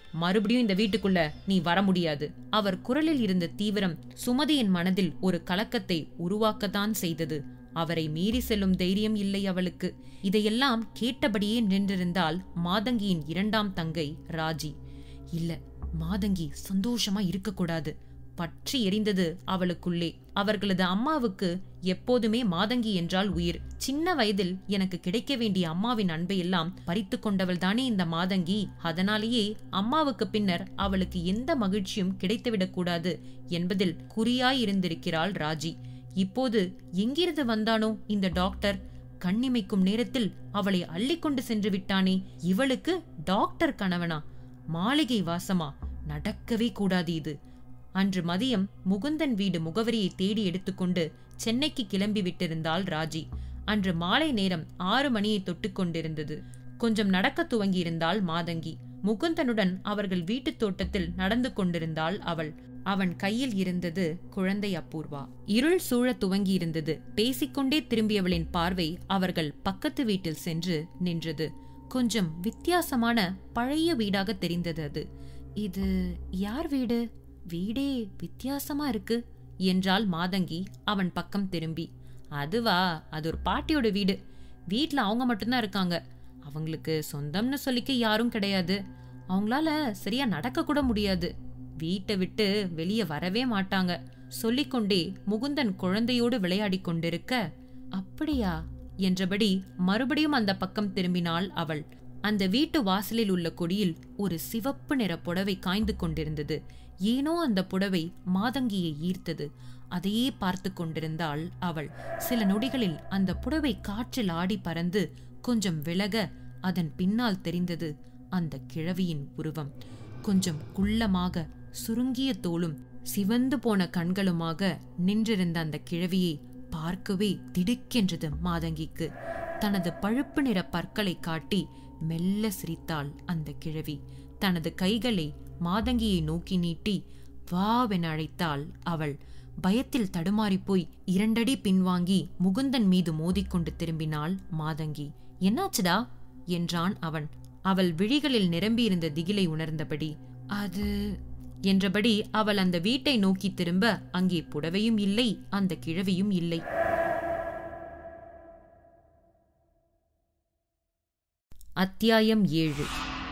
மறுபடியும் இந்த வீட்டுக்குள்ள நீ வர முடியாது அவர் குரலில் இருந்த தீவிரம் சுமதியின் மனதில் ஒரு கலக்கத்தை உருவாக்கத்தான் செய்தது அவரை மீறி செல்லும் தைரியம் இல்லை அவளுக்கு இதையெல்லாம் கேட்டபடியே நின்றிருந்தால் மாதங்கியின் இரண்டாம் தங்கை ராஜி இல்ல மாதங்கி சந்தோஷமா இருக்கக்கூடாது பற்றி எரிந்தது அவளுக்குள்ளே அவர்களது அம்மாவுக்கு எப்போதுமே மாதங்கி என்றால் உயிர் சின்ன வயதில் எனக்கு கிடைக்க வேண்டிய அம்மாவின் அன்பை எல்லாம் பறித்து கொண்டவள் தானே இந்த மாதங்கி அதனாலேயே அம்மாவுக்கு பின்னர் அவளுக்கு எந்த மகிழ்ச்சியும் கிடைத்துவிடக் கூடாது என்பதில் குறியாய் இருந்திருக்கிறாள் ராஜி இப்போது எங்கிருந்து வந்தானோ இந்த டாக்டர் கண்ணிமைக்கும் நேரத்தில் அவளை அள்ளிக்கொண்டு சென்று விட்டானே இவளுக்கு டாக்டர் கணவனா மாளிகை வாசமா நடக்கவே கூடாது இது அன்று மதியம் முகுந்தன் வீடு முகவரியை தேடி எடுத்துக்கொண்டு சென்னைக்கு கிளம்பி விட்டிருந்தாள் ராஜி அன்று மாலை நேரம் ஆறு மணியை தொட்டுக் கொண்டிருந்தது கொஞ்சம் நடக்க துவங்கியிருந்தாள் மாதங்கி முகுந்தனுடன் அவர்கள் வீட்டுத் தோட்டத்தில் நடந்து கொண்டிருந்தாள் அவள் அவன் கையில் இருந்தது குழந்தை அபூர்வா இருள் சூழத் துவங்கியிருந்தது பேசிக்கொண்டே திரும்பியவளின் பார்வை அவர்கள் பக்கத்து வீட்டில் சென்று நின்றது கொஞ்சம் வித்தியாசமான பழைய வீடாக தெரிந்தது அது இது யார் வீடு வீடே வித்தியாசமா இருக்கு என்றாள் மாதங்கி அவன் பக்கம் திரும்பி அதுவா அது ஒரு பாட்டியோட வீடு வீட்ல அவங்க மட்டும்தான் இருக்காங்க அவங்களுக்கு சொந்தம்னு சொல்லிக்க யாரும் கிடையாது அவங்களால சரியா நடக்க கூட முடியாது வீட்டை விட்டு வெளியே வரவே மாட்டாங்க சொல்லிக்கொண்டே முகுந்தன் குழந்தையோடு விளையாடிக் கொண்டிருக்க அப்படியா என்றபடி மறுபடியும் அந்த பக்கம் திரும்பினாள் அவள் அந்த வீட்டு வாசலில் உள்ள கொடியில் ஒரு சிவப்பு நிற புடவை காய்ந்து கொண்டிருந்தது ஏனோ அந்த புடவை மாதங்கியை ஈர்த்தது அதையே பார்த்து கொண்டிருந்தாள் அவள் சில நொடிகளில் அந்த புடவை காற்றில் ஆடி பறந்து கொஞ்சம் விலக அதன் பின்னால் தெரிந்தது அந்த கிழவியின் உருவம் கொஞ்சம் குள்ளமாக சுருங்கிய தோளும் சிவந்து போன கண்களுமாக நின்றிருந்த அந்த கிழவியை பார்க்கவே திடுக்கென்றது மாதங்கிக்கு தனது பழுப்பு நிற பற்களை காட்டி மெல்ல சிரித்தாள் அந்த கிழவி தனது கைகளை மாதங்கியை நோக்கி நீட்டி வாவென அழைத்தாள் அவள் பயத்தில் தடுமாறிப் போய் இரண்டடி பின்வாங்கி முகுந்தன் மீது மோதிக்கொண்டு திரும்பினாள் மாதங்கி என்னாச்சுடா என்றான் அவன் அவள் விழிகளில் நிரம்பியிருந்த திகிலை உணர்ந்தபடி அது என்றபடி அவள் அந்த வீட்டை நோக்கி திரும்ப அங்கே புடவையும் இல்லை அந்த கிழவியும் இல்லை அத்தியாயம் ஏழு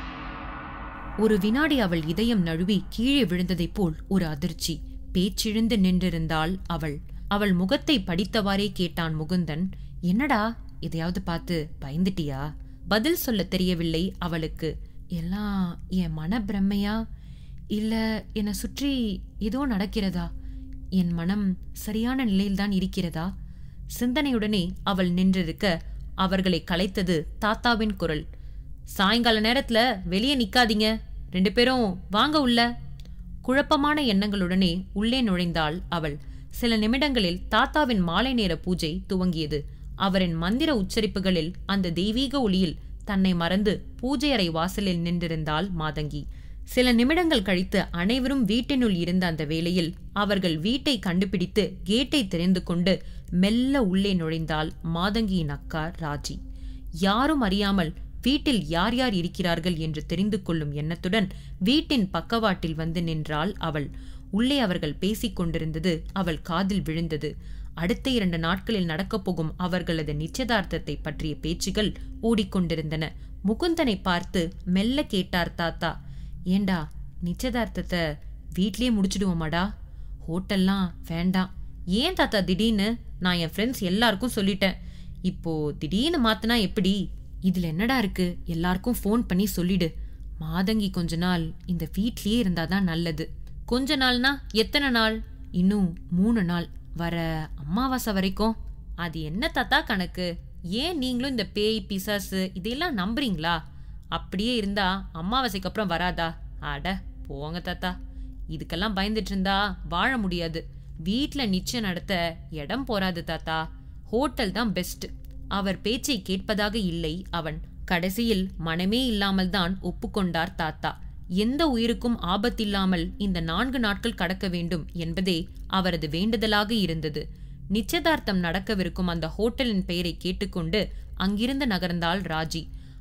ஒரு வினாடி அவள் இதயம் நழுவி கீழே விழுந்ததைப் போல் ஒரு அதிர்ச்சி பேச்சிழுந்து நின்றிருந்தாள் அவள் அவள் முகத்தை படித்தவாறே கேட்டான் முகுந்தன் என்னடா எதையாவது பார்த்து பயந்துட்டியா பதில் சொல்ல தெரியவில்லை அவளுக்கு எல்லாம் என் மன பிரம்மையா இல்ல என்னை சுற்றி ஏதோ நடக்கிறதா என் மனம் சரியான நிலையில்தான் இருக்கிறதா சிந்தனையுடனே அவள் நின்றிருக்க அவர்களை கலைத்தது தாத்தாவின் குரல் சாயங்கால நேரத்துல வெளியே நிக்காதீங்க ரெண்டு பேரும் வாங்க உள்ள குழப்பமான எண்ணங்களுடனே உள்ளே நுழைந்தாள் அவள் சில நிமிடங்களில் தாத்தாவின் மாலை நேர பூஜை துவங்கியது அவரின் மந்திர உச்சரிப்புகளில் அந்த தெய்வீக ஒளியில் தன்னை மறந்து பூஜை அறை வாசலில் நின்றிருந்தாள் மாதங்கி சில நிமிடங்கள் கழித்து அனைவரும் வீட்டினுள் இருந்த அந்த வேளையில் அவர்கள் வீட்டை கண்டுபிடித்து கேட்டை தெரிந்து கொண்டு மெல்ல உள்ளே நுழைந்தாள் மாதங்கியின் அக்கா ராஜி யாரும் அறியாமல் வீட்டில் யார் யார் இருக்கிறார்கள் என்று தெரிந்து கொள்ளும் எண்ணத்துடன் வீட்டின் பக்கவாட்டில் வந்து நின்றாள் அவள் உள்ளே அவர்கள் பேசிக் கொண்டிருந்தது அவள் காதில் விழுந்தது அடுத்த இரண்டு நாட்களில் நடக்கப் போகும் அவர்களது நிச்சயதார்த்தத்தை பற்றிய பேச்சுகள் ஓடிக்கொண்டிருந்தன முகுந்தனை பார்த்து மெல்ல கேட்டார் தாத்தா ஏண்டா நிச்சயதார்த்தத்தை வீட்லயே முடிச்சிடுவோமாடா ஹோட்டல்லாம் வேண்டாம் ஏன் தாத்தா திடீர்னு நான் என் ஃப்ரெண்ட்ஸ் எல்லாருக்கும் சொல்லிட்டேன் இப்போ திடீர்னு மாத்தினா எப்படி இதுல என்னடா இருக்கு எல்லாருக்கும் ஃபோன் பண்ணி சொல்லிடு மாதங்கி கொஞ்ச நாள் இந்த வீட்லயே இருந்தாதான் நல்லது கொஞ்ச நாள்னா எத்தனை நாள் இன்னும் மூணு நாள் வர அமாவாசை வரைக்கும் அது என்ன தாத்தா கணக்கு ஏன் நீங்களும் இந்த பேய் பிசாசு இதையெல்லாம் நம்புறீங்களா அப்படியே இருந்தா அமாவாசைக்கு அப்புறம் வராதா அட போங்க தாத்தா இதுக்கெல்லாம் பயந்துட்டு இருந்தா வாழ முடியாது வீட்ல நிச்சயம் நடத்த இடம் போறாது தாத்தா ஹோட்டல் தான் பெஸ்ட் அவர் பேச்சை கேட்பதாக இல்லை அவன் கடைசியில் மனமே இல்லாமல் தான் ஒப்புக்கொண்டார் தாத்தா எந்த உயிருக்கும் ஆபத்தில்லாமல் இந்த நான்கு நாட்கள் கடக்க வேண்டும் என்பதே அவரது வேண்டுதலாக இருந்தது நிச்சயதார்த்தம் நடக்கவிருக்கும் அந்த ஹோட்டலின் பெயரை கேட்டுக்கொண்டு அங்கிருந்து நகர்ந்தாள் ராஜி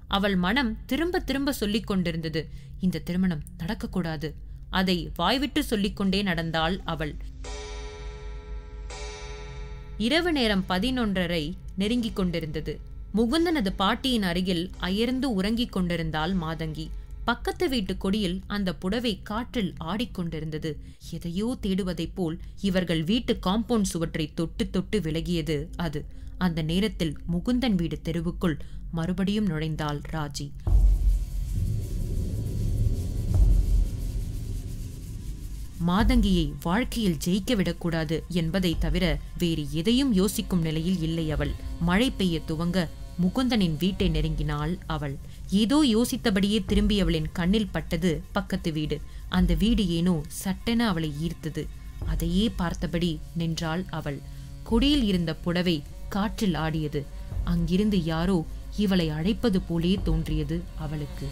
அவள் மனம் திரும்ப திரும்ப சொல்லிக் கொண்டிருந்தது இந்த திருமணம் நடக்கக்கூடாது அதை வாய்விட்டு சொல்லிக்கொண்டே நடந்தாள் அவள் இரவு நேரம் பதினொன்றரை நெருங்கிக் கொண்டிருந்தது முகுந்தனது பாட்டியின் அருகில் அயர்ந்து உறங்கிக் கொண்டிருந்தாள் மாதங்கி பக்கத்து வீட்டு கொடியில் அந்த புடவை காற்றில் ஆடிக்கொண்டிருந்தது எதையோ தேடுவதைப் போல் இவர்கள் வீட்டு காம்பவுண்ட் சுவற்றை தொட்டு தொட்டு விலகியது அது அந்த நேரத்தில் முகுந்தன் வீடு தெருவுக்குள் மறுபடியும் நுழைந்தாள் ராஜி மாதங்கியை வாழ்க்கையில் ஜெயிக்க விடக்கூடாது என்பதை தவிர வேறு எதையும் யோசிக்கும் நிலையில் இல்லை அவள் மழை பெய்ய துவங்க முகுந்தனின் வீட்டை நெருங்கினாள் அவள் ஏதோ யோசித்தபடியே திரும்பியவளின் கண்ணில் பட்டது பக்கத்து வீடு அந்த வீடு ஏனோ சட்டென அவளை ஈர்த்தது அதையே பார்த்தபடி நின்றாள் அவள் கொடியில் இருந்த புடவை காற்றில் ஆடியது அங்கிருந்து யாரோ இவளை அழைப்பது போலே தோன்றியது அவளுக்கு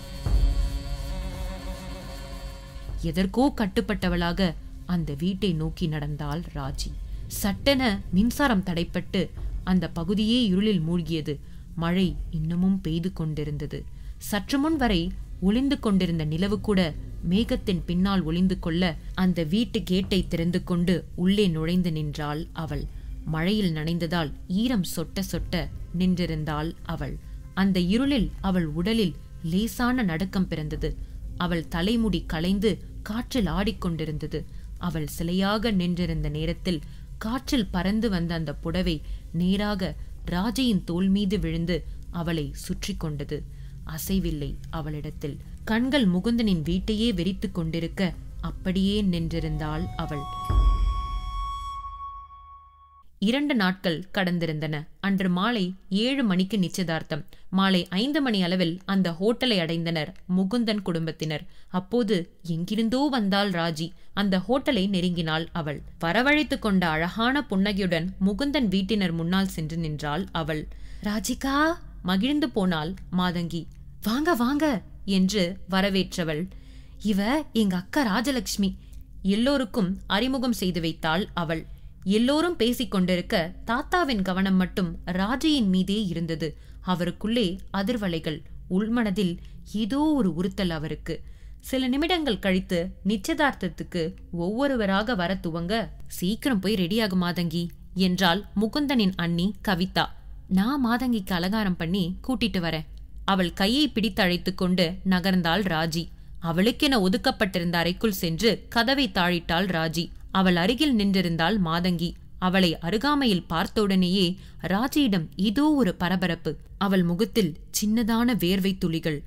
எதற்கோ கட்டுப்பட்டவளாக அந்த வீட்டை நோக்கி நடந்தாள் ராஜி சட்டென மின்சாரம் தடைப்பட்டு அந்த பகுதியே இருளில் மூழ்கியது மழை இன்னமும் பெய்து கொண்டிருந்தது சற்று முன் வரை ஒளிந்து கொண்டிருந்த நிலவு கூட மேகத்தின் பின்னால் ஒளிந்து கொள்ள அந்த வீட்டு கேட்டை திறந்து கொண்டு உள்ளே நுழைந்து நின்றாள் அவள் மழையில் நனைந்ததால் ஈரம் சொட்ட சொட்ட நின்றிருந்தாள் அவள் அந்த இருளில் அவள் உடலில் லேசான நடுக்கம் பிறந்தது அவள் தலைமுடி களைந்து காற்றில் ஆடிக்கொண்டிருந்தது அவள் சிலையாக நின்றிருந்த நேரத்தில் காற்றில் பறந்து வந்த அந்த புடவை நேராக ராஜையின் தோள் மீது விழுந்து அவளை சுற்றி கொண்டது அசைவில்லை அவளிடத்தில் கண்கள் முகுந்தனின் வீட்டையே வெறித்துக் கொண்டிருக்க அப்படியே நின்றிருந்தாள் அவள் இரண்டு நாட்கள் கடந்திருந்தன அன்று மாலை ஏழு மணிக்கு நிச்சயதார்த்தம் மாலை ஐந்து மணி அளவில் அந்த ஹோட்டலை அடைந்தனர் முகுந்தன் குடும்பத்தினர் அப்போது எங்கிருந்தோ வந்தாள் ராஜி அந்த ஹோட்டலை நெருங்கினாள் அவள் வரவழைத்து கொண்ட அழகான புன்னகையுடன் முகுந்தன் வீட்டினர் முன்னால் சென்று நின்றாள் அவள் ராஜிகா மகிழ்ந்து போனாள் மாதங்கி வாங்க வாங்க என்று வரவேற்றவள் இவ எங்க அக்கா ராஜலட்சுமி எல்லோருக்கும் அறிமுகம் செய்து வைத்தாள் அவள் எல்லோரும் பேசிக் கொண்டிருக்க தாத்தாவின் கவனம் மட்டும் ராஜையின் மீதே இருந்தது அவருக்குள்ளே அதிர்வலைகள் உள்மனதில் ஏதோ ஒரு உறுத்தல் அவருக்கு சில நிமிடங்கள் கழித்து நிச்சயதார்த்தத்துக்கு ஒவ்வொருவராக வர துவங்க சீக்கிரம் போய் ரெடியாகு மாதங்கி என்றாள் முகுந்தனின் அண்ணி கவிதா நான் மாதங்கிக்கு அலங்காரம் பண்ணி கூட்டிட்டு வரேன் அவள் கையை பிடித்தழைத்துக் கொண்டு நகர்ந்தாள் ராஜி அவளுக்கென ஒதுக்கப்பட்டிருந்த அறைக்குள் சென்று கதவை தாழிட்டாள் ராஜி அவள் அருகில் நின்றிருந்தாள் மாதங்கி அவளை அருகாமையில் பார்த்தவுடனேயே ராஜியிடம் ஏதோ ஒரு பரபரப்பு அவள் முகத்தில் சின்னதான வேர்வை துளிகள்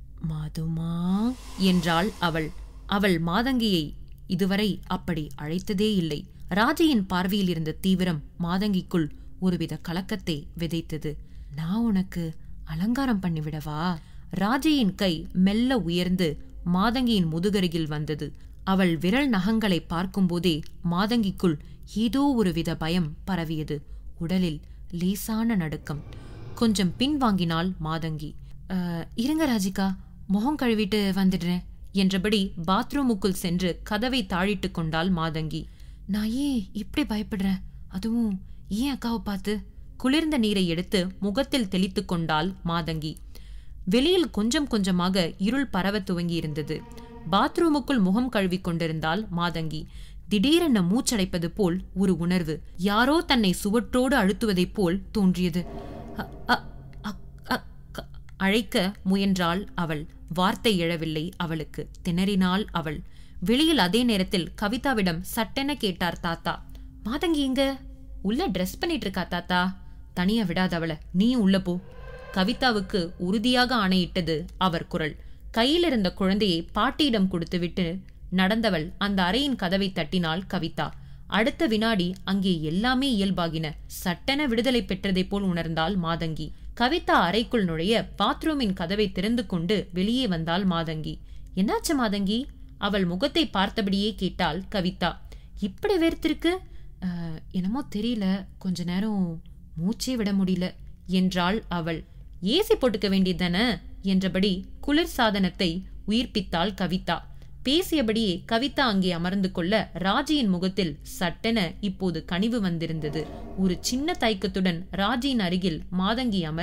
மாதுமா என்றாள் அவள் அவள் மாதங்கியை இதுவரை அப்படி அழைத்ததே இல்லை ராஜியின் பார்வையில் இருந்த தீவிரம் மாதங்கிக்குள் ஒருவித கலக்கத்தை விதைத்தது நான் உனக்கு அலங்காரம் பண்ணிவிடவா ராஜியின் கை மெல்ல உயர்ந்து மாதங்கியின் முதுகருகில் வந்தது அவள் விரல் நகங்களை பார்க்கும்போதே மாதங்கிக்குள் ஏதோ ஒரு வித பயம் பரவியது உடலில் லேசான நடுக்கம் கொஞ்சம் பின்வாங்கினாள் மாதங்கி "அஹ், இருங்க ராஜிகா முகம் கழுவிட்டு வந்துடுறேன் என்றபடி பாத்ரூமுக்குள் சென்று கதவை தாழிட்டு கொண்டாள் மாதங்கி நான் ஏன் இப்படி பயப்படுறேன் அதுவும் ஏன் அக்காவை பார்த்து குளிர்ந்த நீரை எடுத்து முகத்தில் தெளித்துக் கொண்டாள் மாதங்கி வெளியில் கொஞ்சம் கொஞ்சமாக இருள் பரவத் துவங்கி இருந்தது பாத்ரூமுக்குள் முகம் கழுவிக் கொண்டிருந்தாள் மாதங்கி திடீரென மூச்சடைப்பது போல் ஒரு உணர்வு யாரோ தன்னை சுவற்றோடு அழுத்துவதைப் போல் தோன்றியது அ- அ- அக்- அக்- அழைக்க முயன்றாள் அவள் வார்த்தை எழவில்லை அவளுக்கு திணறினாள் அவள் வெளியில் அதே நேரத்தில் கவிதாவிடம் சட்டென கேட்டார் தாத்தா மாதங்கி எங்க உள்ள ட்ரெஸ் பண்ணிட்டு இருக்கா தாத்தா தனியா விடாத அவளை நீ உள்ள போ கவிதாவுக்கு உறுதியாக ஆணையிட்டது அவர் குரல் கையில் இருந்த குழந்தையை பாட்டியிடம் கொடுத்துவிட்டு நடந்தவள் அந்த அறையின் கதவை தட்டினாள் கவிதா அடுத்த வினாடி அங்கே எல்லாமே இயல்பாகின சட்டென விடுதலை பெற்றதைப் போல் உணர்ந்தாள் மாதங்கி கவிதா அறைக்குள் நுழைய பாத்ரூமின் கதவை திறந்து கொண்டு வெளியே வந்தாள் மாதங்கி என்னாச்சு மாதங்கி அவள் முகத்தை பார்த்தபடியே கேட்டாள் கவிதா இப்படி வேர்த்திருக்கு "அஹ், என்னமோ தெரியல கொஞ்ச நேரம் மூச்சே விட முடியல என்றாள் அவள் ஏசி போட்டுக்க வேண்டியதானே என்றபடி குளிர் சாதனத்தை உயிர்ப்பித்தாள் கவிதா பேசியபடியே கவிதா அங்கே அமர்ந்து கொள்ள ராஜியின் முகத்தில் சட்டென இப்போது கனிவு வந்திருந்தது ஒரு சின்ன தயக்கத்துடன் ராஜியின் அருகில் மாதங்கி அமர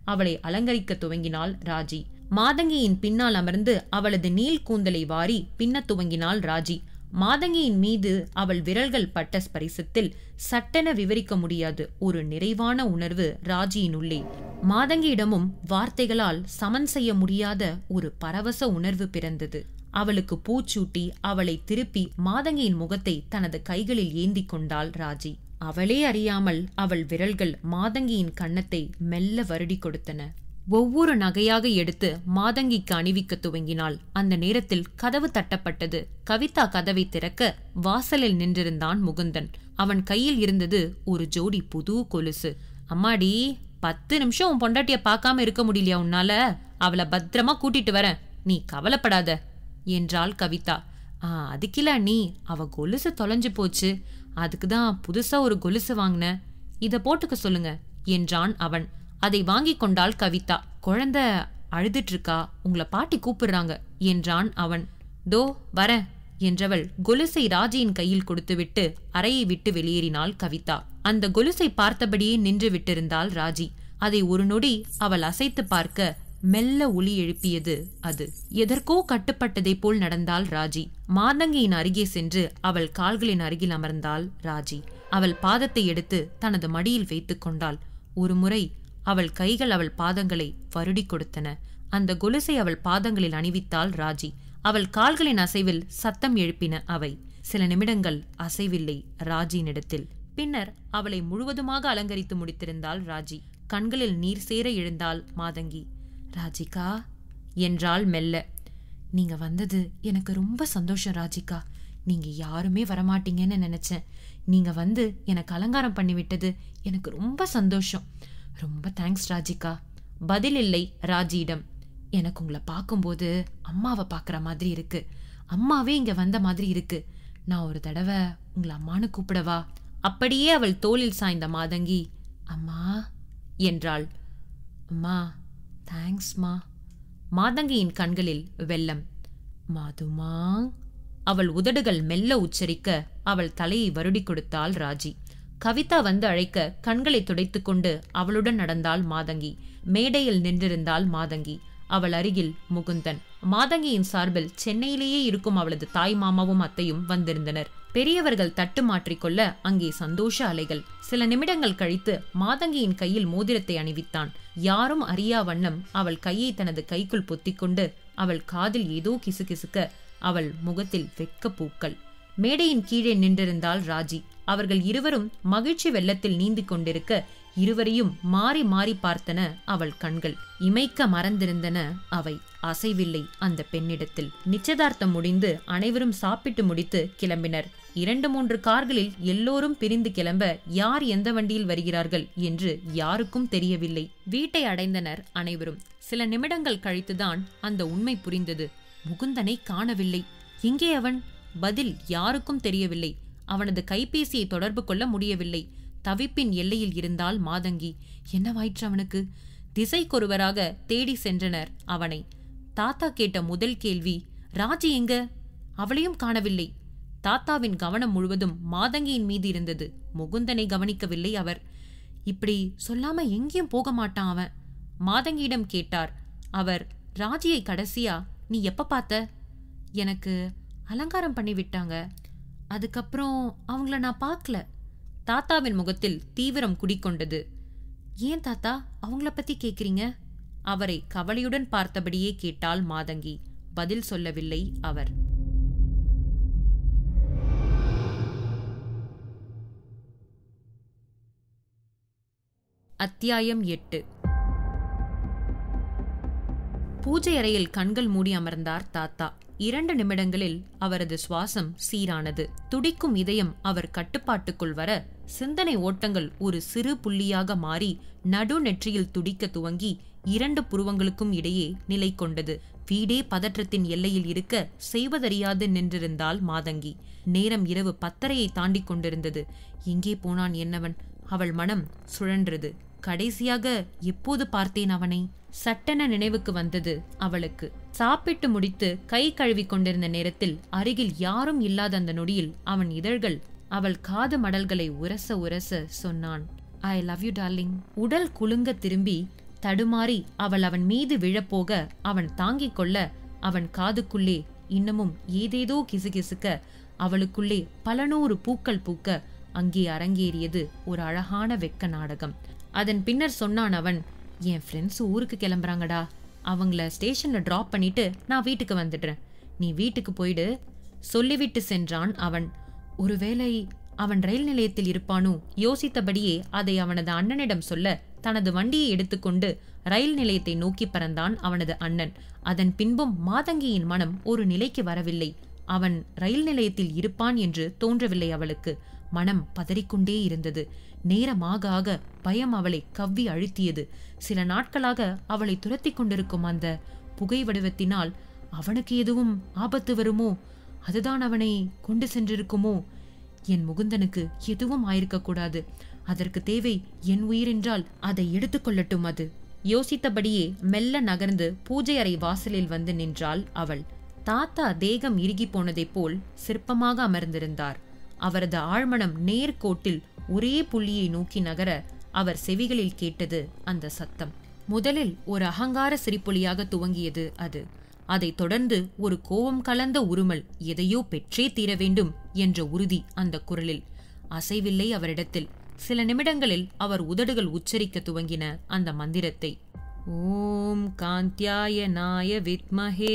அவளை அலங்கரிக்க துவங்கினாள் ராஜி மாதங்கியின் பின்னால் அமர்ந்து அவளது நீல் கூந்தலை வாரி பின்னத் துவங்கினாள் ராஜி மாதங்கியின் மீது அவள் விரல்கள் பட்ட ஸ்பரிசத்தில் சட்டென விவரிக்க முடியாது ஒரு நிறைவான உணர்வு ராஜியின் உள்ளே மாதங்கியிடமும் வார்த்தைகளால் சமன் செய்ய முடியாத ஒரு பரவச உணர்வு பிறந்தது அவளுக்கு பூச்சூட்டி அவளை திருப்பி மாதங்கியின் முகத்தை தனது கைகளில் ஏந்தி கொண்டாள் ராஜி அவளே அறியாமல் அவள் விரல்கள் மாதங்கியின் கன்னத்தை மெல்ல வருடி கொடுத்தன ஒவ்வொரு நகையாக எடுத்து மாதங்கிக்கு அணிவிக்க துவங்கினாள் அந்த நேரத்தில் கதவு தட்டப்பட்டது கவிதா கதவை திறக்க வாசலில் நின்றிருந்தான் முகுந்தன் அவன் கையில் இருந்தது ஒரு ஜோடி புது கொலுசு அம்மாடி பத்து நிமிஷம் உன் பொண்டாட்டிய பார்க்காம இருக்க முடியலையா உன்னால அவளை பத்திரமா கூட்டிட்டு வரேன் நீ கவலைப்படாத என்றாள் கவிதா ஆ அதுக்கில நீ அவ கொலுசு தொலைஞ்சு போச்சு அதுக்கு தான் புதுசா ஒரு கொலுசு வாங்கின இத போட்டுக்க சொல்லுங்க என்றான் அவன் அதை வாங்கி கொண்டாள் கவிதா குழந்தை அழுதுட்டு இருக்கா உங்களை பாட்டி கூப்பிடுறாங்க என்றான் அவன் தோ வரேன் என்றவள் கொலுசை ராஜியின் கையில் கொடுத்துவிட்டு அறையை விட்டு வெளியேறினாள் கவிதா அந்த கொலுசை பார்த்தபடியே நின்று விட்டிருந்தாள் ராஜி அதை ஒரு நொடி அவள் அசைத்து பார்க்க மெல்ல ஒலி எழுப்பியது அது எதற்கோ கட்டுப்பட்டதைப் போல் நடந்தாள் ராஜி மாதங்கியின் அருகே சென்று அவள் கால்களின் அருகில் அமர்ந்தாள் ராஜி அவள் பாதத்தை எடுத்து தனது மடியில் வைத்துக் கொண்டாள் ஒரு முறை அவள் கைகள் அவள் பாதங்களை வருடி கொடுத்தன அந்த கொலுசை அவள் பாதங்களில் அணிவித்தாள் ராஜி அவள் கால்களின் அசைவில் சத்தம் எழுப்பின அவை சில நிமிடங்கள் அசைவில்லை ராஜியினிடத்தில் பின்னர் அவளை முழுவதுமாக அலங்கரித்து முடித்திருந்தாள் ராஜி கண்களில் நீர் சேர எழுந்தாள் மாதங்கி ராஜிகா என்றாள் மெல்ல நீங்க வந்தது எனக்கு ரொம்ப சந்தோஷம் ராஜிகா நீங்க யாருமே வரமாட்டீங்கன்னு நினைச்சேன் நீங்க வந்து எனக்கு அலங்காரம் பண்ணி விட்டது எனக்கு ரொம்ப சந்தோஷம் ரொம்ப தேங்க்ஸ் ராஜிகா பதில் இல்லை ராஜியிடம் எனக்கு உங்களை பார்க்கும்போது அம்மாவை பார்க்குற மாதிரி இருக்கு அம்மாவே இங்க வந்த மாதிரி இருக்கு நான் ஒரு தடவை உங்களை அம்மானு கூப்பிடவா அப்படியே அவள் தோளில் சாய்ந்த மாதங்கி அம்மா என்றாள் அம்மா தேங்க்ஸ்மா மாதங்கியின் கண்களில் வெள்ளம் மாதுமா அவள் உதடுகள் மெல்ல உச்சரிக்க அவள் தலையை வருடி கொடுத்தாள் ராஜி கவிதா வந்து அழைக்க கண்களை துடைத்துக்கொண்டு அவளுடன் நடந்தாள் மாதங்கி மேடையில் நின்றிருந்தாள் மாதங்கி அவள் அருகில் முகுந்தன் மாதங்கியின் சார்பில் சென்னையிலேயே இருக்கும் அவளது தாய் மாமாவும் அத்தையும் வந்திருந்தனர் பெரியவர்கள் தட்டு மாற்றிக்கொள்ள அங்கே சந்தோஷ அலைகள் சில நிமிடங்கள் கழித்து மாதங்கியின் கையில் மோதிரத்தை அணிவித்தான் யாரும் அறியா வண்ணம் அவள் கையை தனது கைக்குள் பொத்திக்கொண்டு அவள் காதில் ஏதோ கிசுகிசுக்க அவள் முகத்தில் வெக்க பூக்கள் மேடையின் கீழே நின்றிருந்தாள் ராஜி அவர்கள் இருவரும் மகிழ்ச்சி வெள்ளத்தில் நீந்திக் கொண்டிருக்க இருவரையும் மாறி மாறி பார்த்தன அவள் கண்கள் இமைக்க மறந்திருந்தன அவை அசைவில்லை அந்த பெண்ணிடத்தில் நிச்சயதார்த்தம் முடிந்து அனைவரும் சாப்பிட்டு முடித்து கிளம்பினர் இரண்டு மூன்று கார்களில் எல்லோரும் பிரிந்து கிளம்ப யார் எந்த வண்டியில் வருகிறார்கள் என்று யாருக்கும் தெரியவில்லை வீட்டை அடைந்தனர் அனைவரும் சில நிமிடங்கள் கழித்துதான் அந்த உண்மை புரிந்தது முகுந்தனை காணவில்லை எங்கே அவன் பதில் யாருக்கும் தெரியவில்லை அவனது கைபேசியை தொடர்பு கொள்ள முடியவில்லை தவிப்பின் எல்லையில் இருந்தால் மாதங்கி என்னவாயிற்று அவனுக்கு திசைக்கொருவராக தேடி சென்றனர் அவனை தாத்தா கேட்ட முதல் கேள்வி ராஜி எங்க அவளையும் காணவில்லை தாத்தாவின் கவனம் முழுவதும் மாதங்கியின் மீது இருந்தது முகுந்தனை கவனிக்கவில்லை அவர் இப்படி சொல்லாம எங்கேயும் போக மாட்டான் அவன் மாதங்கியிடம் கேட்டார் அவர் ராஜியை கடைசியா நீ எப்ப பார்த்த எனக்கு அலங்காரம் பண்ணி விட்டாங்க அதுக்கப்புறம் அவங்கள நான் பார்க்கல தாத்தாவின் முகத்தில் தீவிரம் குடிக்கொண்டது ஏன் தாத்தா அவங்கள பத்தி கேக்குறீங்க அவரை கவலையுடன் பார்த்தபடியே கேட்டாள் மாதங்கி பதில் சொல்லவில்லை அவர் அத்தியாயம் எட்டு பூஜை அறையில் கண்கள் மூடி அமர்ந்தார் தாத்தா இரண்டு நிமிடங்களில் அவரது சுவாசம் சீரானது துடிக்கும் இதயம் அவர் கட்டுப்பாட்டுக்குள் வர சிந்தனை ஓட்டங்கள் ஒரு சிறு புள்ளியாக மாறி நடு நெற்றியில் துடிக்க துவங்கி இரண்டு புருவங்களுக்கும் இடையே நிலை கொண்டது வீடே பதற்றத்தின் எல்லையில் இருக்க செய்வதறியாது நின்றிருந்தாள் மாதங்கி நேரம் இரவு பத்தரையை தாண்டிக் கொண்டிருந்தது எங்கே போனான் என்னவன் அவள் மனம் சுழன்றது கடைசியாக எப்போது பார்த்தேன் அவனை சட்டென நினைவுக்கு வந்தது அவளுக்கு சாப்பிட்டு முடித்து கை கழுவி கொண்டிருந்த நேரத்தில் அருகில் யாரும் இல்லாத அந்த நொடியில் அவன் இதழ்கள் அவள் காது மடல்களை உரச உரச சொன்னான் ஐ லவ் யூ டார்லிங் உடல் குலுங்க திரும்பி தடுமாறி அவள் அவன் மீது விழப்போக அவன் தாங்கிக் கொள்ள அவன் காதுக்குள்ளே இன்னமும் ஏதேதோ கிசுகிசுக்க அவளுக்குள்ளே பல நூறு பூக்கள் பூக்க அங்கே அரங்கேறியது ஒரு அழகான வெக்க நாடகம் அதன் பின்னர் சொன்னான் அவன் என் ஃப்ரெண்ட்ஸ் ஊருக்கு கிளம்புறாங்கடா அவங்கள ஸ்டேஷன்ல டிராப் பண்ணிட்டு நான் வீட்டுக்கு வந்துடுறேன் நீ வீட்டுக்கு போயிடு சொல்லிவிட்டு சென்றான் அவன் ஒருவேளை அவன் ரயில் நிலையத்தில் இருப்பானோ யோசித்தபடியே அதை அவனது அண்ணனிடம் சொல்ல தனது வண்டியை எடுத்துக்கொண்டு ரயில் நிலையத்தை நோக்கி பறந்தான் அவனது அண்ணன் அதன் பின்பும் மாதங்கியின் மனம் ஒரு நிலைக்கு வரவில்லை அவன் ரயில் நிலையத்தில் இருப்பான் என்று தோன்றவில்லை அவளுக்கு மனம் பதறிக்கொண்டே இருந்தது நேரமாக ஆக பயம் அவளை கவ்வி அழுத்தியது சில நாட்களாக அவளை துரத்திக் கொண்டிருக்கும் அந்த புகை வடிவத்தினால் அவனுக்கு எதுவும் ஆபத்து வருமோ அதுதான் அவனை கொண்டு சென்றிருக்குமோ என் முகுந்தனுக்கு எதுவும் ஆயிருக்கக்கூடாது அதற்கு தேவை என் உயிர் என்றால் அதை எடுத்துக்கொள்ளட்டும் அது யோசித்தபடியே மெல்ல நகர்ந்து பூஜை அறை வாசலில் வந்து நின்றாள் அவள் தாத்தா தேகம் இறுகி போனதைப் போல் சிற்பமாக அமர்ந்திருந்தார் அவரது ஆழ்மனம் நேர்கோட்டில் ஒரே புள்ளியை நோக்கி நகர அவர் செவிகளில் கேட்டது அந்த சத்தம் முதலில் ஒரு அகங்கார சிரிப்பொலியாக துவங்கியது அது அதைத் தொடர்ந்து ஒரு கோபம் கலந்த உருமல் எதையோ பெற்றே தீர வேண்டும் என்ற உறுதி அந்த குரலில் அசைவில்லை அவரிடத்தில் சில நிமிடங்களில் அவர் உதடுகள் உச்சரிக்க துவங்கின அந்த மந்திரத்தை ஓம் காந்தியாய நாய வித்மஹே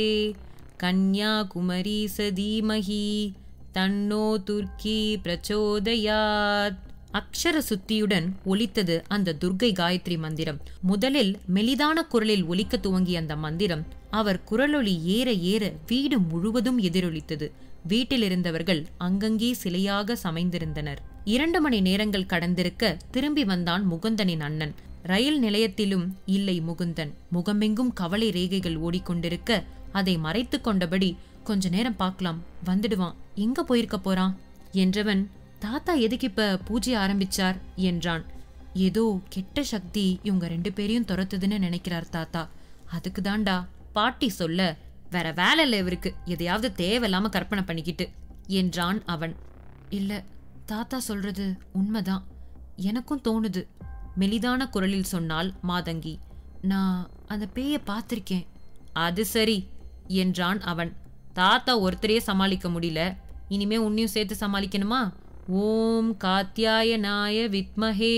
கன்யாகுமரி சதீமஹி தன்னோ துர்க்கி பிரச்சோதயாத் அக்ஷர சுத்தியுடன் ஒலித்தது அந்த துர்க்கை காயத்ரி மந்திரம் முதலில் மெலிதான குரலில் ஒலிக்க துவங்கிய அந்த மந்திரம் அவர் குரலொலி ஏற ஏற வீடு முழுவதும் எதிரொலித்தது வீட்டில் இருந்தவர்கள் அங்கங்கே சிலையாக சமைந்திருந்தனர் இரண்டு மணி நேரங்கள் கடந்திருக்க திரும்பி வந்தான் முகுந்தனின் அண்ணன் ரயில் நிலையத்திலும் இல்லை முகுந்தன் முகமெங்கும் கவலை ரேகைகள் ஓடிக்கொண்டிருக்க அதை மறைத்து கொண்டபடி கொஞ்ச நேரம் பார்க்கலாம் வந்துடுவான் எங்க போயிருக்க போறான் என்றவன் தாத்தா எதுக்கு இப்ப பூஜை ஆரம்பிச்சார் என்றான் ஏதோ கெட்ட சக்தி இவங்க ரெண்டு பேரையும் துரத்துதுன்னு நினைக்கிறார் தாத்தா அதுக்கு தாண்டா பாட்டி சொல்ல வேற வேலை இல்லை இவருக்கு எதையாவது தேவையில்லாம கற்பனை பண்ணிக்கிட்டு என்றான் அவன் இல்ல தாத்தா சொல்றது உண்மைதான் எனக்கும் தோணுது மெலிதான குரலில் சொன்னாள் மாதங்கி நான் அந்த பேய பார்த்திருக்கேன் அது சரி என்றான் அவன் தாத்தா ஒருத்தரையே சமாளிக்க முடியல இனிமே உன்னையும் சேர்த்து சமாளிக்கணுமா ஓம் காத்தியாயனாய வித்மஹே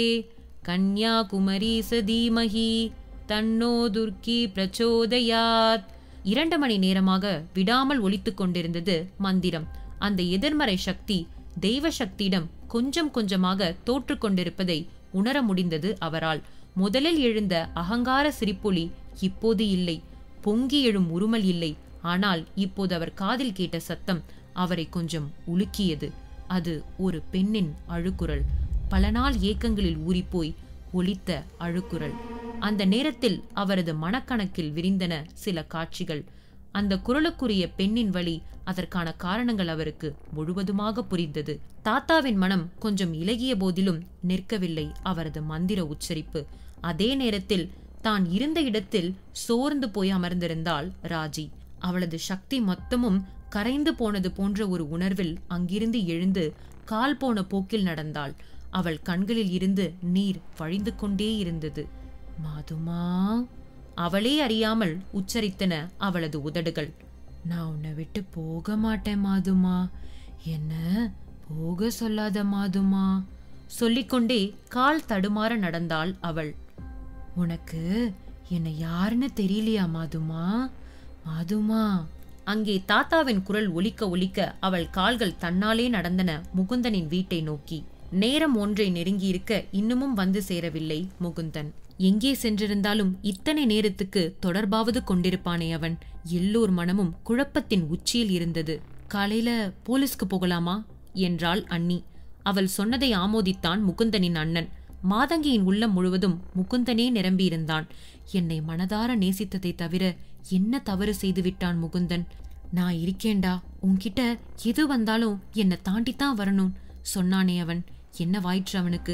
கன்யாகுமரி சதீமஹி தன்னோ துர்க்கி பிரச்சோதயாத் இரண்டு மணி நேரமாக விடாமல் ஒலித்துக் கொண்டிருந்தது மந்திரம் அந்த எதிர்மறை சக்தி தெய்வ சக்தியிடம் கொஞ்சம் கொஞ்சமாக தோற்றுக் கொண்டிருப்பதை உணர முடிந்தது அவரால் முதலில் எழுந்த அகங்கார சிரிப்பொலி இப்போது இல்லை பொங்கி எழும் உருமல் இல்லை ஆனால் இப்போது அவர் காதில் கேட்ட சத்தம் அவரை கொஞ்சம் உலுக்கியது அது ஒரு பெண்ணின் அழுக்குரல் பல நாள் ஏக்கங்களில் ஊறிப்போய் ஒலித்த அழுக்குரல் அந்த நேரத்தில் அவரது மனக்கணக்கில் விரிந்தன சில காட்சிகள் அந்த குரலுக்குரிய பெண்ணின் வழி அதற்கான காரணங்கள் அவருக்கு முழுவதுமாக புரிந்தது தாத்தாவின் மனம் கொஞ்சம் இலகிய போதிலும் நிற்கவில்லை அவரது மந்திர உச்சரிப்பு அதே நேரத்தில் தான் இருந்த இடத்தில் சோர்ந்து போய் அமர்ந்திருந்தாள் ராஜி அவளது சக்தி மொத்தமும் கரைந்து போனது போன்ற ஒரு உணர்வில் அங்கிருந்து எழுந்து கால் போன போக்கில் நடந்தாள் அவள் கண்களில் இருந்து நீர் வழிந்து கொண்டே இருந்தது மாதுமா அவளே அறியாமல் உச்சரித்தன அவளது உதடுகள் நான் உன்னை விட்டு போக மாட்டேன் மாதுமா என்ன போக சொல்லாத மாதுமா சொல்லிக்கொண்டே கால் தடுமாற நடந்தாள் அவள் உனக்கு என்னை யாருன்னு தெரியலையா மாதுமா மாதுமா அங்கே தாத்தாவின் குரல் ஒலிக்க ஒலிக்க அவள் கால்கள் தன்னாலே நடந்தன முகுந்தனின் வீட்டை நோக்கி நேரம் ஒன்றை நெருங்கியிருக்க இன்னமும் வந்து சேரவில்லை முகுந்தன் எங்கே சென்றிருந்தாலும் இத்தனை நேரத்துக்கு தொடர்பாவது கொண்டிருப்பானே அவன் எல்லோர் மனமும் குழப்பத்தின் உச்சியில் இருந்தது காலையில போலீஸ்க்கு போகலாமா என்றாள் அண்ணி அவள் சொன்னதை ஆமோதித்தான் முகுந்தனின் அண்ணன் மாதங்கியின் உள்ளம் முழுவதும் முகுந்தனே நிரம்பியிருந்தான் என்னை மனதார நேசித்ததை தவிர என்ன தவறு செய்துவிட்டான் முகுந்தன் நான் இருக்கேன்டா உன்கிட்ட எது வந்தாலும் என்னை தாண்டித்தான் வரணும் சொன்னானே அவன் என்ன வாயிற்று அவனுக்கு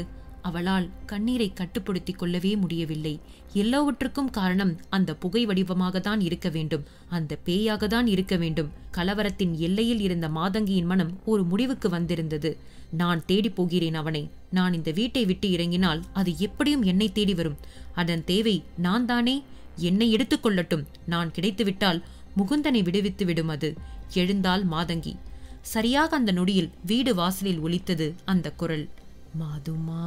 அவளால் கண்ணீரை கட்டுப்படுத்திக் கொள்ளவே முடியவில்லை எல்லாவற்றுக்கும் காரணம் அந்த புகை வடிவமாக தான் இருக்க வேண்டும் அந்த பேயாக தான் இருக்க வேண்டும் கலவரத்தின் எல்லையில் இருந்த மாதங்கியின் மனம் ஒரு முடிவுக்கு வந்திருந்தது நான் தேடி போகிறேன் அவனை நான் இந்த வீட்டை விட்டு இறங்கினால் அது எப்படியும் என்னை தேடி வரும் அதன் தேவை நான் தானே என்னை எடுத்துக்கொள்ளட்டும் நான் கிடைத்துவிட்டால் முகுந்தனை விடுவித்து விடும் அது எழுந்தாள் மாதங்கி சரியாக அந்த நொடியில் வீடு வாசலில் ஒலித்தது அந்த குரல் மாதுமா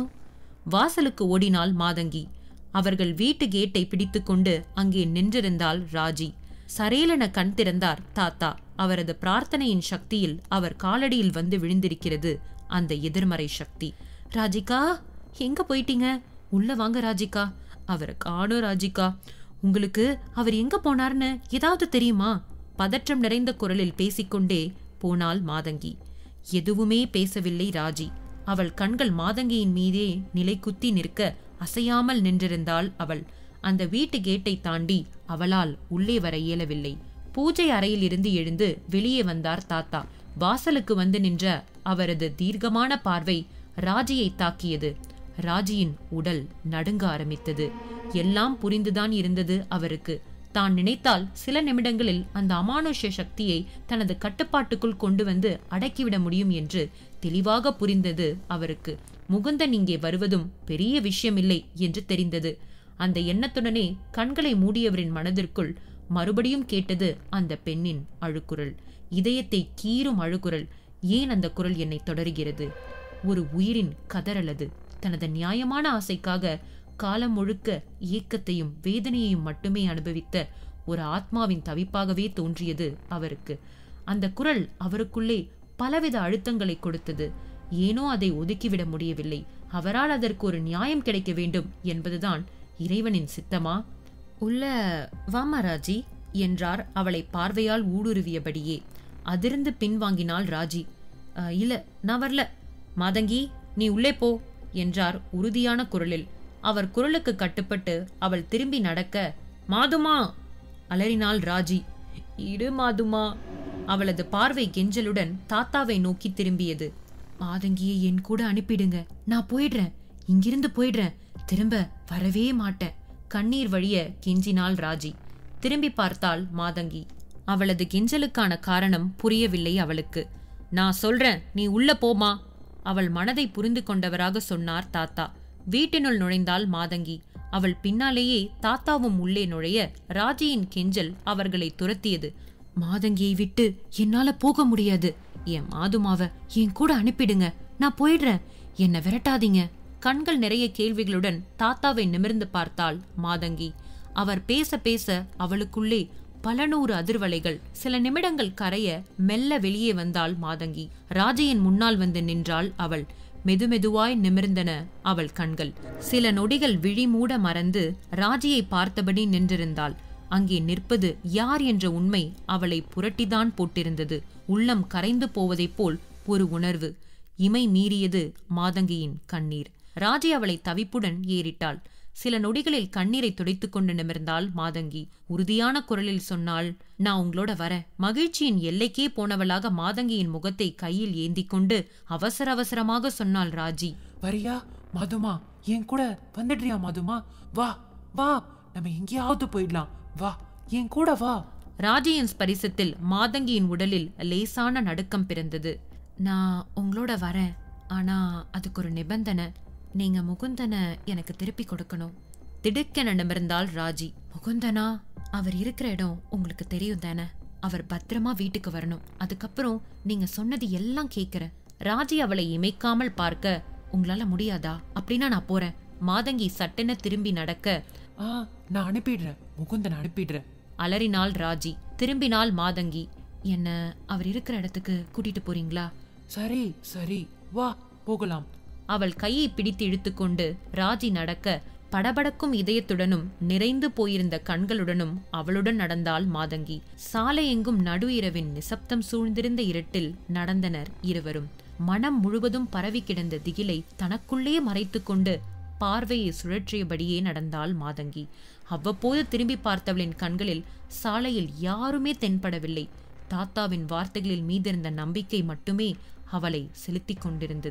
வாசலுக்கு ஓடினாள் மாதங்கி அவர்கள் வீட்டு கேட்டை பிடித்துக்கொண்டு அங்கே நின்றிருந்தாள் ராஜி சரேலென கண் திறந்தார் தாத்தா அவரது பிரார்த்தனையின் சக்தியில் அவர் காலடியில் வந்து விழுந்திருக்கிறது அந்த எதிர்மறை சக்தி ராஜிகா எங்க போயிட்டீங்க உள்ள வாங்க ராஜிகா அவரை காணோம் ராஜிகா உங்களுக்கு அவர் எங்க போனார்னு ஏதாவது தெரியுமா பதற்றம் நிறைந்த குரலில் பேசிக்கொண்டே போனாள் மாதங்கி எதுவுமே பேசவில்லை ராஜி அவள் கண்கள் மாதங்கியின் மீதே நிலைக்குத்தி நிற்க அசையாமல் நின்றிருந்தாள் அவள் அந்த வீட்டு கேட்டை தாண்டி அவளால் உள்ளே வர இயலவில்லை பூஜை அறையில் இருந்து எழுந்து வெளியே வந்தார் தாத்தா வாசலுக்கு வந்து நின்ற அவரது தீர்க்கமான பார்வை ராஜியை தாக்கியது ராஜியின் உடல் நடுங்க ஆரம்பித்தது எல்லாம் புரிந்துதான் இருந்தது அவருக்கு தான் நினைத்தால் சில நிமிடங்களில் அந்த அமானுஷ்ய சக்தியை தனது கட்டுப்பாட்டுக்குள் கொண்டு வந்து அடக்கிவிட முடியும் என்று தெளிவாக புரிந்தது அவருக்கு முகுந்தன் இங்கே வருவதும் பெரிய விஷயமில்லை என்று தெரிந்தது அந்த எண்ணத்துடனே கண்களை மூடியவரின் மனதிற்குள் மறுபடியும் கேட்டது அந்த பெண்ணின் அழுக்குரல் இதயத்தை கீறும் அழுக்குரல் ஏன் அந்த குரல் என்னை தொடர்கிறது ஒரு உயிரின் கதறலது தனது நியாயமான ஆசைக்காக காலம் முழுக்க ஏக்கத்தையும் வேதனையையும் மட்டுமே அனுபவித்த ஒரு ஆத்மாவின் தவிப்பாகவே தோன்றியது அவருக்கு அந்த குரல் அவருக்குள்ளே பலவித அழுத்தங்களை கொடுத்தது ஏனோ அதை ஒதுக்கிவிட முடியவில்லை அவரால் அதற்கு ஒரு நியாயம் கிடைக்க வேண்டும் என்பதுதான் இறைவனின் சித்தமா உள்ள வாமா ராஜி என்றார் அவளை பார்வையால் ஊடுருவியபடியே அதிர்ந்து பின்வாங்கினாள் ராஜி "அ, இல்ல நான் வரல மாதங்கி நீ உள்ளே போ என்றார் உறுதியான குரலில் அவர் குரலுக்கு கட்டுப்பட்டு அவள் திரும்பி நடக்க மாதுமா அலறினாள் ராஜி இரு மாதுமா அவளது பார்வை கெஞ்சலுடன் தாத்தாவை நோக்கி திரும்பியது மாதங்கியை என் கூட அனுப்பிடுங்க நான் போயிடுறேன் இங்கிருந்து போயிடுறேன் திரும்ப வரவே மாட்டேன் கண்ணீர் வழிய கெஞ்சினாள் ராஜி திரும்பி பார்த்தாள் மாதங்கி அவளது கெஞ்சலுக்கான காரணம் புரியவில்லை அவளுக்கு நான் சொல்றேன் நீ உள்ள போமா அவள் மனதை புரிந்து கொண்டவராக சொன்னார் தாத்தா வீட்டினுள் நுழைந்தாள் மாதங்கி அவள் பின்னாலேயே தாத்தாவும் உள்ளே நுழைய ராஜியின் கெஞ்சல் அவர்களை துரத்தியது மாதங்கியை விட்டு என்னால போக முடியாது என் மாதுமாவ என் கூட அனுப்பிடுங்க நான் போயிடுறேன் என்ன விரட்டாதீங்க கண்கள் நிறைய கேள்விகளுடன் தாத்தாவை நிமிர்ந்து பார்த்தாள் மாதங்கி அவர் பேச பேச அவளுக்குள்ளே பல நூறு அதிர்வலைகள் சில நிமிடங்கள் கரைய மெல்ல வெளியே வந்தாள் மாதங்கி ராஜையின் முன்னால் வந்து நின்றாள் அவள் மெதுமெதுவாய் நிமிர்ந்தன அவள் கண்கள் சில நொடிகள் விழி மூட மறந்து ராஜியை பார்த்தபடி நின்றிருந்தாள் அங்கே நிற்பது யார் என்ற உண்மை அவளை புரட்டிதான் போட்டிருந்தது உள்ளம் கரைந்து போவதைப் போல் ஒரு உணர்வு இமை மீறியது மாதங்கியின் கண்ணீர் ராஜி அவளை தவிப்புடன் ஏறிட்டாள் சில நொடிகளில் கண்ணீரை துடைத்துக் கொண்டு நிமிர்ந்தாள் மாதங்கி உறுதியான குரலில் சொன்னாள் நான் உங்களோட வரேன் மகிழ்ச்சியின் எல்லைக்கே போனவளாக மாதங்கியின் முகத்தை கையில் ஏந்திக் கொண்டு அவசர அவசரமாக சொன்னாள் ராஜி வரியா மதுமா என் கூட வந்துடுறியா மதுமா வா வா நம்ம எங்கேயாவது போயிடலாம் வா என் கூட வா ராஜியின் ஸ்பரிசத்தில் மாதங்கியின் உடலில் லேசான நடுக்கம் பிறந்தது நான் உங்களோட வரேன் ஆனா அதுக்கு ஒரு நிபந்தனை நீங்க முகுந்தனை எனக்கு திருப்பி கொடுக்கணும் திடுக்கென நிமிர்ந்தாள் ராஜி முகுந்தனா அவர் இருக்கிற இடம் உங்களுக்கு தெரியும் தானே அவர் பத்திரமா வீட்டுக்கு வரணும் அதுக்கப்புறம் நீங்க சொன்னது எல்லாம் கேக்குறேன் ராஜி அவளை இமைக்காமல் பார்க்க உங்களால முடியாதா அப்படின்னா நான் போறேன் மாதங்கி சட்டென திரும்பி நடக்க ஆ நான் அனுப்பிடுறேன் முகுந்தன் அனுப்பிடுறேன் அலறினாள் ராஜி திரும்பினாள் மாதங்கி என்ன அவர் இருக்கிற இடத்துக்கு கூட்டிட்டு போறீங்களா சரி சரி வா போகலாம் அவள் கையை பிடித்து இழுத்துக்கொண்டு ராஜி நடக்க படபடக்கும் இதயத்துடனும் நிறைந்து போயிருந்த கண்களுடனும் அவளுடன் நடந்தாள் மாதங்கி சாலை எங்கும் நடு இரவின் நிசப்தம் சூழ்ந்திருந்த இருட்டில் நடந்தனர் இருவரும் மனம் முழுவதும் பரவி கிடந்த திகிலை தனக்குள்ளே மறைத்துக்கொண்டு பார்வையை சுழற்றியபடியே நடந்தாள் மாதங்கி அவ்வப்போது திரும்பி பார்த்தவளின் கண்களில் சாலையில் யாருமே தென்படவில்லை தாத்தாவின் வார்த்தைகளில் மீதிருந்த நம்பிக்கை மட்டுமே அவளை செலுத்திக் கொண்டிருந்தது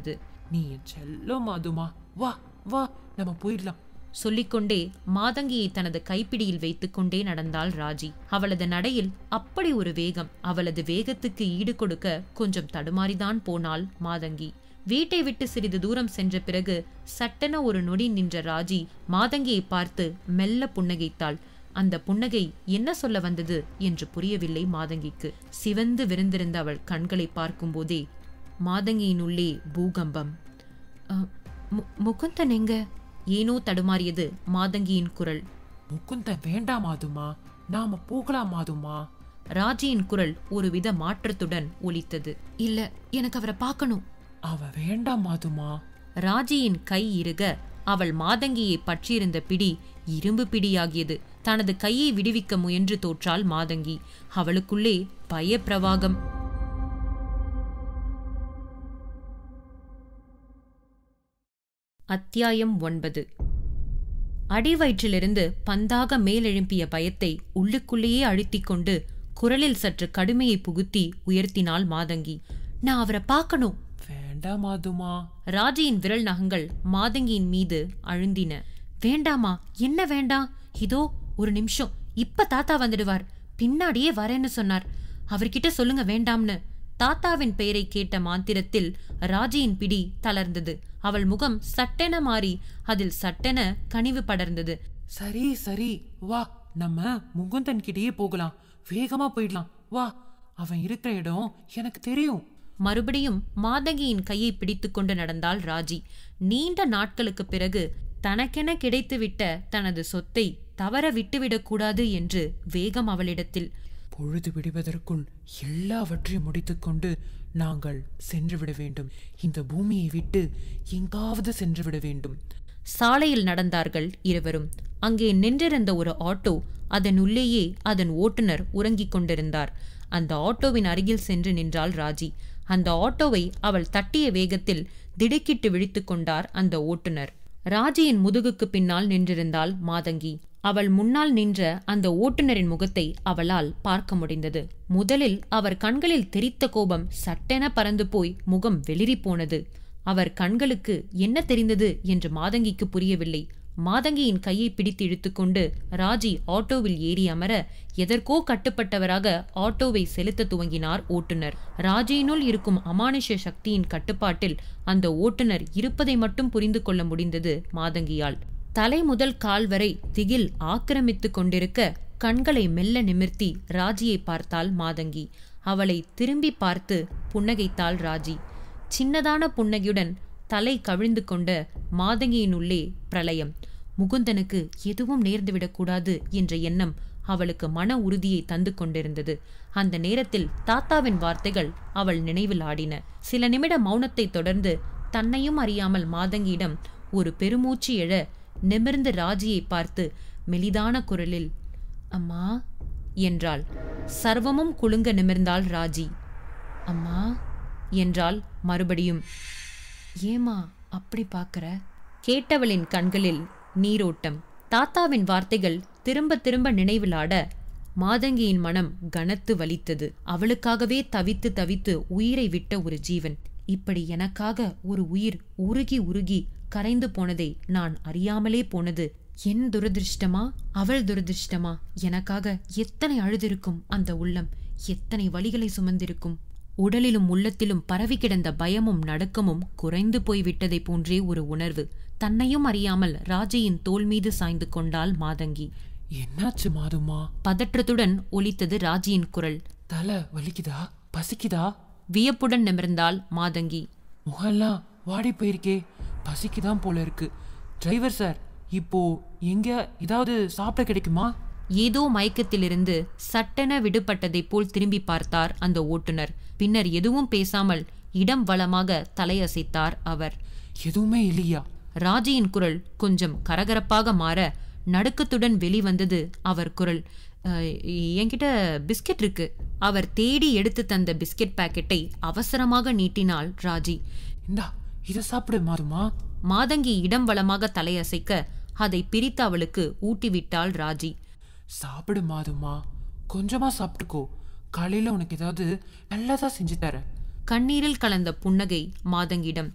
நீ என் செல்லம் மாதுமா வா வா நம்ம போயிடலாம் சொல்லிக்கொண்டே மாதங்கியை தனது கைப்பிடியில் வைத்துக்கொண்டே நடந்தாள் ராஜி அவளது நடையில் அப்படி ஒரு வேகம் அவளது வேகத்துக்கு ஈடு கொடுக்க கொஞ்சம் தடுமாறிதான் போனாள் மாதங்கி வீட்டை விட்டு சிறிது தூரம் சென்ற பிறகு சட்டென ஒரு நொடி நின்ற ராஜி மாதங்கியை பார்த்து மெல்ல புன்னகைத்தாள் அந்த புன்னகை என்ன சொல்ல வந்தது என்று புரியவில்லை மாதங்கிக்கு சிவந்து விருந்திருந்த அவள் கண்களை பார்க்கும்போதே மாதங்கியின் உள்ளே பூகம்பம் "அ, மு- முகுந்தன் எங்க ஏனோ தடுமாறியது மாதங்கியின் குரல் முகுந்தன் வேண்டாம் மாதுமா நாம போகலாம் மாதுமா ராஜியின் குரல் ஒருவித மாற்றத்துடன் ஒலித்தது இல்ல எனக்கு அவரை பார்க்கணும் அவன் வேண்டாம் மாதுமா ராஜியின் கை இறுக அவள் மாதங்கியை பற்றியிருந்த பிடி இரும்பு பிடியாகியது தனது கையை விடுவிக்க முயன்று தோற்றாள் மாதங்கி அவளுக்குள்ளே பயப்பிரவாகம் அத்தியாயம் ஒன்பது அடிவயிற்றிலிருந்து பந்தாக மேலெழும்பிய பயத்தை உள்ளுக்குள்ளேயே அழுத்திக் கொண்டு குரலில் சற்று கடுமையை புகுத்தி உயர்த்தினாள் மாதங்கி நான் அவரை பார்க்கணும் வேண்டாம் மாதுமா ராஜியின் விரல் நகங்கள் மாதங்கியின் மீது அழுந்தின வேண்டாமா என்ன வேண்டாம் இதோ ஒரு நிமிஷம் இப்ப தாத்தா வந்துடுவார் பின்னாடியே வரேன்னு சொன்னார் அவர்கிட்ட சொல்லுங்க வேண்டாம்னு தாத்தாவின் பெயரை கேட்ட மாத்திரத்தில் ராஜியின் பிடி தளர்ந்தது அவள் முகம் சட்டென மாறி அதில் சட்டென கனிவு படர்ந்தது சரி சரி வா நம்ம முகுந்தன் கிட்டயே போகலாம் வேகமா போயிடலாம் வா அவன் இருக்கிற இடம் எனக்கு தெரியும் மறுபடியும் மாதங்கியின் கையை பிடித்துக்கொண்டு நடந்தாள் ராஜி நீண்ட நாட்களுக்குப் பிறகு தனக்கென கிடைத்துவிட்ட தனது சொத்தை தவற விட்டுவிடக்கூடாது என்று வேகம் அவளிடத்தில் பொழுது விடுவதற்குள் எல்லாவற்றையும் முடித்துக்கொண்டு நாங்கள் சென்று விட வேண்டும் இந்த பூமியை விட்டு எங்காவது சென்று விட வேண்டும் சாலையில் நடந்தார்கள் இருவரும் அங்கே நின்றிருந்த ஒரு ஆட்டோ அதன் உள்ளேயே அதன் ஓட்டுநர் உறங்கிக் கொண்டிருந்தார் அந்த ஆட்டோவின் அருகில் சென்று நின்றாள் ராஜி அந்த ஆட்டோவை அவள் தட்டிய வேகத்தில் திடுக்கிட்டு விழித்துக் கொண்டார் அந்த ஓட்டுநர் ராஜியின் முதுகுக்கு பின்னால் நின்றிருந்தாள் மாதங்கி அவள் முன்னால் நின்ற அந்த ஓட்டுநரின் முகத்தை அவளால் பார்க்க முடிந்தது முதலில் அவர் கண்களில் தெரித்த கோபம் சட்டென பறந்து போய் முகம் வெளிரி போனது அவர் கண்களுக்கு என்ன தெரிந்தது என்று மாதங்கிக்கு புரியவில்லை மாதங்கியின் கையை பிடித்து இழுத்துக்கொண்டு ராஜி ஆட்டோவில் ஏறி அமர எதற்கோ கட்டுப்பட்டவராக ஆட்டோவை செலுத்த துவங்கினார் ஓட்டுநர் ராஜியினுள் இருக்கும் அமானுஷ சக்தியின் கட்டுப்பாட்டில் அந்த ஓட்டுநர் இருப்பதை மட்டும் புரிந்து கொள்ள முடிந்தது மாதங்கியால் தலை முதல் கால் வரை திகில் ஆக்கிரமித்துக் கொண்டிருக்க கண்களை மெல்ல நிமிர்த்தி ராஜியை பார்த்தாள் மாதங்கி அவளை திரும்பி பார்த்து புன்னகைத்தாள் ராஜி சின்னதான புன்னகையுடன் தலை கவிழ்ந்து கொண்ட மாதங்கியினுள்ளே பிரளயம் முகுந்தனுக்கு எதுவும் நேர்ந்துவிடக்கூடாது என்ற எண்ணம் அவளுக்கு மன உறுதியை தந்து கொண்டிருந்தது அந்த நேரத்தில் தாத்தாவின் வார்த்தைகள் அவள் நினைவில் ஆடின சில நிமிட மௌனத்தைத் தொடர்ந்து தன்னையும் அறியாமல் மாதங்கியிடம் ஒரு பெருமூச்சு எழ நிமிர்ந்து ராஜியை பார்த்து மெலிதான குரலில் அம்மா என்றாள் சர்வமும் குலுங்க நிமிர்ந்தாள் ராஜி அம்மா என்றாள் மறுபடியும் ஏமா அப்படி பார்க்கற கேட்டவளின் கண்களில் நீரோட்டம் தாத்தாவின் வார்த்தைகள் திரும்ப திரும்ப நினைவிலாட மாதங்கியின் மனம் கனத்து வலித்தது அவளுக்காகவே தவித்து தவித்து உயிரை விட்ட ஒரு ஜீவன் இப்படி எனக்காக ஒரு உயிர் உருகி உருகி கரைந்து போனதை நான் அறியாமலே போனது என் துரதிருஷ்டமா அவள் துரதிருஷ்டமா எனக்காக எத்தனை அழுதிருக்கும் அந்த உள்ளம் எத்தனை வழிகளை சுமந்திருக்கும் உடலிலும் உள்ளத்திலும் பரவி கிடந்த பயமும் நடுக்கமும் குறைந்து போய்விட்டதைப் போன்றே ஒரு உணர்வு தன்னையும் அறியாமல் ராஜையின் தோள் மீது சாய்ந்து கொண்டாள் மாதங்கி என்னாச்சு மாதுமா பதற்றத்துடன் ஒலித்தது ராஜியின் குரல் தலை வலிக்குதா பசிக்குதா வியப்புடன் நிமிர்ந்தாள் மாதங்கி முகம்லாம் வாடி போயிருக்கே பசிக்குதான் போல இருக்கு டிரைவர் சார் இப்போ எங்க ஏதாவது சாப்பிட கிடைக்குமா ஏதோ மயக்கத்திலிருந்து சட்டென விடுபட்டதைப் போல் திரும்பி பார்த்தார் அந்த ஓட்டுநர் பின்னர் எதுவும் பேசாமல் இடம் வளமாக தலையசைத்தார் அவர் எதுவுமே இல்லையா ராஜியின் குரல் கொஞ்சம் கரகரப்பாக மாற நடுக்கத்துடன் வெளிவந்தது அவர் குரல் "அஹ், என்கிட்ட பிஸ்கெட் இருக்கு அவர் தேடி எடுத்து தந்த பிஸ்கெட் பாக்கெட்டை அவசரமாக நீட்டினாள் ராஜி இந்தா இதை சாப்பிடு மாதுமா மாதங்கி இடம் வளமாக தலையசைக்க அதை பிரித்து அவளுக்கு ஊட்டிவிட்டாள் ராஜி சாப்பிடு மாதுமா கொஞ்சமா சாப்பிட்டுக்கோ காலையில உனக்கு ஏதாவது நல்லதா செஞ்சு தரேன் கண்ணீரில் கலந்த புன்னகை மாதங்கிடம்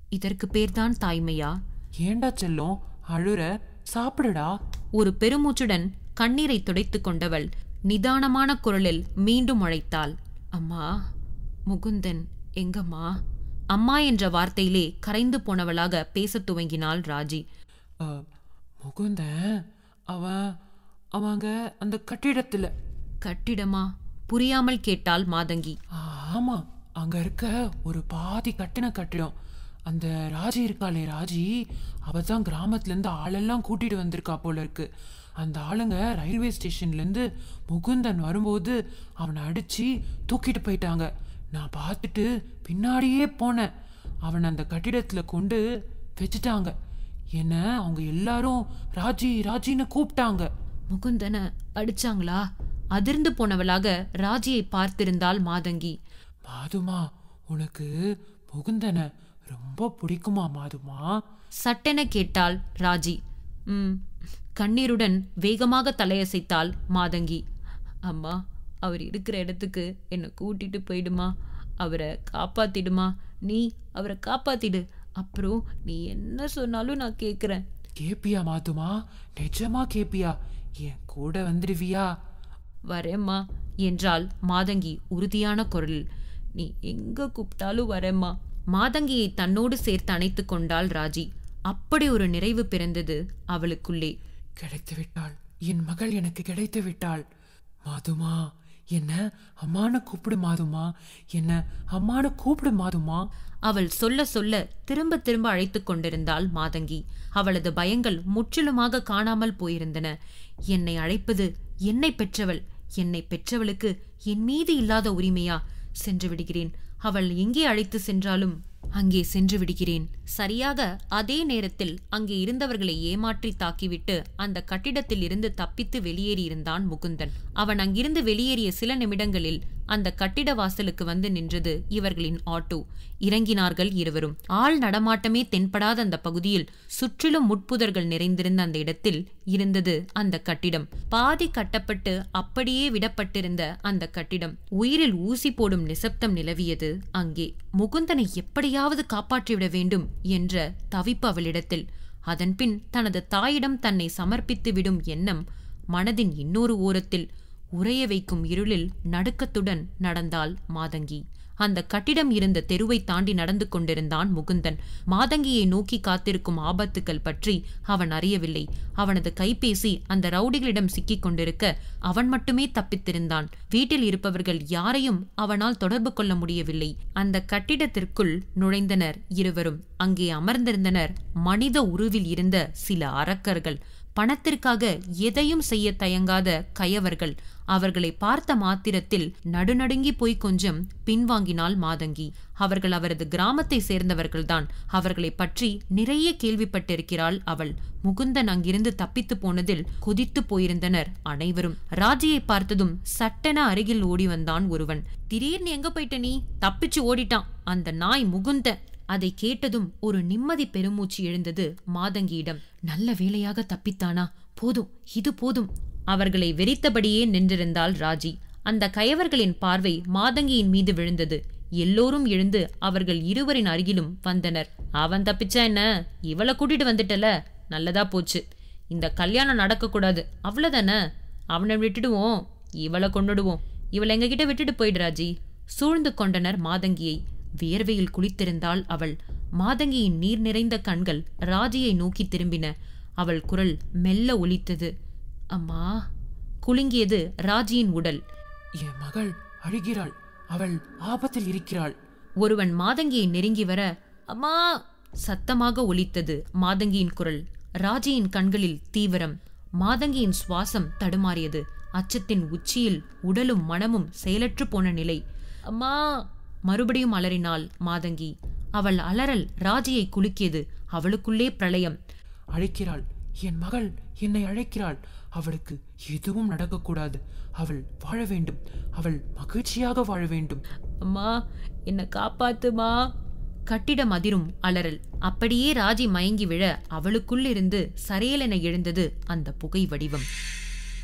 இதற்கு பேர்தான் தாய்மையா ஏண்டா செல்லம் அழுற சாப்பிடுடா ஒரு பெருமூச்சுடன் கண்ணீரை துடைத்துக் கொண்டவள் நிதானமான குரலில் மீண்டும் அழைத்தாள் அம்மா முகுந்தன் எங்கம்மா அம்மா என்ற வார்த்தையிலே கரைந்து போனவளாக பேசத் துவங்கினாள் ராஜி அஹ், முகுந்தன் அவன் அவங்க அந்த கட்டிடத்துல கட்டிடமா புரியாமல் கேட்டாள் மாதங்கி ஆமா அங்க இருக்க ஒரு பாதி கட்டின கட்டிடம் அந்த ராஜி இருக்காளே ராஜி அவ தான் கிராமத்துல இருந்து ஆளெல்லாம் கூட்டிட்டு வந்திருக்கா போல இருக்கு அந்த ஆளுங்க ரயில்வே ஸ்டேஷன்ல இருந்து முகுந்தன் வரும்போது அவனை அடிச்சு தூக்கிட்டு போயிட்டாங்க நான் பார்த்துட்டு பின்னாடியே போனேன் அவனை அந்த கட்டிடத்துல கொண்டு வச்சுட்டாங்க என்ன அவங்க எல்லாரும் ராஜி ராஜின்னு கூப்பிட்டாங்க முகுந்தன அடிச்சாங்களா அதிர்ந்து போனவளாக ராஜியை பார்த்திருந்தாள் மாதங்கி மாதுமா உனக்கு முகுந்தனை ரொம்ப பிடிக்குமா மாதுமா சட்டென கேட்டாள் ராஜி ம் கண்ணீருடன் வேகமாக தலையசைத்தாள் மாதங்கி அம்மா அவர் இருக்கிற இடத்துக்கு என்னை கூட்டிட்டு போயிடுமா அவரை காப்பாத்திடுமா நீ அவரை காப்பாத்திடு அப்புறம் நீ என்ன சொன்னாலும் நான் கேட்குறேன் கேப்பியா மாதுமா நிஜமா கேப்பியா என் கூட வந்துடுவியா வரேம்மா என்றாள் மாதங்கி உறுதியான குரலில் நீ எங்க கூப்பிட்டாலும் வரேம்மா மாதங்கியை தன்னோடு சேர்த்து அணைத்துக் கொண்டாள் ராஜி அப்படி ஒரு நிறைவு பிறந்தது அவளுக்குள்ளே கிடைத்து விட்டாள் என் மகள் எனக்கு கிடைத்து விட்டாள் மாதுமா என்ன அம்மானு கூப்பிடு மாதுமா என்ன அம்மானு கூப்பிடு மாதுமா அவள் சொல்ல சொல்ல திரும்ப திரும்ப அழைத்துக் கொண்டிருந்தாள் மாதங்கி அவளது பயங்கள் முற்றிலுமாக காணாமல் போயிருந்தன என்னை அழைப்பது என்னை பெற்றவள் என்னை பெற்றவளுக்கு என் மீது இல்லாத உரிமையா சென்று விடுகிறேன் அவள் எங்கே அழைத்து சென்றாலும் அங்கே சென்று விடுகிறேன் சரியாக அதே நேரத்தில் அங்கே இருந்தவர்களை ஏமாற்றி தாக்கிவிட்டு அந்த கட்டிடத்தில் இருந்து தப்பித்து வெளியேறியிருந்தான் முகுந்தன் அவன் அங்கிருந்து வெளியேறிய சில நிமிடங்களில் அந்த கட்டிட வாசலுக்கு வந்து நின்றது இவர்களின் ஆட்டோ இறங்கினார்கள் இருவரும் ஆள் நடமாட்டமே தென்படாத அந்த பகுதியில் சுற்றிலும் முட்புதர்கள் நிறைந்திருந்த அந்த இடத்தில் இருந்தது அந்த கட்டிடம் பாதி கட்டப்பட்டு அப்படியே விடப்பட்டிருந்த அந்த கட்டிடம் உயிரில் ஊசி போடும் நிசப்தம் நிலவியது அங்கே முகுந்தனை எப்படியாவது காப்பாற்றிவிட வேண்டும் என்ற தவிப்பு அவளிடத்தில் அதன்பின் தனது தாயிடம் தன்னை சமர்ப்பித்து விடும் எண்ணம் மனதின் இன்னொரு ஓரத்தில் உறைய வைக்கும் இருளில் நடுக்கத்துடன் நடந்தாள் மாதங்கி அந்த கட்டிடம் இருந்த தெருவை தாண்டி நடந்து கொண்டிருந்தான் முகுந்தன் மாதங்கியை நோக்கி காத்திருக்கும் ஆபத்துக்கள் பற்றி அவன் அறியவில்லை அவனது கைபேசி அந்த ரவுடிகளிடம் சிக்கிக் கொண்டிருக்க அவன் மட்டுமே தப்பித்திருந்தான் வீட்டில் இருப்பவர்கள் யாரையும் அவனால் தொடர்பு கொள்ள முடியவில்லை அந்த கட்டிடத்திற்குள் நுழைந்தனர் இருவரும் அங்கே அமர்ந்திருந்தனர் மனித உருவில் இருந்த சில அரக்கர்கள் பணத்திற்காக எதையும் செய்ய தயங்காத கயவர்கள் அவர்களை பார்த்த மாத்திரத்தில் நடுநடுங்கி போய் கொஞ்சம் பின்வாங்கினாள் மாதங்கி அவர்கள் அவரது கிராமத்தை சேர்ந்தவர்கள்தான் அவர்களை பற்றி நிறைய கேள்விப்பட்டிருக்கிறாள் அவள் முகுந்தன் அங்கிருந்து தப்பித்து போனதில் கொதித்து போயிருந்தனர் அனைவரும் ராஜியை பார்த்ததும் சட்டென அருகில் ஓடி வந்தான் ஒருவன் திடீர்னு எங்க போயிட்ட நீ தப்பிச்சு ஓடிட்டான் அந்த நாய் முகுந்த அதை கேட்டதும் ஒரு நிம்மதி பெருமூச்சு எழுந்தது மாதங்கியிடம் நல்ல வேளையாக தப்பித்தானா போதும் இது போதும் அவர்களை வெறித்தபடியே நின்றிருந்தாள் ராஜி அந்த கயவர்களின் பார்வை மாதங்கியின் மீது விழுந்தது எல்லோரும் எழுந்து அவர்கள் இருவரின் அருகிலும் வந்தனர் அவன் தப்பிச்சா என்ன இவளை கூட்டிட்டு வந்துட்டல நல்லதா போச்சு இந்த கல்யாணம் நடக்கக்கூடாது அவ்வளவுதானே அவனை விட்டுடுவோம் இவளை கொண்டுடுவோம் இவளை எங்ககிட்ட விட்டுட்டு போயிடு ராஜி சூழ்ந்து கொண்டனர் மாதங்கியை வியர்வையில் குளித்திருந்தாள் அவள் மாதங்கியின் நீர் நிறைந்த கண்கள் ராஜியை நோக்கி திரும்பின அவள் குரல் மெல்ல ஒலித்தது அம்மா குலுங்கியது ராஜியின் உடல் என் மகள் அழுகிறாள் அவள் ஆபத்தில் இருக்கிறாள் ஒருவன் மாதங்கியை நெருங்கி வர அம்மா சத்தமாக ஒலித்தது மாதங்கியின் குரல் ராஜியின் கண்களில் தீவிரம் மாதங்கியின் சுவாசம் தடுமாறியது அச்சத்தின் உச்சியில் உடலும் மனமும் செயலற்று போன நிலை அம்மா மறுபடியும் அலறினாள் மாதங்கி அவள் அலறல் ராஜியை குலுக்கியது அவளுக்குள்ளே பிரளயம் அழைக்கிறாள் என் மகள் என்னை அழைக்கிறாள் அவளுக்கு எதுவும் நடக்கக்கூடாது அவள் வாழ வேண்டும் அவள் மகிழ்ச்சியாக வாழ வேண்டும் அம்மா என்னை காப்பாத்துமா கட்டிடம் அதிரும் அலறல் அப்படியே ராஜி மயங்கி விழ அவளுக்குள்ளிருந்து சரையலென எழுந்தது அந்த புகை வடிவம்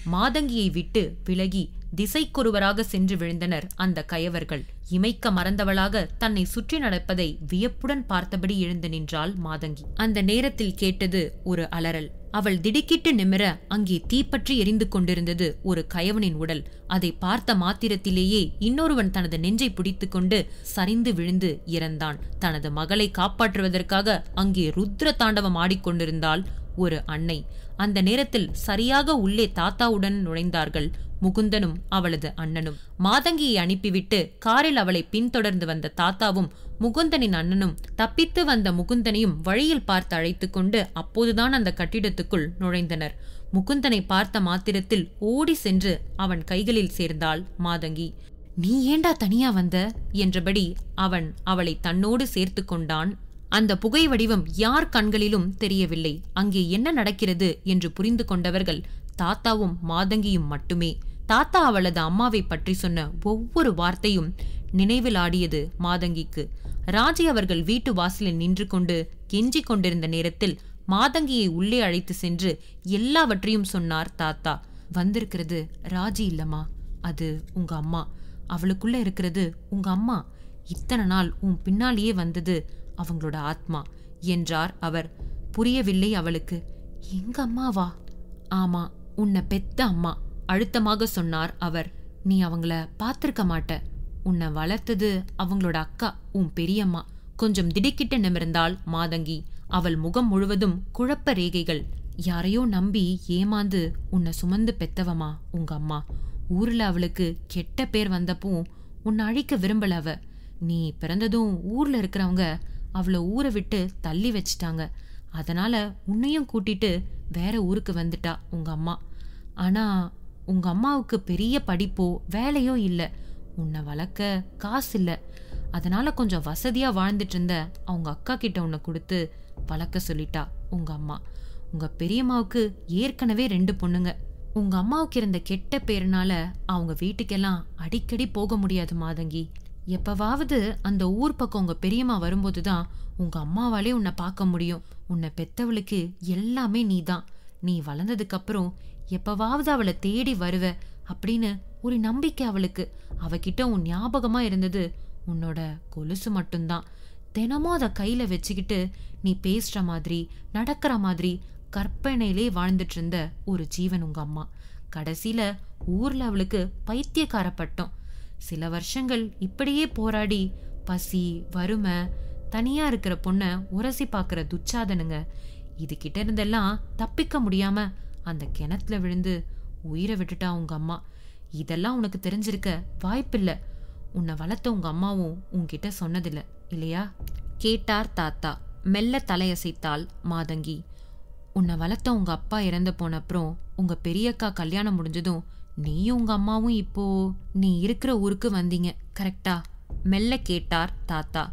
மாதங்கியை விட்டு விலகி திசைக்கொருவராக சென்று விழுந்தனர் அந்த கயவர்கள் இமைக்க மறந்தவளாக தன்னை சுற்றி நடப்பதை வியப்புடன் பார்த்தபடி எழுந்து நின்றாள் மாதங்கி அந்த நேரத்தில் கேட்டது ஒரு அலறல் அவள் திடுக்கிட்டு நிமிர அங்கே தீப்பற்றி எரிந்து கொண்டிருந்தது ஒரு கயவனின் உடல் அதை பார்த்த மாத்திரத்திலேயே இன்னொருவன் தனது நெஞ்சை பிடித்துக்கொண்டு சரிந்து விழுந்து இறந்தான் தனது மகளை காப்பாற்றுவதற்காக அங்கே ருத்ர தாண்டவம் ஆடிக்கொண்டிருந்தாள் ஒரு அன்னை அந்த நேரத்தில் சரியாக உள்ளே தாத்தாவுடன் நுழைந்தார்கள் முகுந்தனும் அவளது அண்ணனும் மாதங்கியை அனுப்பிவிட்டு காரில் அவளை பின்தொடர்ந்து வந்த தாத்தாவும் முகுந்தனின் அண்ணனும் தப்பித்து வந்த முகுந்தனையும் வழியில் பார்த்து அழைத்துக் கொண்டு அப்போதுதான் அந்த கட்டிடத்துக்குள் நுழைந்தனர் முகுந்தனை பார்த்த மாத்திரத்தில் ஓடி சென்று அவன் கைகளில் சேர்ந்தாள் மாதங்கி நீ ஏண்டா தனியா வந்த என்றபடி அவன் அவளை தன்னோடு சேர்த்து கொண்டான் அந்த புகை வடிவம் யார் கண்களிலும் தெரியவில்லை அங்கே என்ன நடக்கிறது என்று புரிந்து கொண்டவர்கள் தாத்தாவும் மாதங்கியும் மட்டுமே தாத்தா அவளது அம்மாவை பற்றி சொன்ன ஒவ்வொரு வார்த்தையும் நினைவில் ஆடியது மாதங்கிக்கு ராஜி அவர்கள் வீட்டு வாசலில் நின்று கொண்டு கெஞ்சிக் கொண்டிருந்த நேரத்தில் மாதங்கியை உள்ளே அழைத்து சென்று எல்லாவற்றையும் சொன்னார் தாத்தா வந்திருக்கிறது ராஜி இல்லம்மா அது உங்க அம்மா அவளுக்குள்ள இருக்கிறது உங்க அம்மா இத்தனை நாள் உன் பின்னாலேயே வந்தது அவங்களோட ஆத்மா என்றார் அவர் புரியவில்லை அவளுக்கு எங்க அம்மாவா ஆமா உன்னை பெத்த அம்மா அழுத்தமாக சொன்னார் அவர் நீ அவங்கள பார்த்திருக்க மாட்ட உன்னை வளர்த்தது அவங்களோட அக்கா உன் பெரியம்மா கொஞ்சம் திடுக்கிட்டு நிமிர்ந்தாள் மாதங்கி அவள் முகம் முழுவதும் குழப்ப ரேகைகள் யாரையோ நம்பி ஏமாந்து உன்னை சுமந்து பெத்தவமா உங்க அம்மா ஊர்ல அவளுக்கு கெட்ட பேர் வந்தப்போ உன்னை அழிக்க விரும்பல அவ நீ பிறந்ததும் ஊர்ல இருக்கிறவங்க அவளை ஊரை விட்டு தள்ளி வச்சிட்டாங்க அதனால உன்னையும் கூட்டிட்டு வேற ஊருக்கு வந்துட்டா உங்க அம்மா ஆனா உங்க அம்மாவுக்கு பெரிய படிப்போ வேலையோ இல்ல உன்னை வளர்க்க காசு இல்ல அதனால கொஞ்சம் வசதியா வாழ்ந்துட்டு இருந்த அவங்க அக்கா கிட்ட உன்னை கொடுத்து வளர்க்க சொல்லிட்டா உங்க அம்மா உங்க பெரியம்மாவுக்கு ஏற்கனவே ரெண்டு பொண்ணுங்க உங்க அம்மாவுக்கு இருந்த கெட்ட பேருனால அவங்க வீட்டுக்கெல்லாம் அடிக்கடி போக முடியாது மாதங்கி எப்பவாவது அந்த ஊர் பக்கம் உங்க பெரியம்மா வரும்போது தான் உங்க அம்மாவாலே உன்னை பார்க்க முடியும் உன்னை பெத்தவளுக்கு எல்லாமே நீதான் நீ வளர்ந்ததுக்கு அப்புறம் எப்பவாவது அவளை தேடி வருவ அப்படின்னு ஒரு நம்பிக்கை அவளுக்கு அவகிட்ட உன் ஞாபகமா இருந்தது உன்னோட கொலுசு மட்டும்தான் தினமும் அதை கையில வச்சுக்கிட்டு நீ பேசுற மாதிரி நடக்கிற மாதிரி கற்பனையிலே வாழ்ந்துட்டு இருந்த ஒரு ஜீவன் உங்க அம்மா கடைசியில ஊர்ல அவளுக்கு பைத்தியக்காரப்பட்டோம் சில வருஷங்கள் இப்படியே போராடி பசி வறுமை தனியா இருக்கிற பொண்ண உரசி பார்க்குற துச்சாதனுங்க இது கிட்ட இருந்தெல்லாம் தப்பிக்க முடியாம அந்த கிணத்துல விழுந்து உயிரை விட்டுட்டா உங்க அம்மா இதெல்லாம் உனக்கு தெரிஞ்சிருக்க வாய்ப்பில்ல உன்னை வளர்த்த உங்க அம்மாவும் உன்கிட்ட சொன்னதில்ல இல்லையா கேட்டார் தாத்தா மெல்ல தலையசைத்தாள் மாதங்கி உன்னை வளர்த்த உங்க அப்பா இறந்து போன அப்புறம் உங்க பெரியக்கா கல்யாணம் முடிஞ்சதும் நீயும் உங்க அம்மாவும் இப்போ நீ இருக்கிற ஊருக்கு வந்தீங்க கரெக்டா மெல்ல கேட்டார் தாத்தா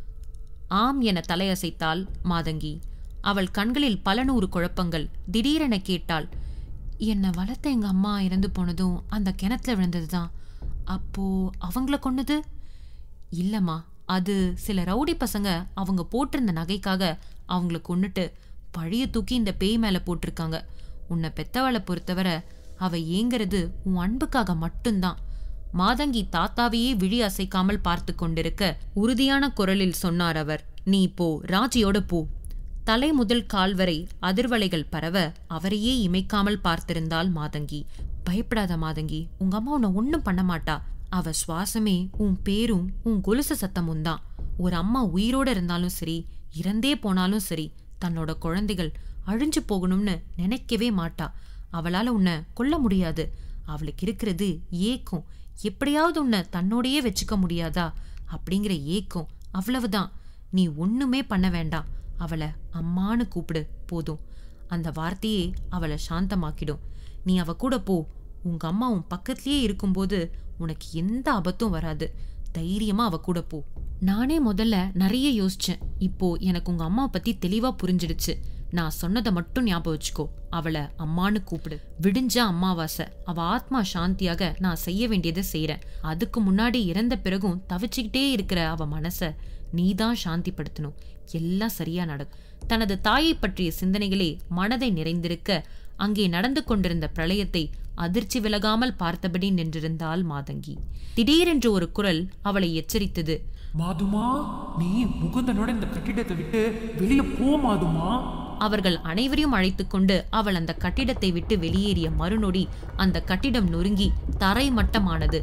ஆம் என தலையசைத்தாள் மாதங்கி அவள் கண்களில் பல நூறு குழப்பங்கள் திடீரென கேட்டாள் என்னை வளர்த்த எங்க அம்மா இறந்து போனதும் அந்த கிணத்துல விழுந்ததுதான் அப்போ அவங்கள கொன்னது இல்லம்மா அது சில ரவுடி பசங்க அவங்க போட்டிருந்த நகைக்காக அவங்கள கொன்னுட்டு பழிய தூக்கி இந்த பேய் மேல போட்டிருக்காங்க உன்னை பெத்தவளை பொறுத்தவரை அவ ஏங்கிறது உன் அன்புக்காக மட்டும்தான் மாதங்கி தாத்தாவையே விழி அசைக்காமல் பார்த்து கொண்டிருக்க உறுதியான குரலில் சொன்னார் அவர் நீ போ ராஜியோட போ தலை முதல் கால் வரை அதிர்வலைகள் பரவ அவரையே இமைக்காமல் பார்த்திருந்தாள் மாதங்கி பயப்படாத மாதங்கி உங்க அம்மா உன்னை ஒன்னும் பண்ண மாட்டா அவ சுவாசமே உன் பேரும் உன் கொலுசு சத்தமும் தான் ஒரு அம்மா உயிரோட இருந்தாலும் சரி இறந்தே போனாலும் சரி தன்னோட குழந்தைகள் அழிஞ்சு போகணும்னு நினைக்கவே மாட்டா அவளால உன்னை கொல்ல முடியாது அவளுக்கு இருக்கிறது ஏக்கம் எப்படியாவது உன்னை தன்னோடையே வச்சுக்க முடியாதா அப்படிங்கிற ஏக்கம் அவ்வளவுதான் நீ ஒண்ணுமே பண்ண வேண்டாம் அவளை அம்மான்னு கூப்பிடு போதும் அந்த வார்த்தையே அவளை சாந்தமாக்கிடும் நீ அவ கூட போ உங்க அம்மா உன் பக்கத்திலேயே இருக்கும்போது உனக்கு எந்த ஆபத்தும் வராது தைரியமா அவ கூட போ நானே முதல்ல நிறைய யோசிச்சேன் இப்போ எனக்கு உங்க அம்மாவை பத்தி தெளிவா புரிஞ்சிடுச்சு நான் சொன்னதை மட்டும் ஞாபகம் வச்சுக்கோ அவளை அம்மான்னு கூப்பிடு விடிஞ்சா அம்மாவாசை அவ ஆத்மா சாந்தியாக நான் செய்ய வேண்டியதை செய்றேன் அதுக்கு முன்னாடி இறந்த பிறகும் தவிச்சுக்கிட்டே இருக்கிற அவ மனச நீதான் சாந்திப்படுத்தணும் எல்லாம் சரியா நடக்கும் தனது தாயை பற்றிய சிந்தனைகளே மனதை நிறைந்திருக்க அங்கே நடந்து கொண்டிருந்த பிரளயத்தை அதிர்ச்சி விலகாமல் பார்த்தபடி நின்றிருந்தாள் மாதங்கி திடீரென்று ஒரு குரல் அவளை எச்சரித்தது மாதுமா நீ முகுந்தனோட இந்த கட்டிடத்தை விட்டு வெளியே போ மாதுமா அவர்கள் அனைவரையும் அழைத்துக்கொண்டு அவள் அந்த கட்டிடத்தை விட்டு வெளியேறிய மறுநொடி அந்த கட்டிடம் நொறுங்கி தரை மட்டமானது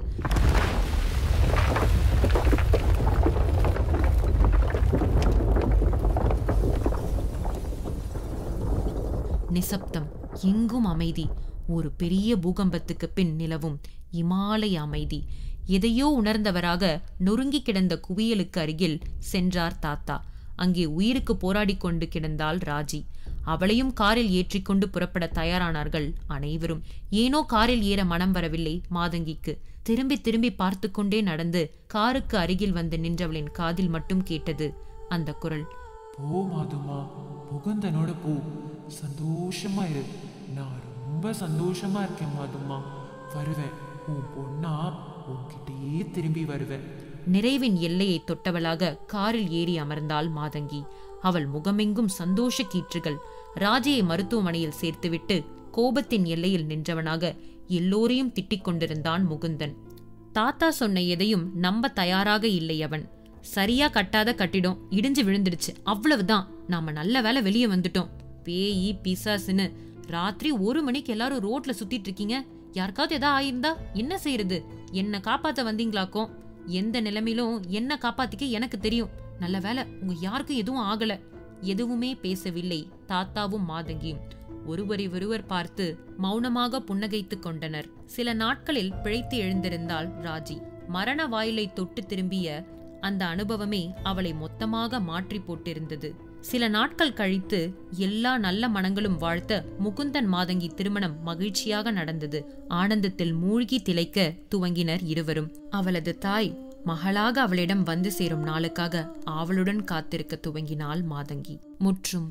நிசப்தம் எங்கும் அமைதி ஒரு பெரிய பூகம்பத்துக்கு பின் நிலவும் இமாலய அமைதி எதையோ உணர்ந்தவராக நொறுங்கி கிடந்த குவியலுக்கு அருகில் சென்றார் தாத்தா அங்கே உயிருக்கு போராடிக் கொண்டு கிடந்தாள் ராஜி அவளையும் காரில் ஏற்றிக்கொண்டு புறப்பட தயாரானார்கள் அனைவரும் ஏனோ காரில் ஏற மனம் வரவில்லை மாதங்கிக்கு திரும்பி திரும்பி பார்த்து கொண்டே நடந்து காருக்கு அருகில் வந்து நின்றவளின் காதில் மட்டும் கேட்டது அந்த குரல் போ மாதுமா முகுந்தனோட போ சந்தோஷமா இரு நான் ரொம்ப சந்தோஷமா இருக்கேன் மாதுமா வருவேன் உன் பொண்ணா உன்கிட்டயே திரும்பி வருவேன் நிறைவின் எல்லையை தொட்டவளாக காரில் ஏறி அமர்ந்தாள் மாதங்கி அவள் முகமெங்கும் சந்தோஷ கீற்றுகள் ராஜியை மருத்துவமனையில் சேர்த்துவிட்டு கோபத்தின் எல்லையில் நின்றவனாக எல்லோரையும் திட்டிக் கொண்டிருந்தான் முகுந்தன் தாத்தா சொன்ன எதையும் நம்ப தயாராக இல்லை அவன் சரியா கட்டாத கட்டிடம் இடிஞ்சு விழுந்துடுச்சு அவ்வளவுதான் நாம நல்ல வேளை வெளியே வந்துட்டோம் பேயி பிசாசுன்னு ராத்திரி ஒரு மணிக்கு எல்லாரும் ரோட்ல சுத்திட்டு இருக்கீங்க யாருக்காவது எதா ஆயிருந்தா என்ன செய்யறது என்ன காப்பாத்த வந்தீங்களாக்கும் எந்த நிலைமையிலும் என்ன காப்பாத்திக்க எனக்கு தெரியும் நல்ல வேளை உங்க யாருக்கும் எதுவும் ஆகல எதுவுமே பேசவில்லை தாத்தாவும் மாதங்கியும் ஒருவரை ஒருவர் பார்த்து மௌனமாக புன்னகைத்துக் கொண்டனர் சில நாட்களில் பிழைத்து எழுந்திருந்தாள் ராஜி மரண வாயிலை தொட்டு திரும்பிய அந்த அனுபவமே அவளை மொத்தமாக மாற்றி போட்டிருந்தது சில நாட்கள் கழித்து எல்லா நல்ல மனங்களும் வாழ்த்த முகுந்தன் மாதங்கி திருமணம் மகிழ்ச்சியாக நடந்தது ஆனந்தத்தில் மூழ்கி திளைக்க துவங்கினர் இருவரும் அவளது தாய் மகளாக அவளிடம் வந்து சேரும் நாளுக்காக ஆவலுடன் காத்திருக்க துவங்கினாள் மாதங்கி முற்றும்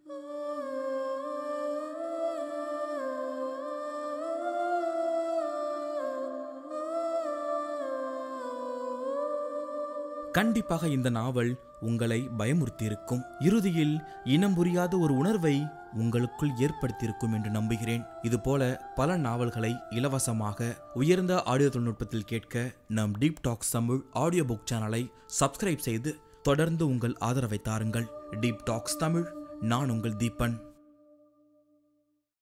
கண்டிப்பாக இந்த நாவல் உங்களை பயமுறுத்தியிருக்கும் இறுதியில் இனம் புரியாத ஒரு உணர்வை உங்களுக்குள் ஏற்படுத்தியிருக்கும் என்று நம்புகிறேன் இதுபோல பல நாவல்களை இலவசமாக உயர்ந்த ஆடியோ தொழில்நுட்பத்தில் கேட்க நம் deep talks Tamil audio book சேனலை சப்ஸ்கிரைப் செய்து தொடர்ந்து உங்கள் ஆதரவை தாருங்கள் டீப் டாக்ஸ் தமிழ் நான் உங்கள் தீபன்